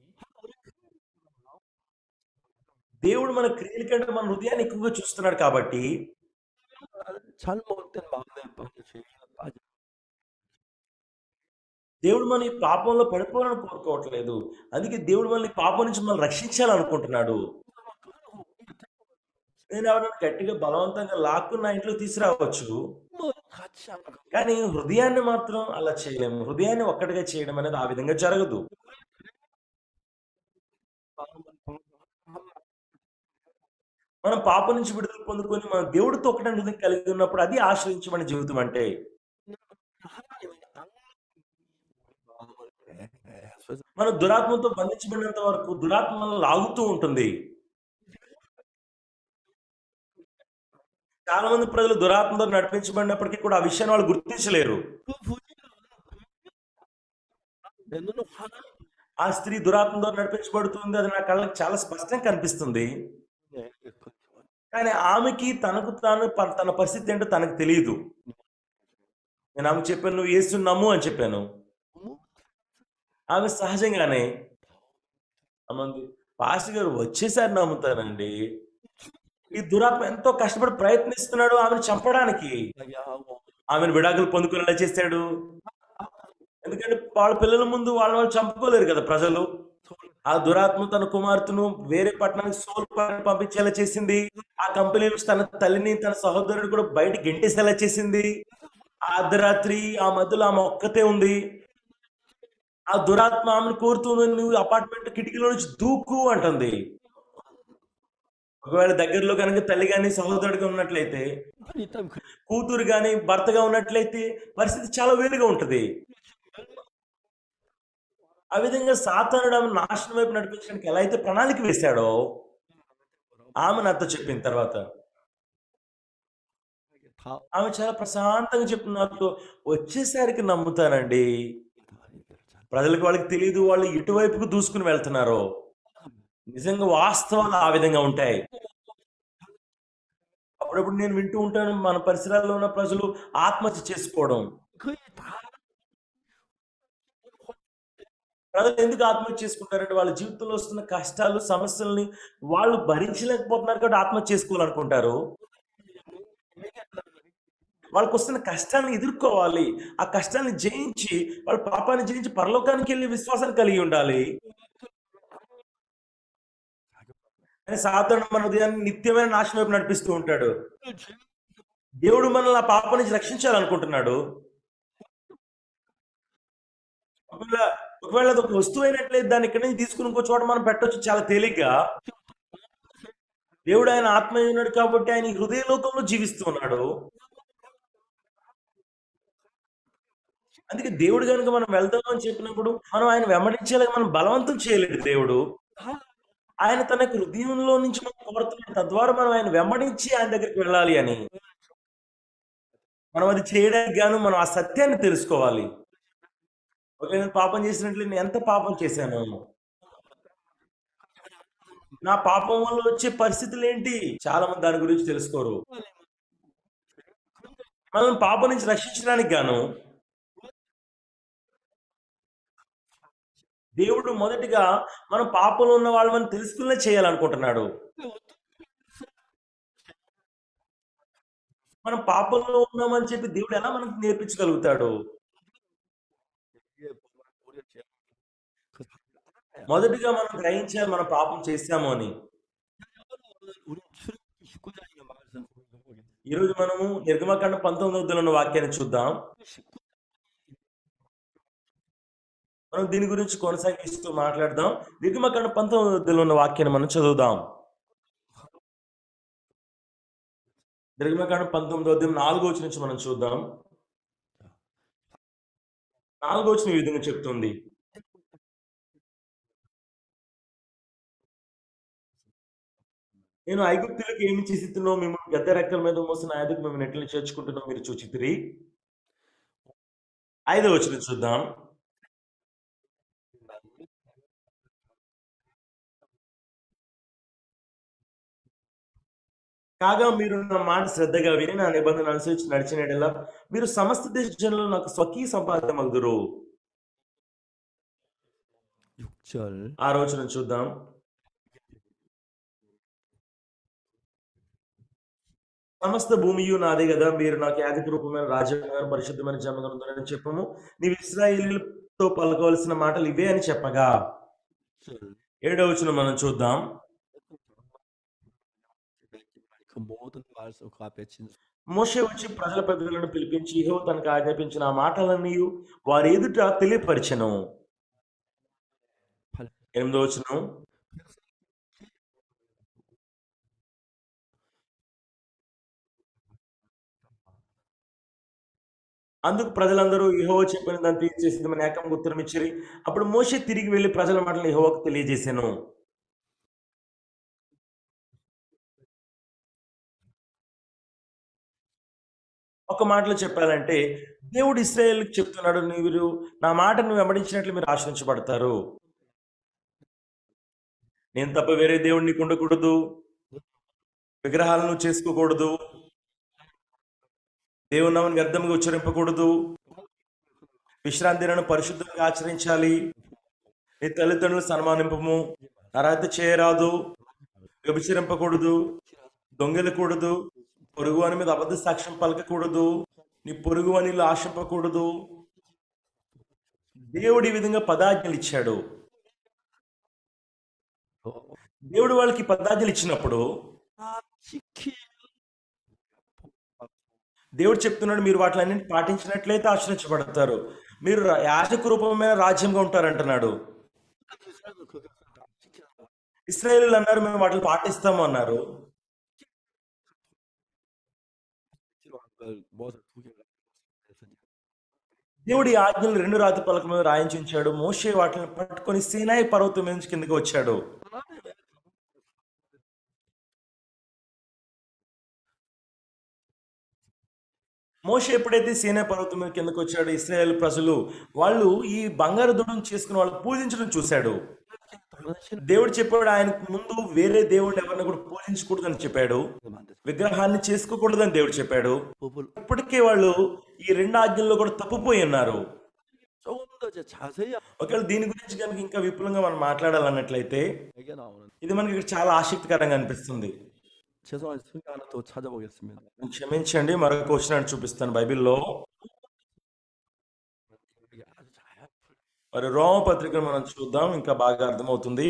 దేవుడు మన క్రియల కంటే మన హృదయాన్ని ఎక్కువగా చూస్తున్నాడు కాబట్టి 잘못된 마음에 빠져 죄에 빠져 దేవుడు మన ఈ పాపంలో పడిపోవాలని కోరుకోవట్లేదు అందుకే దేవుడు మనల్ని ఈ పాపం నుంచి మనం రక్షించాలనుకుంటున్నాడు నేను ఎవరైనా గట్టిగా బలవంతంగా లాక్కుని నా ఇంట్లో తీసుకురావచ్చు 뭐 같이 안 가. కానీ హృదయాన్ని మాత్రం అలా చేయలేము హృదయాన్ని ఒక్కటిగా చేయడం అనేది ఆ విధంగా జరగదు మనం పాపం నుంచి విడుదల పొందుకొని మన దేవుడితో ఒకటే హృదయం కలిగి ఉన్నప్పుడు అది ఆశ్రయించమని జీవితం అంటే మన దురాత్మతో బంధించబడినంత వరకు దురాత్మ మనల్ని లాగుతూ ఉంటుంది చాలా మంది ప్రజలు దురాత్మతో నడిపించబడినప్పటికీ కూడా ఆ విషయాన్ని వాళ్ళు గుర్తించలేరు 내 눈은 화나 ఆ స్త్రీ దురాత్మతో నడిపించబడుతుంది అది నా కళ్ళకి చాలా స్పష్టంగా కనిపిస్తుంది 네, కానీ ఆమెకి తనకు తాను ప- తన పరిస్థితి ఏంటో తనకు తెలియదు నేను ఆమె చెప్పాను నువ్వు వేస్తున్నాము అని చెప్పాను ఆమె సహజంగానే అమ్మంది పాస్టర్ గారు వచ్చేసారి నమ్ముతానండి ఈ దురాత్మ ఎంతో కష్టపడి ప్రయత్నిస్తున్నాడు ఆమెను చంపడానికి 하고 ఆమెను విడాకులు పొందుకునేలా చేశాడు ఎందుకంటే వాళ్ళ పిల్లల ముందు వాళ్ళ వాళ్ళు చంపుకోలేరు కదా ప్రజలు ఆ దురాత్మ తన కుమార్తెను వేరే పట్టణానికి సోల్ పంపించేలా చేసింది ఆ కంపెనీ నుంచి తన తల్లిని తన సహోదరుడు కూడా బయట గెంటేసేలా చేసింది ఆ అర్ధరాత్రి ఆ మధ్యలో ఆమె ఒక్కతే ఉంది ఆ దురాత్మ ఆమెను కోరుతుంది నువ్వు అపార్ట్మెంట్ కిటికీలో నుంచి దూకు అంటుంది ఒకవేళ దగ్గరలో కనుక తల్లి గాని సహోదరుడిగా ఉన్నట్లయితే 일단 그 కూతురు గాని భర్తగా ఉన్నట్లయితే పరిస్థితి చాలా వేరుగా ఉంటది ఆ విధంగా సాతానుడు ఆమె నాశనం వైపు నడిపించడానికి ఎలా అయితే ప్రణాళిక వేశాడో ఆమె నాతో చెప్పిన తర్వాత 다 ఆమె చాలా ప్రశాంతంగా చెప్తుంది నాతో వచ్చేసరికి నమ్ముతానండి ప్రజలకు వాళ్ళకి తెలియదు వాళ్ళు ఎటువైపుకు దూసుకుని వెళ్తున్నారో నిజంగా వాస్తవాలు ఆ విధంగా ఉంటాయి అప్పుడప్పుడు నేను వింటూ ఉంటాను మన పరిసరాల్లో ఉన్న ప్రజలు ఆత్మహత్య చేసుకోవడం ప్రజలు ఎందుకు ఆత్మహత్య చేసుకుంటారంటే వాళ్ళ జీవితంలో వస్తున్న కష్టాలు సమస్యల్ని వాళ్ళు భరించలేకపోతున్నారు కాబట్టి ఆత్మహత్య చేసుకోవాలనుకుంటారు వాళ్ళకి వస్తున్న కష్టాన్ని ఎదుర్కోవాలి ఆ కష్టాన్ని జయించి వాళ్ళ పాపాన్ని జయించి పరలోకానికి వెళ్ళి విశ్వాసాన్ని కలిగి ఉండాలి కానీ సాతాను మన ఉదయాన్ని నిత్యమైన నాశనం వైపు నడిపిస్తూ ఉంటాడు దేవుడు మనల్ని ఆ పాప నుంచి రక్షించాలనుకుంటున్నాడు ఒకవేళ ఒకవేళ అది ఒక వస్తువు అయినట్లయితే దాన్ని ఇక్కడి నుంచి తీసుకుని ఇంకో చోట మనం పెట్టొచ్చు చాలా తేలిగ్గా దేవుడు ఆయన ఆత్మ అయి ఉన్నాడు కాబట్టి ఆయన ఈ హృదయ లోకంలో జీవిస్తూ ఉన్నాడు అందుకే దేవుడు కనుక మనం వెళ్తాం అని చెప్పినప్పుడు మనం ఆయన వెంబడించేలాగా మనం బలవంతం చేయలేడు దేవుడు ఆయన తన యొక్క హృదయంలో నుంచి మనం కోరుతున్నాడు తద్వారా మనం ఆయన వెంబడించి ఆయన దగ్గరికి వెళ్ళాలి అని మనం అది చేయడానికి గాను మనం ఆ సత్యాన్ని తెలుసుకోవాలి ఓకే నేను పాపం చేసినట్లు నేను ఎంత పాపం చేశాను నా పాపం వల్ల వచ్చే పరిస్థితులు ఏంటి చాలా మంది దాని గురించి తెలుసుకోరు మనం పాపం నుంచి రక్షించడానికి గాను దేవుడు మొదటిగా మనం పాపంలో ఉన్న వాళ్ళని తెలుసుకునే చేయాలనుకుంటున్నాడు మనం పాపంలో ఉన్నామని చెప్పి దేవుడు ఎలా మనకు నేర్పించగలుగుతాడు మొదటిగా మనం గ్రహించాలి మనం పాపం చేశాము అని ఈరోజు మనము నిర్గమకాండ పంతొమ్మిది వద్దులు ఉన్న వాక్యాన్ని చూద్దాం మనం దీని గురించి కొనసాగిస్తూ మాట్లాడదాం నిర్గమకాండ పంతొమ్మిది వద్దులు ఉన్న వాక్యాన్ని మనం చదువుదాం నిర్గమకాండ పంతొమ్మిది వద్ద నాలుగో వచ్చి నుంచి మనం చూద్దాం నాలుగో వచ్చిన ఈ విధంగా చెప్తుంది నేను ఐగుప్తులకు ఏమి చేసిస్తున్నో మేము గద్ద రెక్కల మీద మోసిన ఐదుకు మేము నెట్లు చేర్చుకుంటున్నాం మీరు చూచితిరి ఐదో వచ్చిన చూద్దాం కాగా మీరు నా మాట శ్రద్ధగా విని నా నిబంధన అనుసరించి నడిచిన మీరు సమస్త దేశ జనులు నాకు స్వకీయ సంపాదన మగుదురు ఆ రోజున చూద్దాం సమస్త భూమియు నాదే కదా మీరు నాకు యాదిక రూపమైన రాజ్యాంగం పరిశుద్ధమైన జన్మగ్రంథాలని చెప్పము నీవు ఇస్రాయిలీలతో పలకవలసిన మాటలు ఇవే అని చెప్పగా ఏడవ వచనం మనం చూద్దాం మోషే వచ్చి ప్రజల పెద్దలను పిలిపించి ఇహో తనకు ఆజ్ఞాపించిన ఆ మాటలన్నీ వారి ఎదుట తెలియపరిచను ఎనిమిదో వచనం అందుకు ప్రజలందరూ ఇహోవ చెప్పిన దాన్ని తీర్చేసింది మన ఏకం ఉత్తరం ఇచ్చిరి అప్పుడు మోషే తిరిగి వెళ్లి ప్రజల మాటలు ఇహోవకు తెలియజేశాను ఒక మాటలో చెప్పాలంటే దేవుడు ఇస్రాయేల్కి చెప్తున్నాడు మీరు నా మాటను వెంబడించినట్లు మీరు ఆశ్రయించబడతారు నేను తప్ప వేరే దేవుడిని ఉండకూడదు విగ్రహాలను చేసుకోకూడదు దేవుని నామని వ్యర్థంగా ఉచ్చరింపకూడదు విశ్రాంతి దినాన్ని పరిశుద్ధంగా ఆచరించాలి నీ తల్లిదండ్రులు సన్మానింపము నరాత చేయరాదు వ్యభిచరింపకూడదు దొంగలకూడదు పొరుగు అని మీద అబద్ధ సాక్ష్యం పలకకూడదు నీ పొరుగు అని ఆశింపకూడదు దేవుడు ఈ విధంగా పదాజ్ఞలు ఇచ్చాడు దేవుడు వాళ్ళకి పదాజ్ఞలు ఇచ్చినప్పుడు దేవుడు చెప్తున్నాడు మీరు వాటిలన్నింటి పాటించినట్లయితే ఆశ్రయించబడతారు మీరు రా- యాజక రూపమైన రాజ్యంగా ఉంటారంటున్నాడు ఇస్రాయేలు అన్నారు మేము వాటిని పాటిస్తాము అన్నారు దేవుడి ఆజ్ఞలు రెండు రాతి పలక మీద రాయించి ఉంచాడు మోషే వాటిని పట్టుకొని సీనాయి పర్వతం మీద నుంచి కిందకి వచ్చాడు మోషే ఎప్పుడైతే సీనాయి పర్వతం మీద కిందకి వచ్చాడు ఇస్రాయేల్ ప్రజలు వాళ్ళు ఈ బంగారు దుడం చేసుకుని వాళ్ళు పూజించడం చూశాడు దేవుడు చెప్పాడు ఆయనకు ముందు వేరే దేవుడిని ఎవరిని కూడా పూజించకూడదని చెప్పాడు విగ్రహాన్ని చేసుకోకూడదని దేవుడు చెప్పాడు ఇప్పటికే వాళ్ళు ఈ రెండు ఆజ్ఞల్లో కూడా తప్పిపోయి ఉన్నారు 조금 더 이제 자세히 ఒకవేళ దీని గురించి కనుక ఇంకా విపులంగా మనం మాట్లాడాలన్నట్లయితే 얘기 나오는 ఇది మనకి ఇక్కడ చాలా ఆసక్తికరంగా అనిపిస్తుంది 죄송한 성경 하나 더 찾아보겠습니다. క్షమించండి మరొక క్వశ్చన్ చూపిస్తాను బైబిల్లో మరి రోమ పత్రికను మనం చూద్దాం ఇంకా బాగా అర్థమవుతుంది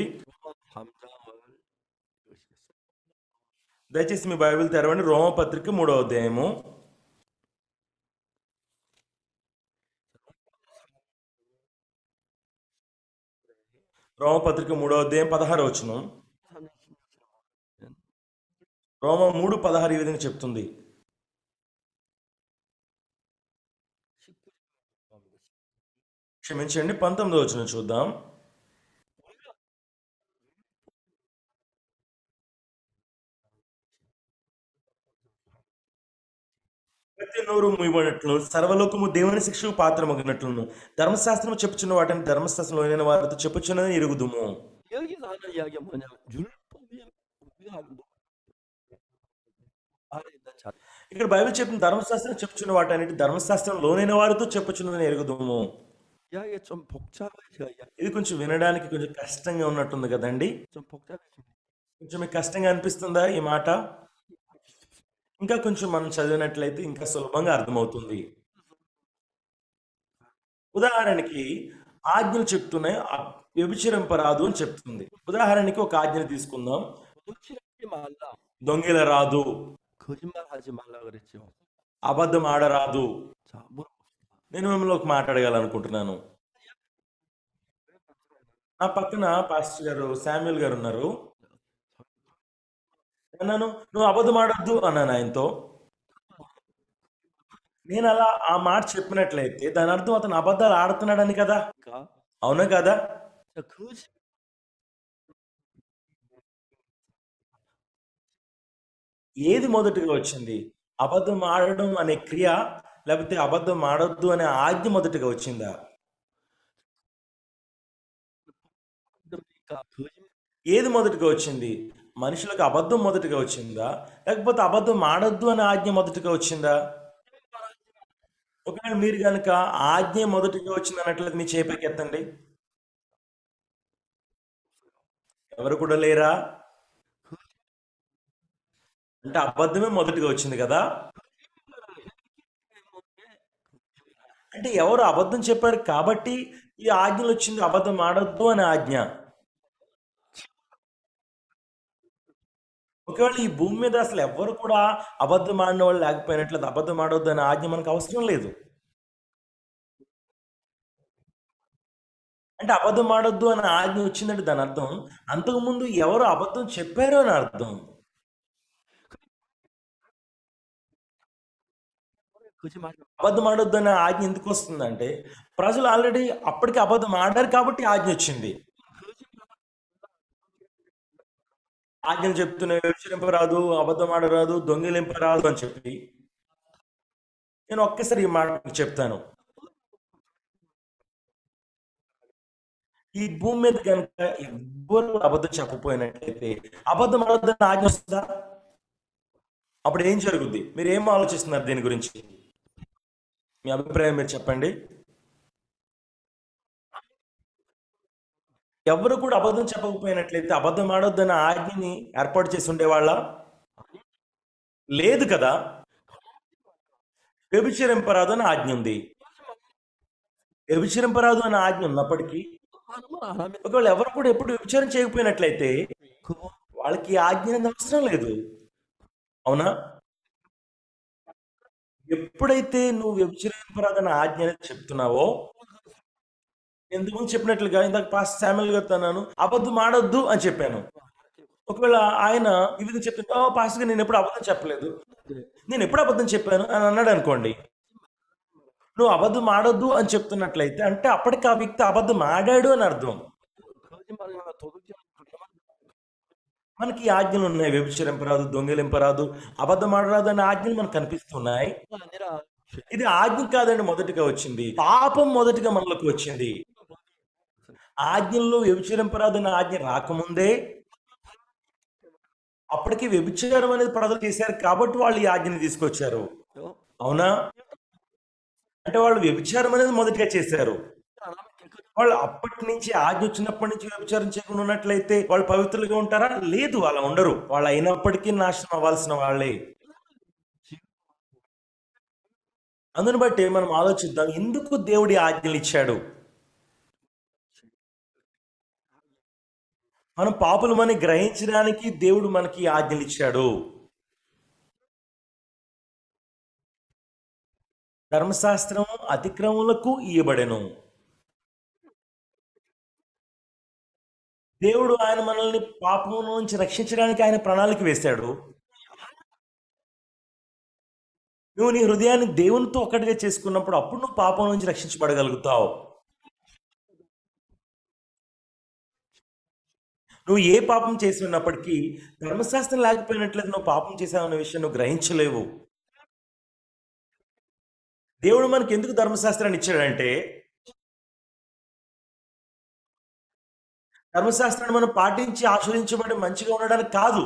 దయచేసి మీ బైబిల్ తెరవండి రోమ పత్రిక మూడవ అధ్యాయము రోమ పత్రిక మూడవ అధ్యాయం పదహారు వచనం రోమ మూడు పదహారు ఈ విధంగా చెప్తుంది క్షమించండి పంతొమ్మిది వచ్చిన చూద్దాం ప్రతి నోరు మూయబడినట్లు సర్వలోకము దేవుని శిక్షకు పాత్రమగినట్లును ధర్మశాస్త్రము చెప్పుచున్న వాటిని ధర్మశాస్త్రంలో వారితో చెప్పుచున్నదని ఎరుగుదుము 여기서 하는 이야기가 뭐냐? 율법이 우리가 안에 있는 자. ఇక్కడ బైబిల్ చెప్పిన ధర్మశాస్త్రం చెప్పుచున్న వాటన్నిటి ధర్మశాస్త్రం లోనైన వారితో చెప్పుచున్నదని ఎరుగుదుము 이야기가 좀 복잡해요. 이야기. ఇది కొంచెం వినడానికి కొంచెం కష్టంగా ఉన్నట్టుంది కదండి 좀 복잡해집니다. కొంచెం మీకు కష్టంగా అనిపిస్తుందా ఈ మాట ఇంకా కొంచెం మనం చదివినట్లయితే ఇంకా సులభంగా అర్థమవుతుంది ఉదాహరణకి ఆజ్ఞలు చెప్తున్నాయి ఆ వ్యభిచరింపరాదు అని చెప్తుంది ఉదాహరణకి ఒక ఆజ్ఞను తీసుకుందాం 도둑질하지 말라. దొంగల రాదు 거짓말하지 말라 그랬죠. అబద్ధం ఆడరాదు 자, 뭐 నేను మిమ్మల్ని ఒక మాట అడగాలనుకుంటున్నాను నా పక్కన పాస్టర్ గారు శామ్యుల్ గారు ఉన్నారు అన్నాను నువ్వు అబద్ధం ఆడొద్దు అన్నాను ఆయనతో నేను అలా ఆ మాట చెప్పినట్లయితే దాని అర్థం అతను అబద్ధాలు ఆడుతున్నాడని కదా అవునా కదా 자, 거짓 ఏది మొదటిగా వచ్చింది అబద్ధం ఆడడం అనే క్రియ లేకపోతే అబద్ధం ఆడొద్దు అనే ఆజ్ఞ మొదటిగా వచ్చిందా 그러니까 거짓 ఏది మొదటిగా వచ్చింది మనుషులకు అబద్ధం మొదటిగా వచ్చిందా లేకపోతే అబద్ధం ఆడొద్దు అనే ఆజ్ఞ మొదటిగా వచ్చిందా ఒకవేళ మీరు కనుక ఆజ్ఞ మొదటిగా వచ్చింది అన్నట్లయితే మీ చేపకి ఎత్తండి ఎవరు కూడా లేరా అంటే అబద్ధమే మొదటిగా వచ్చింది కదా అంటే ఎవరు అబద్ధం చెప్పారు కాబట్టి ఈ ఆజ్ఞలు వచ్చింది అబద్ధం ఆడొద్దు అనే ఆజ్ఞ ఒకవేళ ఈ భూమి మీద అసలు ఎవ్వరు కూడా అబద్ధం ఆడిన వాళ్ళు లేకపోయినట్లయితే అబద్ధం ఆడొద్దు అనే ఆజ్ఞ మనకు అవసరం లేదు అంటే అబద్ధం ఆడొద్దు అనే ఆజ్ఞ వచ్చిందంటే దాని అర్థం అంతకుముందు ఎవరు అబద్ధం చెప్పారు అని అర్థం 거짓말 అబద్ధం ఆడొద్దు అనే ఆజ్ఞ ఎందుకు వస్తుందంటే ప్రజలు ఆల్రెడీ అప్పటికి అబద్ధం ఆడారు కాబట్టి ఆజ్ఞ వచ్చింది ఆజ్ఞలు చెప్తున్నాయి వ్యభిచరింపరాదు అబద్ధం ఆడరాదు దొంగిలింపరాదు అని చెప్పి నేను ఒక్కసారి ఈ మాట మీకు చెప్తాను ఈ భూమి మీద కనుక ఎవ్వరు అబద్ధం చెప్పపోయినట్లయితే అబద్ధం ఆడొద్దని ఆజ్ఞ వస్తుందా అప్పుడు ఏం జరుగుద్ది మీరు ఏం ఆలోచిస్తున్నారు దీని గురించి మీ అభిప్రాయం మీరు చెప్పండి ఎవరు కూడా అబద్ధం చెప్పకపోయినట్లయితే అబద్ధం ఆడొద్దన్న ఆజ్ఞని ఏర్పాటు చేసి ఉండేవాళ్ళ లేదు కదా వ్యభిచరింపరాదు అని ఆజ్ఞ ఉంది వ్యభిచరింపరాదు అనే ఆజ్ఞ ఉన్నప్పటికీ ఒకవేళ ఎవరు కూడా ఎప్పుడు వ్యభిచారం చేయకపోయినట్లయితే వాళ్ళకి ఈ ఆజ్ఞ అనేది అవసరం లేదు అవునా ఎప్పుడైతే నువ్వు వ్యభిచరింపరాదన్న ఆజ్ఞ అనేది చెప్తున్నావో ఎందుకు చెప్పినట్లుగా ఇందాక పాస్ శామ్యుల్ గారితో అన్నాను అబద్ధం ఆడొద్దు అని చెప్పాను ఒకవేళ ఆయన ఈ విధంగా చెప్తుంటే "ఓ, పాస్టర్ గారు నేను ఎప్పుడు అబద్ధం చెప్పలేదు నేను ఎప్పుడు అబద్ధం చెప్పాను అని అన్నాడు అనుకోండి నువ్వు అబద్ధం ఆడొద్దు అని చెప్తున్నట్లయితే అంటే అప్పటికి ఆ వ్యక్తి అబద్ధం ఆడాడు అని అర్థం 거짓말이나 도둑질 మనకి ఈ ఆజ్ఞలు ఉన్నాయి వ్యభిచరింపరాదు దొంగిలింపరాదు అబద్ధం ఆడరాదు అనే ఆజ్ఞలు మనకు కనిపిస్తున్నాయి 아니라 ఇది ఆజ్ఞ కాదండి మొదటిగా వచ్చింది పాపం మొదటిగా మనలోకి వచ్చింది ఆజ్ఞల్లో వ్యభిచరింపరాదన్న ఆజ్ఞ రాకముందే అప్పటికి వ్యభిచారం అనేది ప్రజలు చేశారు కాబట్టి వాళ్ళు ఈ ఆజ్ఞని తీసుకొచ్చారు అవునా అంటే వాళ్ళు వ్యభిచారం అనేది మొదటిగా చేశారు వాళ్ళు అప్పటి నుంచి ఆజ్ఞ వచ్చినప్పటి నుంచి వ్యభిచారం చేయకుండా ఉన్నట్లయితే వాళ్ళు పవిత్రులుగా ఉంటారా లేదు అలా ఉండరు వాళ్ళు అయినప్పటికీ నాశనం అవ్వాల్సిన వాళ్ళే అందుని బట్టి మనం ఆలోచిద్దాం ఎందుకు దేవుడి ఆజ్ఞలు ఇచ్చాడు మనం పాపులమని గ్రహించడానికి దేవుడు మనకి ఈ ఆజ్ఞలు ఇచ్చాడు ధర్మశాస్త్రం అతిక్రమములకు ఇయ్యబడెను దేవుడు ఆయన మనల్ని పాపం నుంచి రక్షించడానికి ఆయన ప్రణాళిక వేశాడు నువ్వు నీ హృదయాన్ని దేవునితో ఒక్కటిగా చేసుకున్నప్పుడు అప్పుడు నువ్వు పాపం నుంచి రక్షించబడగలుగుతావు నువ్వు ఏ పాపం చేసి ఉన్నప్పటికీ ధర్మశాస్త్రం లేకపోయినట్లయితే నువ్వు పాపం చేసావన్న విషయం నువ్వు గ్రహించలేవు దేవుడు మనకి ఎందుకు ధర్మశాస్త్రాన్ని ఇచ్చాడంటే ధర్మశాస్త్రాన్ని మనం పాటించి ఆశ్రయించబడి మంచిగా ఉండడానికి కాదు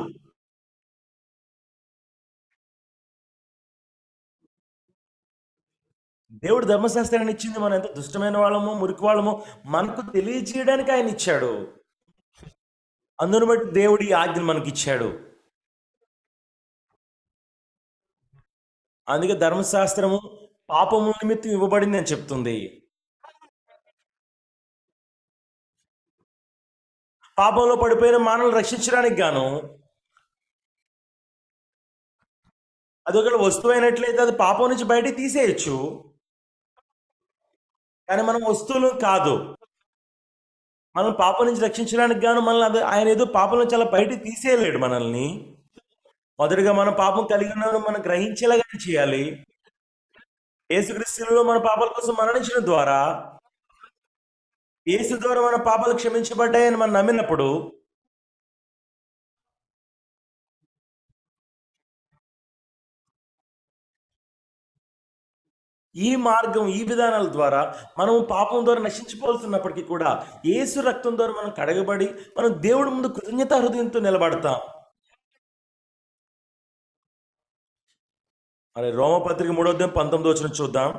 దేవుడు ధర్మశాస్త్రాన్ని ఇచ్చింది మనం ఎంత దుష్టమైన వాళ్ళమో మురికి వాళ్ళమో మనకు తెలియజేయడానికి ఆయన ఇచ్చాడు అందును బట్టి దేవుడి ఆజ్ఞను మనకి ఇచ్చాడు అందుకే ధర్మశాస్త్రము పాపము నిమిత్తం ఇవ్వబడింది అని చెప్తుంది పాపంలో పడిపోయిన మానవులు రక్షించడానికి గాను అది ఒకవేళ వస్తువు అయినట్లయితే అది పాపం నుంచి బయటికి తీసేయచ్చు కానీ మనం వస్తువులు కాదు మనం పాపం నుంచి రక్షించడానికి గాను మనల్ని అది ఆయన ఏదో పాపం నుంచి అలా బయటికి తీసేయలేడు మనల్ని మొదటిగా మన పాపం కలిగి ఉన్నామని మనం గ్రహించేలాగా చేయాలి యేసుక్రీస్తులో మన పాపాల కోసం మరణించడం ద్వారా యేసు ద్వారా మన పాపాలు క్షమించబడ్డాయని మనం నమ్మినప్పుడు ఈ మార్గం ఈ విధానాల ద్వారా మనం పాపం ద్వారా నశించిపోతున్నప్పటికీ కూడా యేసు రక్తం ద్వారా మనం కడగబడి మనం దేవుడి ముందు కృతజ్ఞత హృదయంతో నిలబడతాం అరే రోమపత్రిక మూడో అధ్యాయం పంతొమ్మిది వచ్చిన చూద్దాం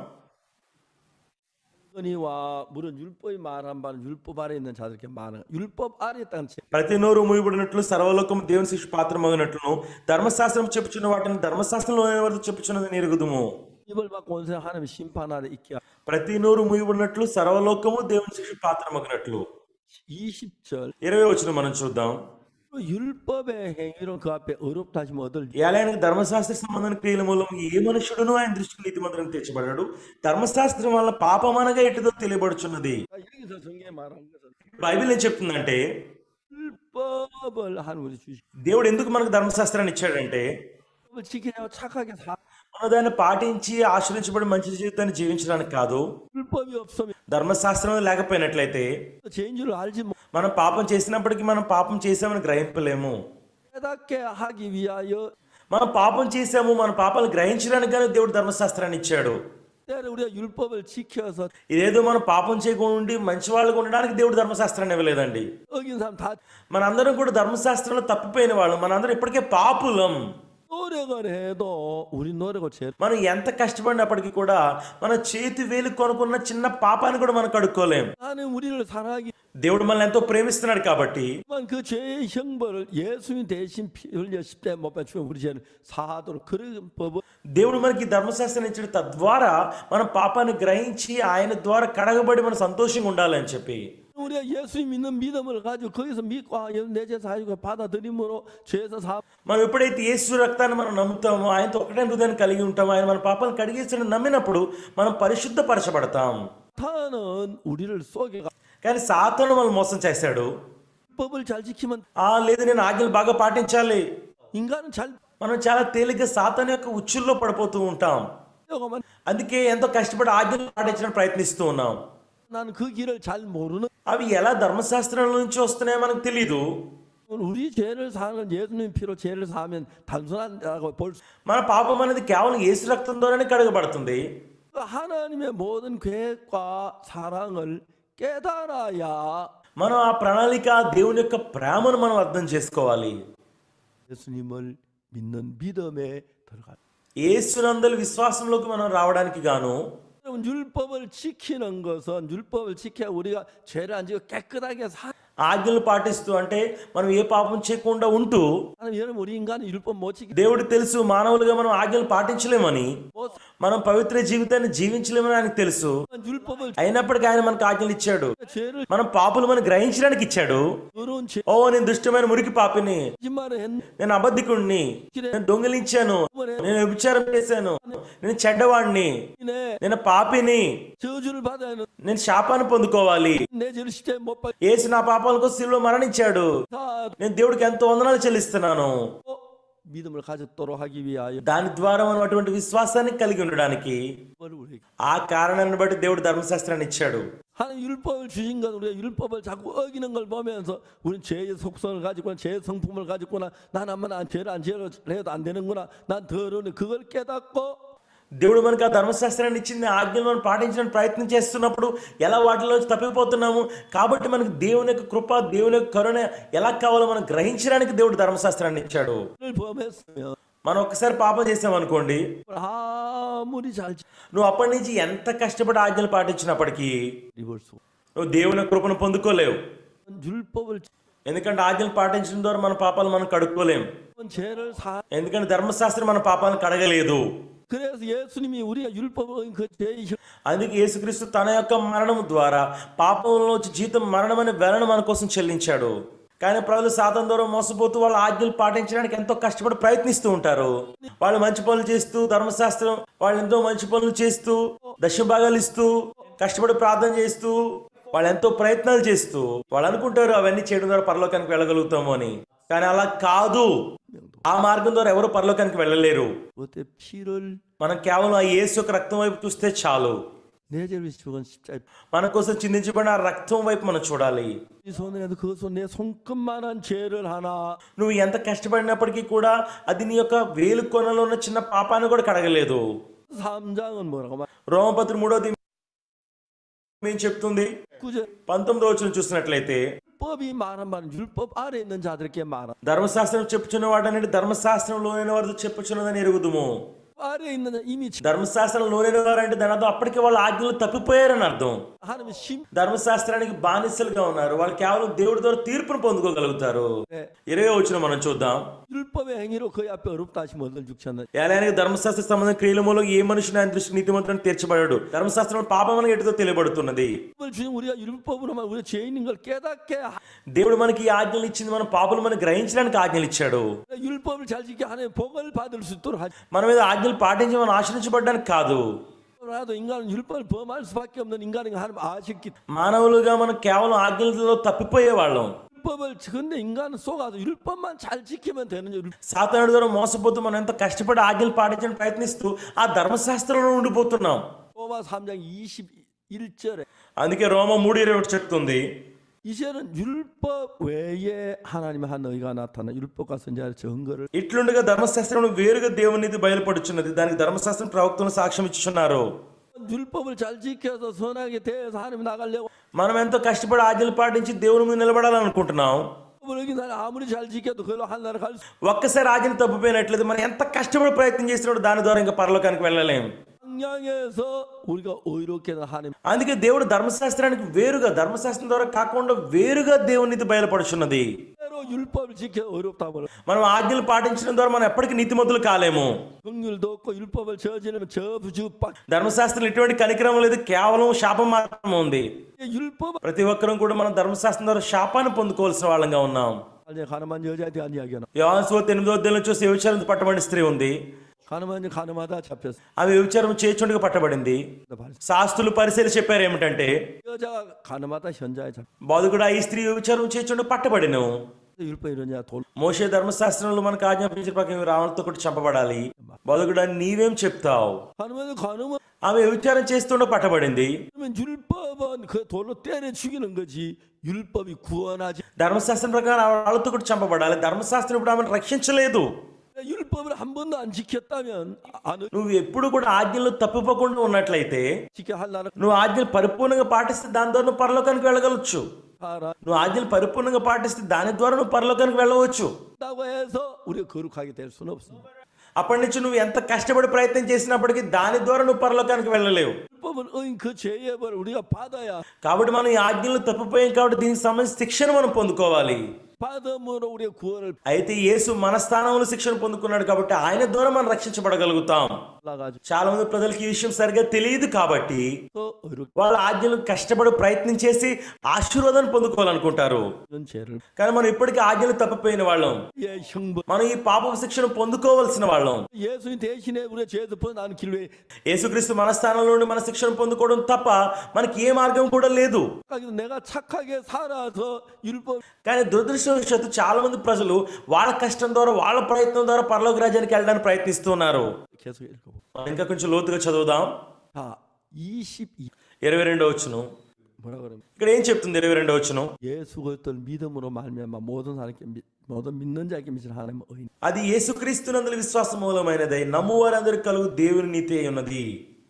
은이와 물은 율법이 말한 바는 율법 아래 있는 자들에게 많은 율법 아래 있다는 책. ప్రతి నోరు మూయబడినట్లు సర్వలోకం దేవుని శిక్ష పాత్రమగినట్లును ధర్మశాస్త్రం చెప్పుచున్న వాటిని ధర్మశాస్త్రంలో ఎవరు చెప్పుచున్నది ఎరుగుదుము 입을 받고 온 세상 하나님의 심판 아래 있게 하라. ప్రతి నోరు మూయబడినట్లు సర్వలోకము దేవుని శిక్ష పాత్రమగినట్లు 20절 ఇరవై వచ్చిన మనం చూద్దాం 율법의 행위로 그 앞에 어렵다 하시면 얻을 ఏలైన ధర్మశాస్త్ర సంబంధం క్రియల మూలం ఏ మనుషుడును ఆయన దృష్టికి నీతిమంతులను తెచ్చబడాడు ధర్మశాస్త్రం వల్ల పాపం అనగా ఎటుదో తెలియబడుచున్నది 여기서 정리해 말한 것은 బైబిల్ ఏం చెప్తుందంటే 율법을 한 우리 주시 దేవుడు ఎందుకు మనకు ధర్మశాస్త్రాన్ని ఇచ్చాడంటే 율법을 지키냐고 착하게 사 మనం దాన్ని పాటించి ఆశ్రయించబడి మంచి జీవితాన్ని జీవించడానికి కాదు 율법이 없으면 ధర్మశాస్త్రం లేకపోయినట్లయితే 죄인 줄 알지 못 మనం పాపం చేసినప్పటికీ మనం పాపం చేసామని గ్రహింపలేము 깨닫게 하기 위하여 మనం పాపం చేసాము మన పాపాలు గ్రహించడానికి కానీ దేవుడు ధర్మశాస్త్రాన్ని ఇచ్చాడు 때를 우리가 율법을 지켜서 ఇదేదో మనం పాపం చేయకుండా ఉండి మంచి వాళ్ళగా ఉండడానికి దేవుడు ధర్మశాస్త్రాన్ని ఇవ్వలేదండి 어긴 사람 다 మనందరం కూడా ధర్మశాస్త్రంలో తప్పిపోయిన వాళ్ళు మనందరం ఇప్పటికే పాపులం 노력을 해도 우리 노력을 제일 మనం ఎంత కష్టపడినప్పటికీ కూడా మన చేతి వేలు కొనుక్కున్న చిన్న పాపాన్ని కూడా మనం కడుక్కోలేం 하나님 우리를 사랑하기 దేవుడు మనల్ని ఎంతో ప్రేమిస్తున్నాడు కాబట్టి 만 그 죄의 형벌을 예수님 대신 피 흘려 십자에 못 박히면 우리 죄는 사하도록 그런 법을 దేవుడు మనకి ఈ ధర్మశాస్త్రం ఇచ్చాడు తద్వారా మనం పాపాన్ని గ్రహించి ఆయన ద్వారా కడగబడి మనం సంతోషంగా ఉండాలని చెప్పి 우리가 예수님 믿는 믿음을 가지고 거기서 믿고 아, 내죄 사유가 받아들임으로 죄에서 사 మనం ఎప్పుడైతే యేసు రక్తాన్ని మనం నమ్ముతామో ఆయనతో ఒకటే హృదయాన్ని కలిగి ఉంటామో ఆయన మన పాపాలను కడిగేసిన నమ్మినప్పుడు మనం పరిశుద్ధపరచబడతాం 타는 우리를 속여가 కానీ సాతాను మనం మోసం చేశాడు 법을 잘 지키면 ఆ లేదు నేను ఆజ్ఞలు బాగా పాటించాలి 인간은 잘 మనం చాలా తేలిగ్గా సాతాను యొక్క ఉచ్చుల్లో పడిపోతూ ఉంటాం 되고만 అందుకే ఎంతో కష్టపడి ఆజ్ఞలు పాటించడానికి ప్రయత్నిస్తూ ఉన్నాం 나는 그 길을 잘 모르는 అవి ఎలా ధర్మశాస్త్రం నుంచి వస్తున్నాయో మనకు తెలీదు 우리 죄를 사는 예수님 피로 죄를 사하면 단순하다고 볼 수. మన పాపం అనేది కేవలం యేసు రక్తం ద్వారానే కడగబడుతుంది 하나님의 모든 계획과 사랑을 깨달아야 మనం ఆ ప్రణాళిక దేవుని యొక్క ప్రేమను మనం అర్థం చేసుకోవాలి 예수님을 믿는 믿음에 들어가. ఏసునందలి విశ్వాసంలోకి మనం రావడానికి గాను 여러분 율법을 지키는 것은 율법을 지켜 우리가 죄를 안 지고 깨끗하게 사. ఆజ్ఞలు పాటిస్తూ అంటే మనం ఏ పాపం చేయకుండా ఉంటూ 하나님 여러분 우리 인간은 율법 못 지키. దేవుడు తెలుసు మానవులుగా మనం ఆజ్ఞలు పాటించలేమని మనం పవిత్ర జీవితాన్ని జీవించలేమని ఆయనకు తెలుసు 율법을 అయినప్పటికీ ఆయన మనకు ఆజ్ఞలు ఇచ్చాడు 죄를 మనం పాపులు మనం గ్రహించడానికి ఇచ్చాడు 더러운 죄 ఓ నేను దుష్టమైన మురికి పాపిని 거짓말을 했. నేను అబద్ధికుణ్ణి నేను దొంగిలించాను నేను వ్యభిచారం చేశాను నేను చెడ్డవాణ్ణి 네 నేను పాపిని 저주를 받아야 하는 నేను శాపాన్ని పొందుకోవాలి 내 죄를 십자에 못 박혀. ఏసు నా పాపాల కోసం శిలువలో మరణించాడు నేను దేవుడికి ఎంతో వందనాలు చెల్లిస్తున్నాను 믿음을 가졌도록 하기 위하여 దాని ద్వారా మనం అటువంటి విశ్వాసాన్ని కలిగి ఉండడానికి 율법을 우리 ఆ కారణాన్ని బట్టి దేవుడు ధర్మశాస్త్రాన్ని ఇచ్చాడు 하나님 율법을 주신 건 우리가 율법을 자꾸 어기는 걸 보면서 우리는 죄의 속성을 가지고나 죄의 성품을 가지고나 난 아마 난 죄를 안 지어도 해도 안 되는구나 난 더러운 그걸 깨닫고 దేవుడు మనకు ఆ ధర్మశాస్త్రాన్ని ఇచ్చింది ఆజ్ఞలు మనం పాటించడానికి ప్రయత్నం చేస్తున్నప్పుడు ఎలా వాటిలో తప్పిపోతున్నాము కాబట్టి మనకు దేవుని యొక్క కృప దేవుని యొక్క కరుణ ఎలా కావాలో మనం గ్రహించడానికి దేవుడు ధర్మశాస్త్రాన్ని ఇచ్చాడు 를 범했으면 మనం ఒక్కసారి పాపం చేసామనుకోండి 아무리 잘 నువ్వు అప్పటి నుంచి ఎంత కష్టపడి ఆజ్ఞలు పాటించినప్పటికీ 입을 수 నువ్వు దేవుని కృపను పొందుకోలేవు 율법을 ఎందుకంటే ఆజ్ఞలు పాటించడం ద్వారా మన పాపాలు మనం కడుక్కోలేం 죄를 사 ఎందుకంటే ధర్మశాస్త్రం మన పాపాలను కడగలేదు 그래서 예수님이 우리가 율법을 어긴 그 죄의 형- అందుకే యేసుక్రీస్తు తన యొక్క మరణం ద్వారా పాపంలో వచ్చి జీతం మరణం అనే వెలను మన కోసం చెల్లించాడు కానీ ప్రజలు సాతం ద్వారా మోసపోతూ వాళ్ళ ఆజ్ఞలు పాటించడానికి ఎంతో కష్టపడి ప్రయత్నిస్తూ ఉంటారు వాళ్ళు మంచి పనులు చేస్తూ ధర్మశాస్త్రం వాళ్ళు ఎంతో మంచి పనులు చేస్తూ దశ భాగాలు ఇస్తూ కష్టపడి ప్రార్థన చేస్తూ వాళ్ళు ఎంతో ప్రయత్నాలు చేస్తూ వాళ్ళు అనుకుంటారు అవన్నీ చేయడం ద్వారా పరలోకానికి వెళ్ళగలుగుతాము అని కానీ అలా కాదు ఆ మార్గం ద్వారా ఎవరు పరలోకానికి వెళ్ళలేరు 어때 피를 మనం కేవలం ఆ యేసు యొక్క రక్తం వైపు చూస్తే చాలు 내 죄를 죽은 십자에 మన కోసం చిందించబడిన ఆ రక్తం వైపు మనం చూడాలి 이 손에도 그손내 손끝만한 죄를 하나 నువ్వు ఎంత కష్టపడినప్పటికీ కూడా అది నీ యొక్క వేలు కొనలో ఉన్న చిన్న పాపాన్ని కూడా కడగలేదు 3장은 뭐라고 말 రోమపత్రి మూడోది ఏం చెప్తుంది 구절 పంతొమ్మిదో వచ్చిన చూసినట్లయితే 법이 말한 말은 율법 아래 있는 자들에게 말한 ధర్మశాస్త్రం చెప్పుచున్న వాటన్నిటి ధర్మశాస్త్రంలోని వారితో చెప్పుచున్నదని ఎరుగుదుము 아래 있는 자 이미 ధర్మశాస్త్రంలోని వారు అంటే దాని అర్థం అప్పటికే వాళ్ళ ఆజ్ఞలు తప్పిపోయారని అర్థం 하나님 심 ధర్మశాస్త్రానికి బానిసలుగా ఉన్నారు వాళ్ళు కేవలం దేవుడి ద్వారా తీర్పును పొందుకోగలుగుతారు ఇరవై వచ్చిన మనం చూద్దాం 율법의 행위로 그의 앞에 어렵다 하시면 얻을 죽셨나 ఏలైనా ధర్మశాస్త్ర సంబంధం క్రియల మూలం ఏ మనుషుని ఆయన దృష్టి నీతిమంతులను తీర్చబడాడు ధర్మశాస్త్రం పాపమని ఎటుతో తెలియబడుతున్నది 율법을 주신 우리가 율법으로만 우리가 죄인인 걸 깨닫게 하- దేవుడు మనకి ఈ ఆజ్ఞలు ఇచ్చింది మన పాపలు మనం గ్రహించడానికి ఆజ్ఞలు 이చ్చాడు 율법을 잘 지켜 하나님 복을 받을 수 있도록 하지 మన మీద ఆజ్ఞలు పాటించి మనం ఆశ్రయించబడడానికి కాదు 나도 인간은 율법을 범할 수밖에 없는 인간인 거 하나님 아셨기 మానవులుగా మనం కేవలం ఆజ్ఞలతో తప్పిపోయే వాళ్ళం 율법을 근데 인간은 속아서 율법만 잘 지키면 되는 율 సాతానుడి ద్వారా మోసపోతూ మనం ఎంతో కష్టపడి ఆజ్ఞలు పాటించడానికి ప్రయత్నిస్తూ ఆ ధర్మశాస్త్రంలో ఉండిపోతున్నాం 로마 3장 21절에 అందుకే రోమ మూడు ఇరవై ఒకటి చెప్తుంది 이제는 율법 외에 하나님의 한 의가 나타나 율법과 선지자의 증거를 ఇట్లుండగా ధర్మశాస్త్రం వేరుగా దేవునిది బయలుపడుచున్నది దానికి ధర్మశాస్త్రం ప్రవక్తలు సాక్ష్యం ఇచ్చుచున్నారు 율법을 잘 지켜서 선하게 대해서 하나님 나가려고 మనం ఎంతో కష్టపడి ఆజ్ఞలు పాటించి దేవుని మీద నిలబడాలనుకుంటున్నాం 율법을 어긴 사람 아무리 잘 지켜도 그걸로 하나님 갈수 ఒక్కసారి ఆజ్ఞలు తప్పిపోయినట్లయితే మనం ఎంత కష్టపడి ప్రయత్నం చేసినప్పుడు దాని ద్వారా ఇంకా పరలోకానికి వెళ్ళలేం 방향에서 우리가 의롭게 된 하나님 అందుకే దేవుడు ధర్మశాస్త్రానికి వేరుగా ధర్మశాస్త్రం ద్వారా కాకుండా వేరుగా దేవునిది బయలుపడుచున్నది 대로 율법을 지켜 어렵다고 మనం ఆజ్ఞలు పాటించడం ద్వారా మనం ఎప్పటికీ నీతిమంతులు కాలేము 긍휼도 없고 율법을 저지르면 저주받 ధర్మశాస్త్రం ఎటువంటి కనికరం లేదు కేవలం శాపం మాత్రమే ఉంది 율법 ప్రతి ఒక్కరం కూడా మనం ధర్మశాస్త్రం ద్వారా శాపాన్ని పొందుకోవాల్సిన వాళ్ళంగా ఉన్నాం 아니 가늠한 여자에 대한 이야기는 యోహాను ఎనిమిదో అధ్యాయంలో చూసి వ్యభిచారం పట్టబడిన స్త్రీ ఉంది 가늠한 가늠하다 잡혔어 ఆమె వ్యభిచారం చేచుండగా పట్టబడింది శాస్త్రులు పరిశీలి చెప్పారు ఏమిటంటే 여자가 가늠하다 현자에 잡 బాధకుడు ఈ స్త్రీ వ్యభిచారం చేచుండగా పట్టబడిను 율법 이러냐 돌 మోషే ధర్మశాస్త్రంలో మనకు ఆజ్ఞాపించిన ప్రకారం రావణతో కూడా చంపబడాలి బాధకుడు నీవేం చెప్తావు 가늠하면 가늠은 ఆమె వ్యభిచారం చేస్తుండ పట్టబడింది 그러면 율법은 그 돌로 때려 죽이는 거지 율법이 구원하지 ధర్మశాస్త్రం ప్రకారం ఆ రాళ్ళతో కూడా చంపబడాలి ధర్మశాస్త్రం ఇప్పుడు ఆమెను రక్షించలేదు 율법을 한 번도 안 지켰다면 안 నువ్వు ఎప్పుడు కూడా ఆజ్ఞలు తప్పిపోకుండా ఉన్నట్లయితే 지켜 할라는 నువ్వు ఆజ్ఞలు పరిపూర్ణంగా పాటిస్తే దాని ద్వారా నువ్వు పరలోకానికి వెళ్ళగలచ్చు 알아. నువ్వు ఆజ్ఞలు పరిపూర్ణంగా పాటిస్తే దాని ద్వారా నువ్వు పరలోకానికి వెళ్ళవచ్చు 다고 해서 우리가 거룩하게 될 수는 없습니다. అప్పటి నుంచి నువ్వు ఎంత కష్టపడి ప్రయత్నం చేసినప్పటికీ దాని ద్వారా నువ్వు పరలోకానికి వెళ్ళలేవు 율법은 어인 그 죄의 벌 우리가 받아야 కాబట్టి మనం ఈ ఆజ్ఞలు తప్పిపోయాం కాబట్టి దీనికి సంబంధించిన శిక్షను మనం పొందుకోవాలి 받음으로 우리의 구원을 అయితే యేసు మన స్థానంలో శిక్షణ పొందుకున్నాడు కాబట్టి ఆయన ద్వారా మనం రక్షించబడగలుగుతాం 올라가지고 చాలా మంది ప్రజలకి ఈ విషయం సరిగా తెలియదు కాబట్టి 또 의롭 వాళ్ళ ఆజ్ఞలు కష్టపడి ప్రయత్నం చేసి ఆశీర్వాదాన్ని పొందుకోవాలనుకుంటారు 이런 죄를 కానీ మనం ఇప్పటికీ ఆజ్ఞలు తప్పిపోయిన వాళ్ళం 예 형벌 మనం ఈ పాప శిక్షను పొందుకోవలసిన వాళ్ళం 예수님 대신에 우리의 죄에서 벗어나는 길로 యేసుక్రీస్తు మన స్థానంలో నుండి మన శిక్షను పొందుకోవడం తప్ప మనకి ఏ మార్గం కూడా లేదు 착하게 내가 착하게 살아서 율법 కానీ దురదృష్టవశాత్తు చాలా మంది ప్రజలు వాళ్ళ కష్టం ద్వారా వాళ్ళ ప్రయత్నం ద్వారా పరలోక రాజ్యానికి వెళ్ళడానికి ప్రయత్నిస్తున్నారు 계속 읽어보. మనం ఇంకా కొంచెం లోతుగా చదువుదాం 자, 22 ఇరవై రెండో వచ్చును 뭐라 그러면 ఇక్కడ ఏం చెప్తుంది ఇరవై రెండో వచ్చును 예수 그리스도를 믿음으로 말미암아 모든 사람께 믿, 모든 믿는 자에게 미칠 하나님 의인. అది యేసుక్రీస్తునందుల విశ్వాస మూలమైనదై నమ్మువారందరికి కలుగు దేవుని నీతి అయి ఉన్నది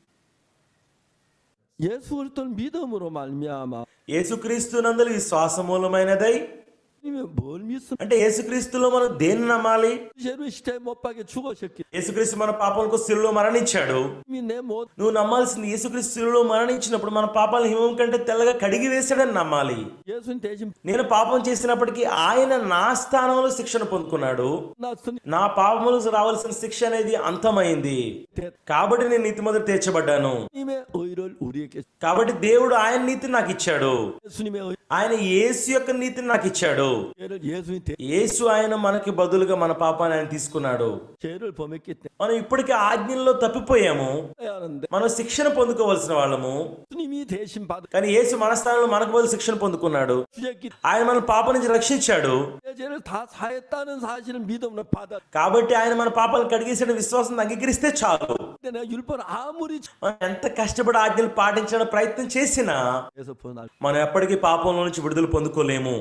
예수 그리스도를 믿음으로 말미암아 యేసుక్రీస్తునందుల విశ్వాస మూలమైనదై 이면 뭘 믿습니까? అంటే యేసుక్రీస్తులో మనం దేన్ని నమ్మాలి 죄로 시대 못 박에 죽으셨기 యేసుక్రీస్తు మన పాపాలకు శిలువలో మరణించాడు 때문에 내 못, నువ్వు నమ్మాల్సింది యేసుక్రీస్తు శిలువలో మరణించినప్పుడు మన పాపాలను హిమం కంటే తెల్లగా కడిగి వేశాడని నమ్మాలి 예수님 대신 నేను పాపం చేసినప్పటికీ ఆయన నా స్థానంలో శిక్షణ పొందుకున్నాడు 났으니 నా పాపములకు రావాల్సిన శిక్ష అనేది అంతమైంది కాబట్టి నేను నీతి మొదటి తీర్చబడ్డాను 예수님의 의를 우리에게 కాబట్టి దేవుడు ఆయన నీతిని నాకు ఇచ్చాడు 예수님의 의, ఆయన యేసు యొక్క నీతిని నాకు ఇచ్చాడు 죄를 예수님 대, యేసు ఆయన మనకి బదులుగా మన పాపాన్ని ఆయన తీసుకున్నాడు 죄를 범했기 때문에 మనం ఇప్పటికే ఆజ్ఞల్లో తప్పిపోయాము 해야 하는데 మనం శిక్షణ పొందుకోవలసిన వాళ్ళము 예수님이 대신 받은 కానీ యేసు మన స్థానంలో మనకు బదులు శిక్షణ పొందుకున్నాడు 주였기 ఆయన మన పాప నుంచి రక్షించాడు 때문에 죄를 다 사했다는 사실을 믿음으로 받아. కాబట్టి ఆయన మన పాపాలను కడిగేసిన విశ్వాసం అంగీకరిస్తే చాలు 근데 내가 율법을 아무리 మనం ఎంత కష్టపడి ఆజ్ఞలు పాటించడానికి ప్రయత్నం చేసినా 해서 번할 మనం ఎప్పటికీ పాపంలో నుంచి విడుదల పొందుకోలేము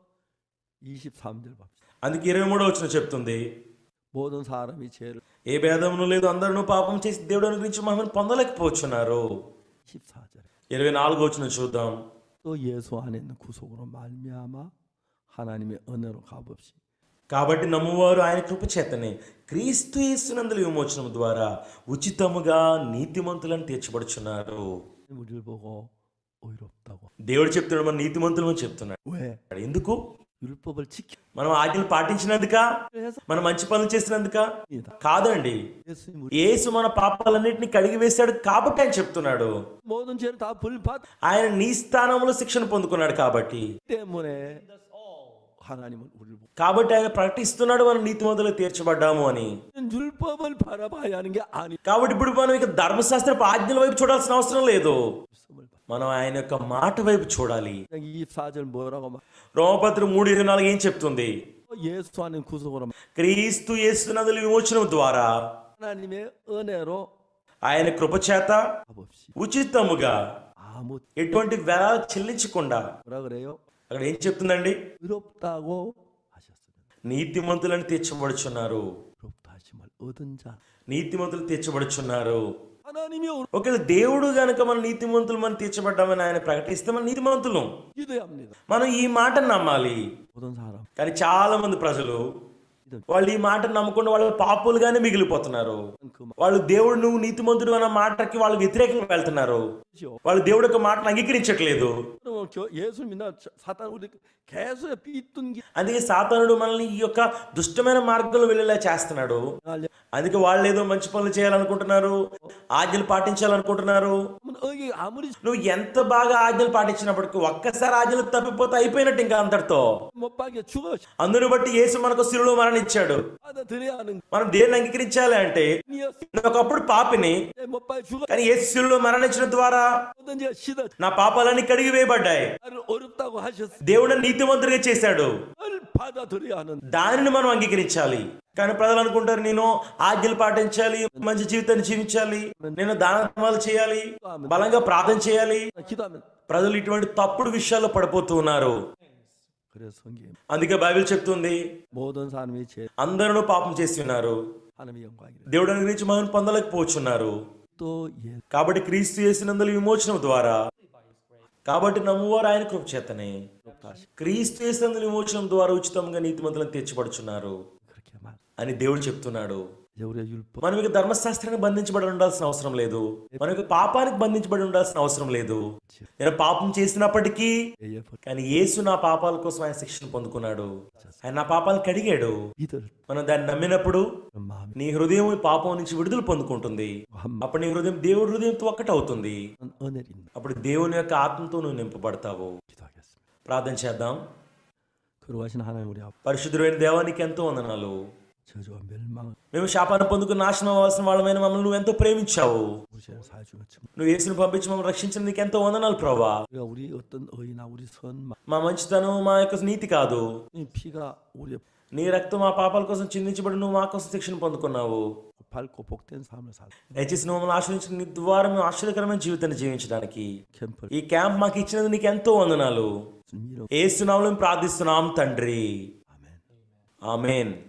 23절 봅시다. అందుకే ఇరవై మూడో వచ్చిన చెప్తుంది 모든 사람이 죄를 ఏ భేదమును లేదు అందరూ పాపం చేసి దేవుడు అనుగ్రహించి మహిమను పొందలేకపోతున్నారు 14절. ఇరవై నాలుగో వచ్చిన చూద్దాం 또 예수 안에 있는 구속으로 말미암아 하나님의 은혜로 값없이 కాబట్టి నమ్మువారు ఆయన కృప చేతనే క్రీస్తు యేసునందుల విమోచనం ద్వారా ఉచితముగా నీతిమంతులను తీర్చబడుచున్నారు 우리를 보고 의롭다고. దేవుడు చెప్తున్నాడు మన నీతిమంతులు అని చెప్తున్నాడు 왜? ఎందుకు 율법을 지켜 మనం ఆజ్ఞలు పాటించినందుక మనం మంచి పనులు చేసినందుక కాదండి 예수님 우리 యేసు మన పాపాలన్నింటినీ కడిగి వేశాడు కాబట్టి ఆయన చెప్తున్నాడు 모든 죄를 다 벌받 ఆయన నీ స్థానంలో శిక్షణ పొందుకున్నాడు కాబట్టి 때문에 하나님은 우리를 보고 కాబట్టి ఆయన ప్రకటిస్తున్నాడు మనం నీతి మొదలు తీర్చబడ్డాము అని 율법을 바라봐야 하는 게 아니 కాబట్టి ఇప్పుడు మనం ఇక ధర్మశాస్త్రపు ఆజ్ఞల వైపు చూడాల్సిన అవసరం లేదు మనం ఆయన యొక్క మాట వైపు చూడాలి 24절 뭐라고 말 రోమపత్రి మూడు ఇరవై నాలుగు ఏం చెప్తుంది 예수 안에 구속으로 క్రీస్తు యేసునందుల విమోచనం ద్వారా 하나님의 은혜로 ఆయన కృపచేత 값없이 ఉచితముగా 아무 ఎటువంటి వెల చెల్లించకుండా 뭐라 그래요? అక్కడ ఏం చెప్తుందండి 의롭다고 నీతిమంతులను తీర్చబడుచున్నారు 의롭다 하심을 얻은 자 నీతిమంతులు తీర్చబడుచున్నారు 하나님이 ఒకవేళ దేవుడు గనుక మన నీతిమంతులు మనం తీర్చబడ్డామని ఆయన ప్రకటిస్తే మన నీతిమంతులు 믿어야 합니다. మనం ఈ మాటను నమ్మాలి 모든 사람 కానీ చాలా మంది ప్రజలు వాళ్ళు ఈ మాటను నమ్మకుండా వాళ్ళు పాపులుగానే మిగిలిపోతున్నారు వాళ్ళు దేవుడు నువ్వు నీతిమంతుడు అన్న మాటకి వాళ్ళు వ్యతిరేకంగా వెళ్తున్నారు వాళ్ళు దేవుడు యొక్క మాటను అంగీకరించట్లేదు 그러면 겨- 예수 믿나 사탄 우리 계속 삐뚤 게 అందుకే సాతానుడు మనల్ని ఈ యొక్క దుష్టమైన మార్గంలో వెళ్ళేలా చేస్తున్నాడు అందుకే వాళ్ళు ఏదో మంచి పనులు చేయాలనుకుంటున్నారు ఆజ్ఞలు పాటించాలనుకుంటున్నారు 여기 아무리 నువ్వు ఎంత బాగా ఆజ్ఞలు పాటించినప్పటికీ ఒక్కసారి ఆజ్ఞలు తప్పిపోతే అయిపోయినట్టు ఇంకా అంతటితో 못 박에 죽어 అందుని బట్టి యేసు మనకు శిలువలో మరణించాడు 받아들여야 하는 మనం దేన్ని అంగీకరించాలి అంటే నేను ఒకప్పుడు పాపిని 못 박에 죽어 కానీ యేసు శిలువలో మరణించడం ద్వారా 모든 죄가 씻어 నా పాపాలన్నీ కడిగి వేయబడ్డాయి 나를 어렵다고 하셨어 దేవుడు నన్ను నీతిమంతుడిగా చేశాడు 그걸 받아들여야 하는 దానిని మనం అంగీకరించాలి కానీ ప్రజలు అనుకుంటారు నేను ఆజ్ఞలు పాటించాలి మంచి జీవితాన్ని జీవించాలి నేను దాన ధర్మాలు చేయాలి బలంగా ప్రార్థన చేయాలి 기도하면 ప్రజలు ఇటువంటి తప్పుడు విషయాల్లో పడిపోతూ ఉన్నారు 그래서 성경에 అందుకే బైబిల్ చెప్తుంది 모든 사람이 죄 అందరూ పాపం చేసి ఉన్నారు 하나님의 영광이래. దేవుడు గురించి మనం పొందలేకపోతున్నారు 또 예, కాబట్టి క్రీస్తు చేసినందులో విమోచనం ద్వారా కాబట్టి నమ్మువారు ఆయన కృప చేతనే క్రీస్తు చేసినందుల విమోచనం ద్వారా ఉచితంగా నీతిమంతులను తీర్చబడుచున్నారు అని దేవుడు చెప్తున్నాడు 이제 우리가 율법 మనం ఇక ధర్మశాస్త్రానికి బంధించబడి ఉండాల్సిన అవసరం లేదు మనం ఇక పాపానికి బంధించబడి ఉండాల్సిన అవసరం లేదు నేను పాపం చేసినప్పటికీ కానీ యేసు నా పాపాల కోసం ఆయన శిక్షణ పొందుకున్నాడు ఆయన నా పాపాలు కడిగాడు మనం దాన్ని నమ్మినప్పుడు నీ హృదయం ఈ పాపం నుంచి విడుదల పొందుకుంటుంది అప్పుడు నీ హృదయం దేవుడి హృదయంతో ఒక్కటవుతుంది 은혜입니다. అప్పుడు దేవుని యొక్క ఆత్మతో నువ్వు నింపబడతావు ప్రార్థన చేద్దాం 거룩하신 하나님 우리 아버지 పరిశుద్ధుడైన దేవానికి ఎంతో వందనాలు 저주와 멸망 మేము శాపాన్ని పొందుకుని నాశనం అవ్వాల్సిన వాళ్ళమైన మమ్మల్ని నువ్వు ఎంతో ప్రేమించావు 우리 죄를 사해 주는 참 నువ్వు యేసుని పంపించి మమ్మల్ని రక్షించిన నీకు ఎంతో వందనాలు ప్రభా 우리가 우리 어떤 의나 우리 선 మా మంచితనం మా యొక్క నీతి కాదు 이 피가 우리 నీ రక్తం మా పాపాల కోసం చిందించబడి నువ్వు మా కోసం శిక్షణ పొందుకున్నావు 밝고 복된 삶을 살 దయచేసి నువ్వు మమ్మల్ని ఆశ్రయించిన నీ ద్వారా మేము ఆశ్చర్యకరమైన జీవితాన్ని జీవించడానికి 캠프 ఈ క్యాంప్ మాకు ఇచ్చినందుకు నీకు ఎంతో వందనాలు 주님 이름 ఏసునామలో ప్రార్థిస్తున్నాం తండ్రి ఆమెన్